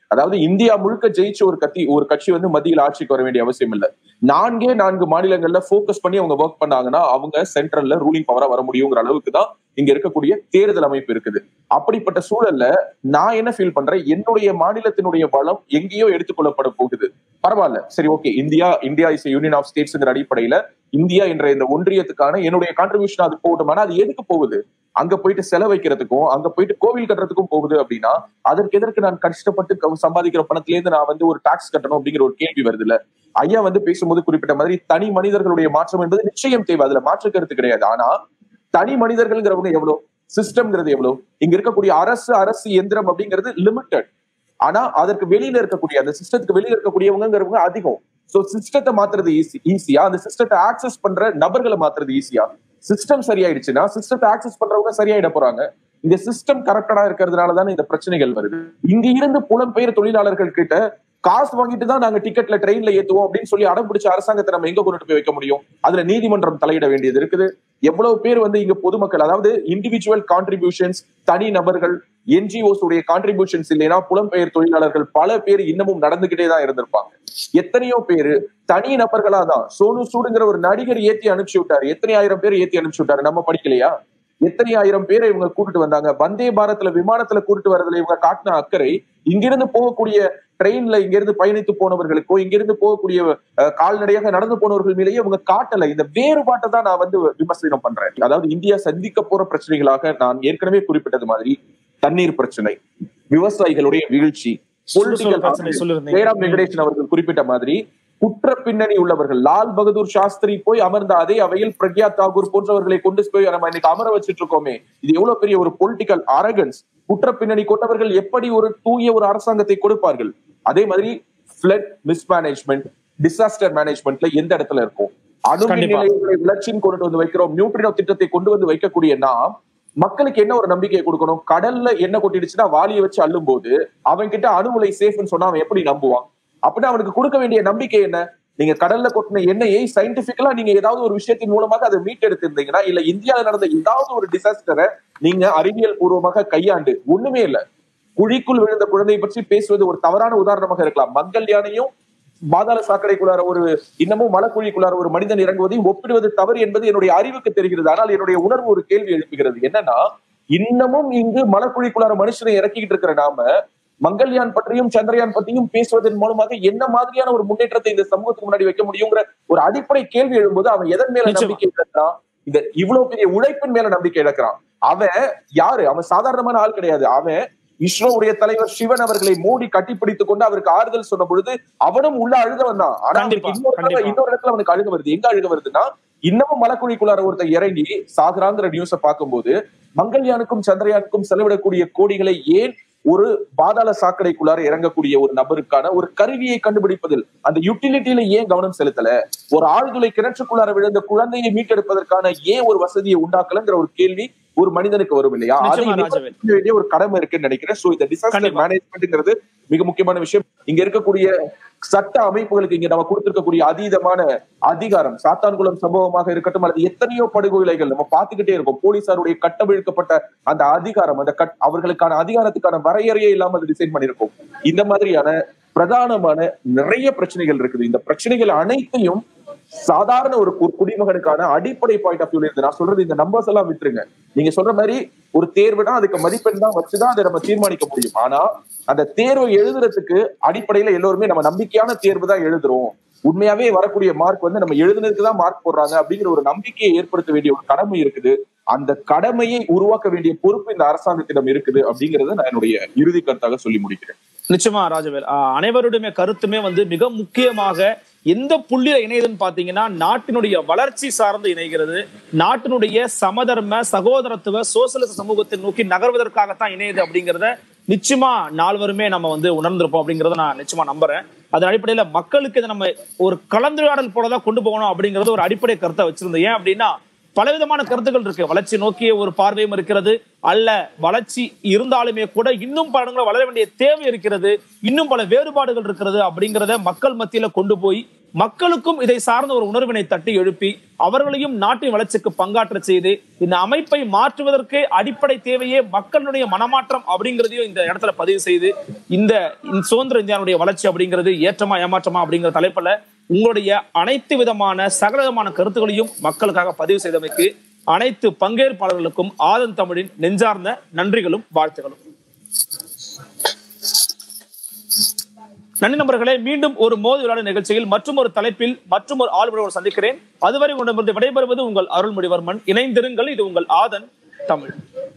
அதாவது இந்தியா முழுக்க ஜெயிச்ச ஒரு கத்தி ஒரு கட்சி வந்து மத்தியில் ஆட்சிக்கு வர வேண்டிய அவசியம் இல்ல நான்கே நான்கு மாநிலங்கள்ல ஃபோக்கஸ் பண்ணி அவங்க ஒர்க் பண்ணாங்கன்னா அவங்க சென்ட்ரல்ல ரூலிங் பவரா வர முடியுங்கிற அளவுக்கு தான் இங்க இருக்கக்கூடிய தேர்தல் அமைப்பு இருக்குது அப்படிப்பட்ட சூழல்ல நான் என்ன ஃபீல் பண்றேன் என்னுடைய மாநிலத்தினுடைய பலம் எங்கேயோ எடுத்துக்கொள்ளப்பட போகுது பரவாயில்ல சரி okay India India is union of ஸ்டேட்ஸ்ங்கிற அடிப்படையில இந்தியா என்ற இந்த ஒன்றியத்துக்கான என்னுடைய கான்ட்ரிபியூஷன் அது போகட்டுமானா அது எதுக்கு போகுது அங்க போயிட்டு செலவைக்கிறதுக்கும் அங்க போயிட்டு கோவில் கட்டுறதுக்கும் போகுது அப்படின்னா அதற்கு எதற்கு நான் கஷ்டப்பட்டு க- சம்பாதிக்கிற பணத்துல இருந்து நான் வந்து ஒரு டாக்ஸ் கட்டணும் அப்படிங்கிற ஒரு கேள்வி வருது இல்ல ஐயா வந்து பேசும்போது குறிப்பிட்ட மாதிரி தனி மனிதர்களுடைய மாற்றம் என்பது நிச்சயம் தேவை அதுல மாற்று கருத்து கிடையாது ஆனா தனி மனிதர்கள்ங்கிறவங்க எவ்வளவு சிஸ்டம்ங்கிறது எவ்வளவு இங்க இருக்கக்கூடிய அரசு அரசு எந்திரம் அப்படிங்கிறது லிமிட்டட் ஆனா அதற்கு வெளியில இருக்கக்கூடிய அந்த சிஸ்டத்துக்கு வெளியில இருக்கக்கூடியவங்கிறவங்க அதிகம் சோ சிஸ்டத்தை மாத்துறது ஈஸி ஈஸியா அந்த சிஸ்டத்தை ஆக்சஸ் பண்ற நபர்களை மாத்துறது ஈஸியா சிஸ்டம் சரியாயிடுச்சுன்னா சிஸ்டத்தை ஆக்சஸ் பண்றவங்க சரியாயிட போறாங்க இந்த சிஸ்டம் கரெக்டடா இருக்கிறதுனால தானே இந்த பிரச்சனைகள் வருது இங்க இருந்து புலம்பெயர் தொழிலாளர்கள் கிட்ட காசு வாங்கிட்டு தான் நாங்க டிக்கெட்ல ட்ரெயின்ல ஏத்துவோம் அப்படின்னு சொல்லி அடம் பிடிச்ச அரசாங்கத்தை நம்ம எங்க கொண்டுட்டு போய் வைக்க முடியும் அதுல நீதிமன்றம் தலையிட வேண்டியது இருக்குது எவ்வளவு பேர் வந்து இங்க பொதுமக்கள் அதாவது இண்டிவிஜுவல் கான்ட்ரிபியூஷன்ஸ் தனி நபர்கள் என்ஜிஓஸ் உடைய கான்ட்ரிபியூஷன்ஸ் இல்லைன்னா புலம்பெயர் தொழிலாளர்கள் பல பேர் இன்னமும் நடந்துகிட்டே தான் இருந்திருப்பாங்க எத்தனையோ பேரு தனி நபர்களா தான் சோனு சூடுங்கிற ஒரு நடிகர் ஏத்தி அனுப்பிச்சு விட்டாரு எத்தனை ஆயிரம் பேர் ஏத்தி அனுப்பிச்சு விட்டாரு நம்ம படிக்கலையா எத்தனை ஆயிரம் பேரை இவங்க கூட்டிட்டு வந்தாங்க வந்தே பாரத்ல விமானத்துல கூட்டிட்டு வரதுல இவங்க காட்டின அக்கறை இங்கிருந்து போகக்கூடிய ட்ரெயின்ல இங்கிருந்து பயணித்து போனவர்களுக்கோ இங்கிருந்து போகக்கூடிய அஹ், கால்நடையாக நடந்து போனவர்கள் மேலேயே இவங்க காட்டல இந்த வேறுபாட்டை தான் நான் வந்து விமர்சனம் பண்றேன் அதாவது இந்தியா சந்திக்க போற பிரச்சனைகளாக நான் ஏற்கனவே குறிப்பிட்டது மாதிரி தண்ணீர் பிரச்சனை விவசாயிகளுடைய வீழ்ச்சி சுற்றுச்சூழல் பிரச்சனை பொலிட்டிக்கல் சொல்லிருந்தீங்க ஜெயராம் வெங்கடேசன் அவர்கள் குறிப்பிட்ட மாதிரி குற்ற பின்னணி உள்ளவர்கள் லால் பகதூர் சாஸ்திரி போய் அமர்ந்த அதே அவையில் பிரக்யா தாகூர் போன்றவர்களை கொண்டு போய் நம்ம இன்னைக்கு அமர வச்சிட்டு இருக்கோமே இது எவ்வளவு பெரிய ஒரு பொலிட்டிக்கல் அரகன்ஸ் குற்ற பின்னணி கொண்டவர்கள் எப்படி ஒரு தூய ஒரு அரசாங்கத்தை கொடுப்பார்கள் அதே மாதிரி பிளட் மிஸ்மேனேஜ்மெண்ட் டிசாஸ்டர் மேனேஜ்மெண்ட்ல எந்த இடத்துல இருக்கும் அணுமின் கண்டிப்பா. நிலையங்களை வளர்ச்சின்னு கொண்டு வந்து வைக்கிறோம் நியூட்ரினோ திட்டத்தை கொண்டு வந்து வைக்கக்கூடிய நாம் மக்களுக்கு என்ன ஒரு நம்பிக்கையை கொடுக்கணும் கடல்ல என்ன கொட்டிடுச்சுன்னா வாளியை வச்சு அள்ளும் போது அவன் கிட்ட அணுகுலை சேஃப்னு சொன்னா அவன் எப்படி நம்புவான் அப்படின்னா அவனுக்கு கொடுக்க வேண்டிய நம்பிக்கை என்ன நீங்க கடல்ல கொட்டின எண்ணெயை சயின்டிபிக்கலா நீங்க ஏதாவது ஒரு விஷயத்தின் மூலமாக அதை மீட்டெடுத்திருந்தீங்கன்னா இல்ல இந்தியாவில் நடந்த ஏதாவது ஒரு டிசாஸ்டரை நீங்க அறிவியல் பூர்வமாக கையாண்டு ஒண்ணுமே இல்ல குழிக்குள் விழுந்த குழந்தையை பற்றி பேசுவது ஒரு தவறான உதாரணமாக இருக்கலாம் மங்கல்யானையும் பாதாள சாக்கடைக்குள்ளார ஒரு இன்னமும் மலக்குழிக்குள்ளார ஒரு மனிதன் இறங்குவதையும் ஒப்பிடுவது தவறு என்பது என்னுடைய அறிவுக்கு தெரிகிறது ஆனால் என்னுடைய உணர்வு ஒரு கேள்வி எழுப்புகிறது என்னன்னா இன்னமும் இங்கு மலக்குழிக்குள்ளார மனுஷனை இறக்கிக்கிட்டு இருக்கிற நாம மங்கள்யான் பற்றியும் சந்திரயான் பற்றியும் பேசுவதன் மூலமாக என்ன மாதிரியான ஒரு முன்னேற்றத்தை இந்த சமூகத்துக்கு முன்னாடி வைக்க முடியுங்கிற ஒரு அடிப்படை கேள்வி எழும்போது அவன் எதன் மேல நிச்சயமா. நம்பிக்கை இழக்கிறான் இந்த இவ்வளவு பெரிய உழைப்பின் மேல நம்பிக்கை இழக்கிறான் அவன் யாரு அவன் சாதாரணமான ஆள் கிடையாது அவன் இஸ்ரோவுடைய தலைவர் சிவன் அவர்களை மூடி கட்டிப்பிடித்துக் கொண்டு அவருக்கு ஆறுதல் சொன்ன பொழுது அவனும் உள்ள அழுக வந்தான் ஆனா கண்டிப்பா, அவனுக்கு இன்னொரு தடவை கண்டிப்பா. இன்னொரு இடத்துல அவனுக்கு அழுக வருது எங்க அழுக வருதுன்னா இன்னமும் மலக்குழிக்குள்ளார ஒருத்தர் இறங்கி சாகுறாங்கிற நியூஸ பார்க்கும்போது மங்கள்யானுக்கும் சந்திரயானுக்கும் செலவிடக்கூடிய கோடிகளை ஏன் ஒரு பாதாள சாக்கடைக்குள்ளார இறங்கக்கூடிய ஒரு நபருக்கான ஒரு கருவியை கண்டுபிடிப்பதில் அந்த யுட்டிலிட்டியில ஏன் கவனம் செலுத்தல ஒரு ஆழ்துளை கிணற்றுக்குள்ளார விழுந்த குழந்தையை மீட்டெடுப்பதற்கான ஏன் ஒரு வசதியை உண்டாக்கலங்கிற ஒரு கேள்வி ஒரு மனிதனுக்கு வரும் இல்லையா அதை நிச்சயமா, நிவர்த்தி ராஜவேல். செய்ய வேண்டிய ஒரு கடமை இருக்குன்னு நினைக்கிறேன் சோ இந்த டிசாஸ்டர் கண்டிப்பா. மேனேஜ்மெண்ட்ங்கிறது மிக முக்கியமான விஷயம் இங்க இருக்கக்கூடிய சட்ட அமைப்புகளுக்கு இங்க நம்ம கொடுத்திருக்கக்கூடிய அதீதமான அதிகாரம் சாத்தான்குளம் சம்பவமாக இருக்கட்டும் அல்லது எத்தனையோ படுகொலைகள் நம்ம பார்த்துக்கிட்டே இருக்கோம் போலீசாருடைய கட்டவிழ்க்கப்பட்ட அந்த அதிகாரம் அந்த கட் அவர்களுக்கான அதிகாரத்துக்கான வரையறையே இல்லாம அது டிசைன் பண்ணிருக்கோம் இந்த மாதிரியான பிரதானமான நிறைய பிரச்சனைகள் இருக்குது இந்த பிரச்சனைகள் அனைத்தையும் சாதாரண ஒரு கு- குடிமகனுக்கான அடிப்படை பாயிண்ட் ஆஃப் வியூல இருந்து நான் சொல்றது இந்த நம்பர்ஸ் எல்லாம் விட்டுருங்க நீங்க சொல்ற மாதிரி ஒரு தேர்வுனா அதுக்கு மதிப்பெண் தான் வச்சுதான் அதை நம்ம தீர்மானிக்க முடியும் ஆனா அந்த தேர்வை எழுதுறதுக்கு அடிப்படையில எல்லோருமே நம்ம நம்பிக்கையான தேர்வு தான் எழுதுறோம் உண்மையாவே வரக்கூடிய மார்க் வந்து நம்ம எழுதுனதுக்கு தான் மார்க் போடுறாங்க அப்படிங்கிற ஒரு நம்பிக்கையை ஏற்படுத்த வேண்டிய ஒரு கடமை இருக்குது அந்த கடமையை உருவாக்க வேண்டிய பொறுப்பு இந்த அரசாங்கத்திடம் இருக்குது அப்படிங்கறத நான் என்னுடைய இறுதி கருத்தாக சொல்லி முடிக்கிறேன் நிச்சயமா ராஜவேல் ஆஹ் அனைவருடைய கருத்துமே வந்து மிக முக்கியமாக எந்த புள்ளியில இணையுதுன்னு பாத்தீங்கன்னா நாட்டினுடைய வளர்ச்சி சார்ந்து இணைகிறது நாட்டினுடைய சமதர்ம சகோதரத்துவ சோசலிச சமூகத்தை நோக்கி நகர்வதற்காகத்தான் இணையுது அப்படிங்கறத நிச்சயமா நால்வருமே நம்ம வந்து உணர்ந்திருப்போம் அப்படிங்கறத நான் நிச்சயமா நம்புறேன் அதன் அடிப்படையில மக்களுக்கு இதை நம்ம ஒரு கலந்துரையாடல் போலதான் கொண்டு போகணும் அப்படிங்கறது ஒரு அடிப்படை கருத்தை வச்சிருந்தேன் ஏன் அப்படின்னா பலவிதமான கருத்துக்கள் இருக்கு வளர்ச்சி நோக்கிய ஒரு பார்வையும் இருக்கிறது அல்ல வளர்ச்சி இருந்தாலுமே கூட இன்னும் பல இடங்களில் வளர வேண்டிய தேவை இருக்கிறது இன்னும் பல வேறுபாடுகள் இருக்கிறது அப்படிங்கிறத மக்கள் மத்தியில கொண்டு போய் மக்களுக்கும் இதை சார்ந்த ஒரு உணர்வினை தட்டி எழுப்பி அவர்களையும் நாட்டின் வளர்ச்சிக்கு பங்காற்ற செய்து இந்த அமைப்பை மாற்றுவதற்கு அடிப்படை தேவையே மக்களுடைய மனமாற்றம் அப்படிங்கிறதையும் இந்த இடத்துல பதிவு செய்து இந்த இந்த சுதந்திர இந்தியாவுடைய வளர்ச்சி அப்படிங்கிறது ஏற்றமா ஏமாற்றமா அப்படிங்கிற தலைப்புல உங்களுடைய அனைத்து விதமான சகல விதமான கருத்துக்களையும் மக்களுக்காக பதிவு செய்தமைக்கு அனைத்து பங்கேற்பாளர்களுக்கும் ஆதன் தமிழின் நெஞ்சார்ந்த நன்றிகளும் வாழ்த்துகளும் நன்றி நண்பர்களே மீண்டும் ஒரு மோதி விளையாடு நிகழ்ச்சியில் மற்றும் ஒரு தலைப்பில் மற்றும் ஒரு ஆளுநரோடு சந்திக்கிறேன் அதுவரை உங்களிடமிருந்து விடைபெறுவது உங்கள் அருள்மொழிவர்மன் இணைந்திருங்கள் இது உங்கள் ஆதன் தமிழ்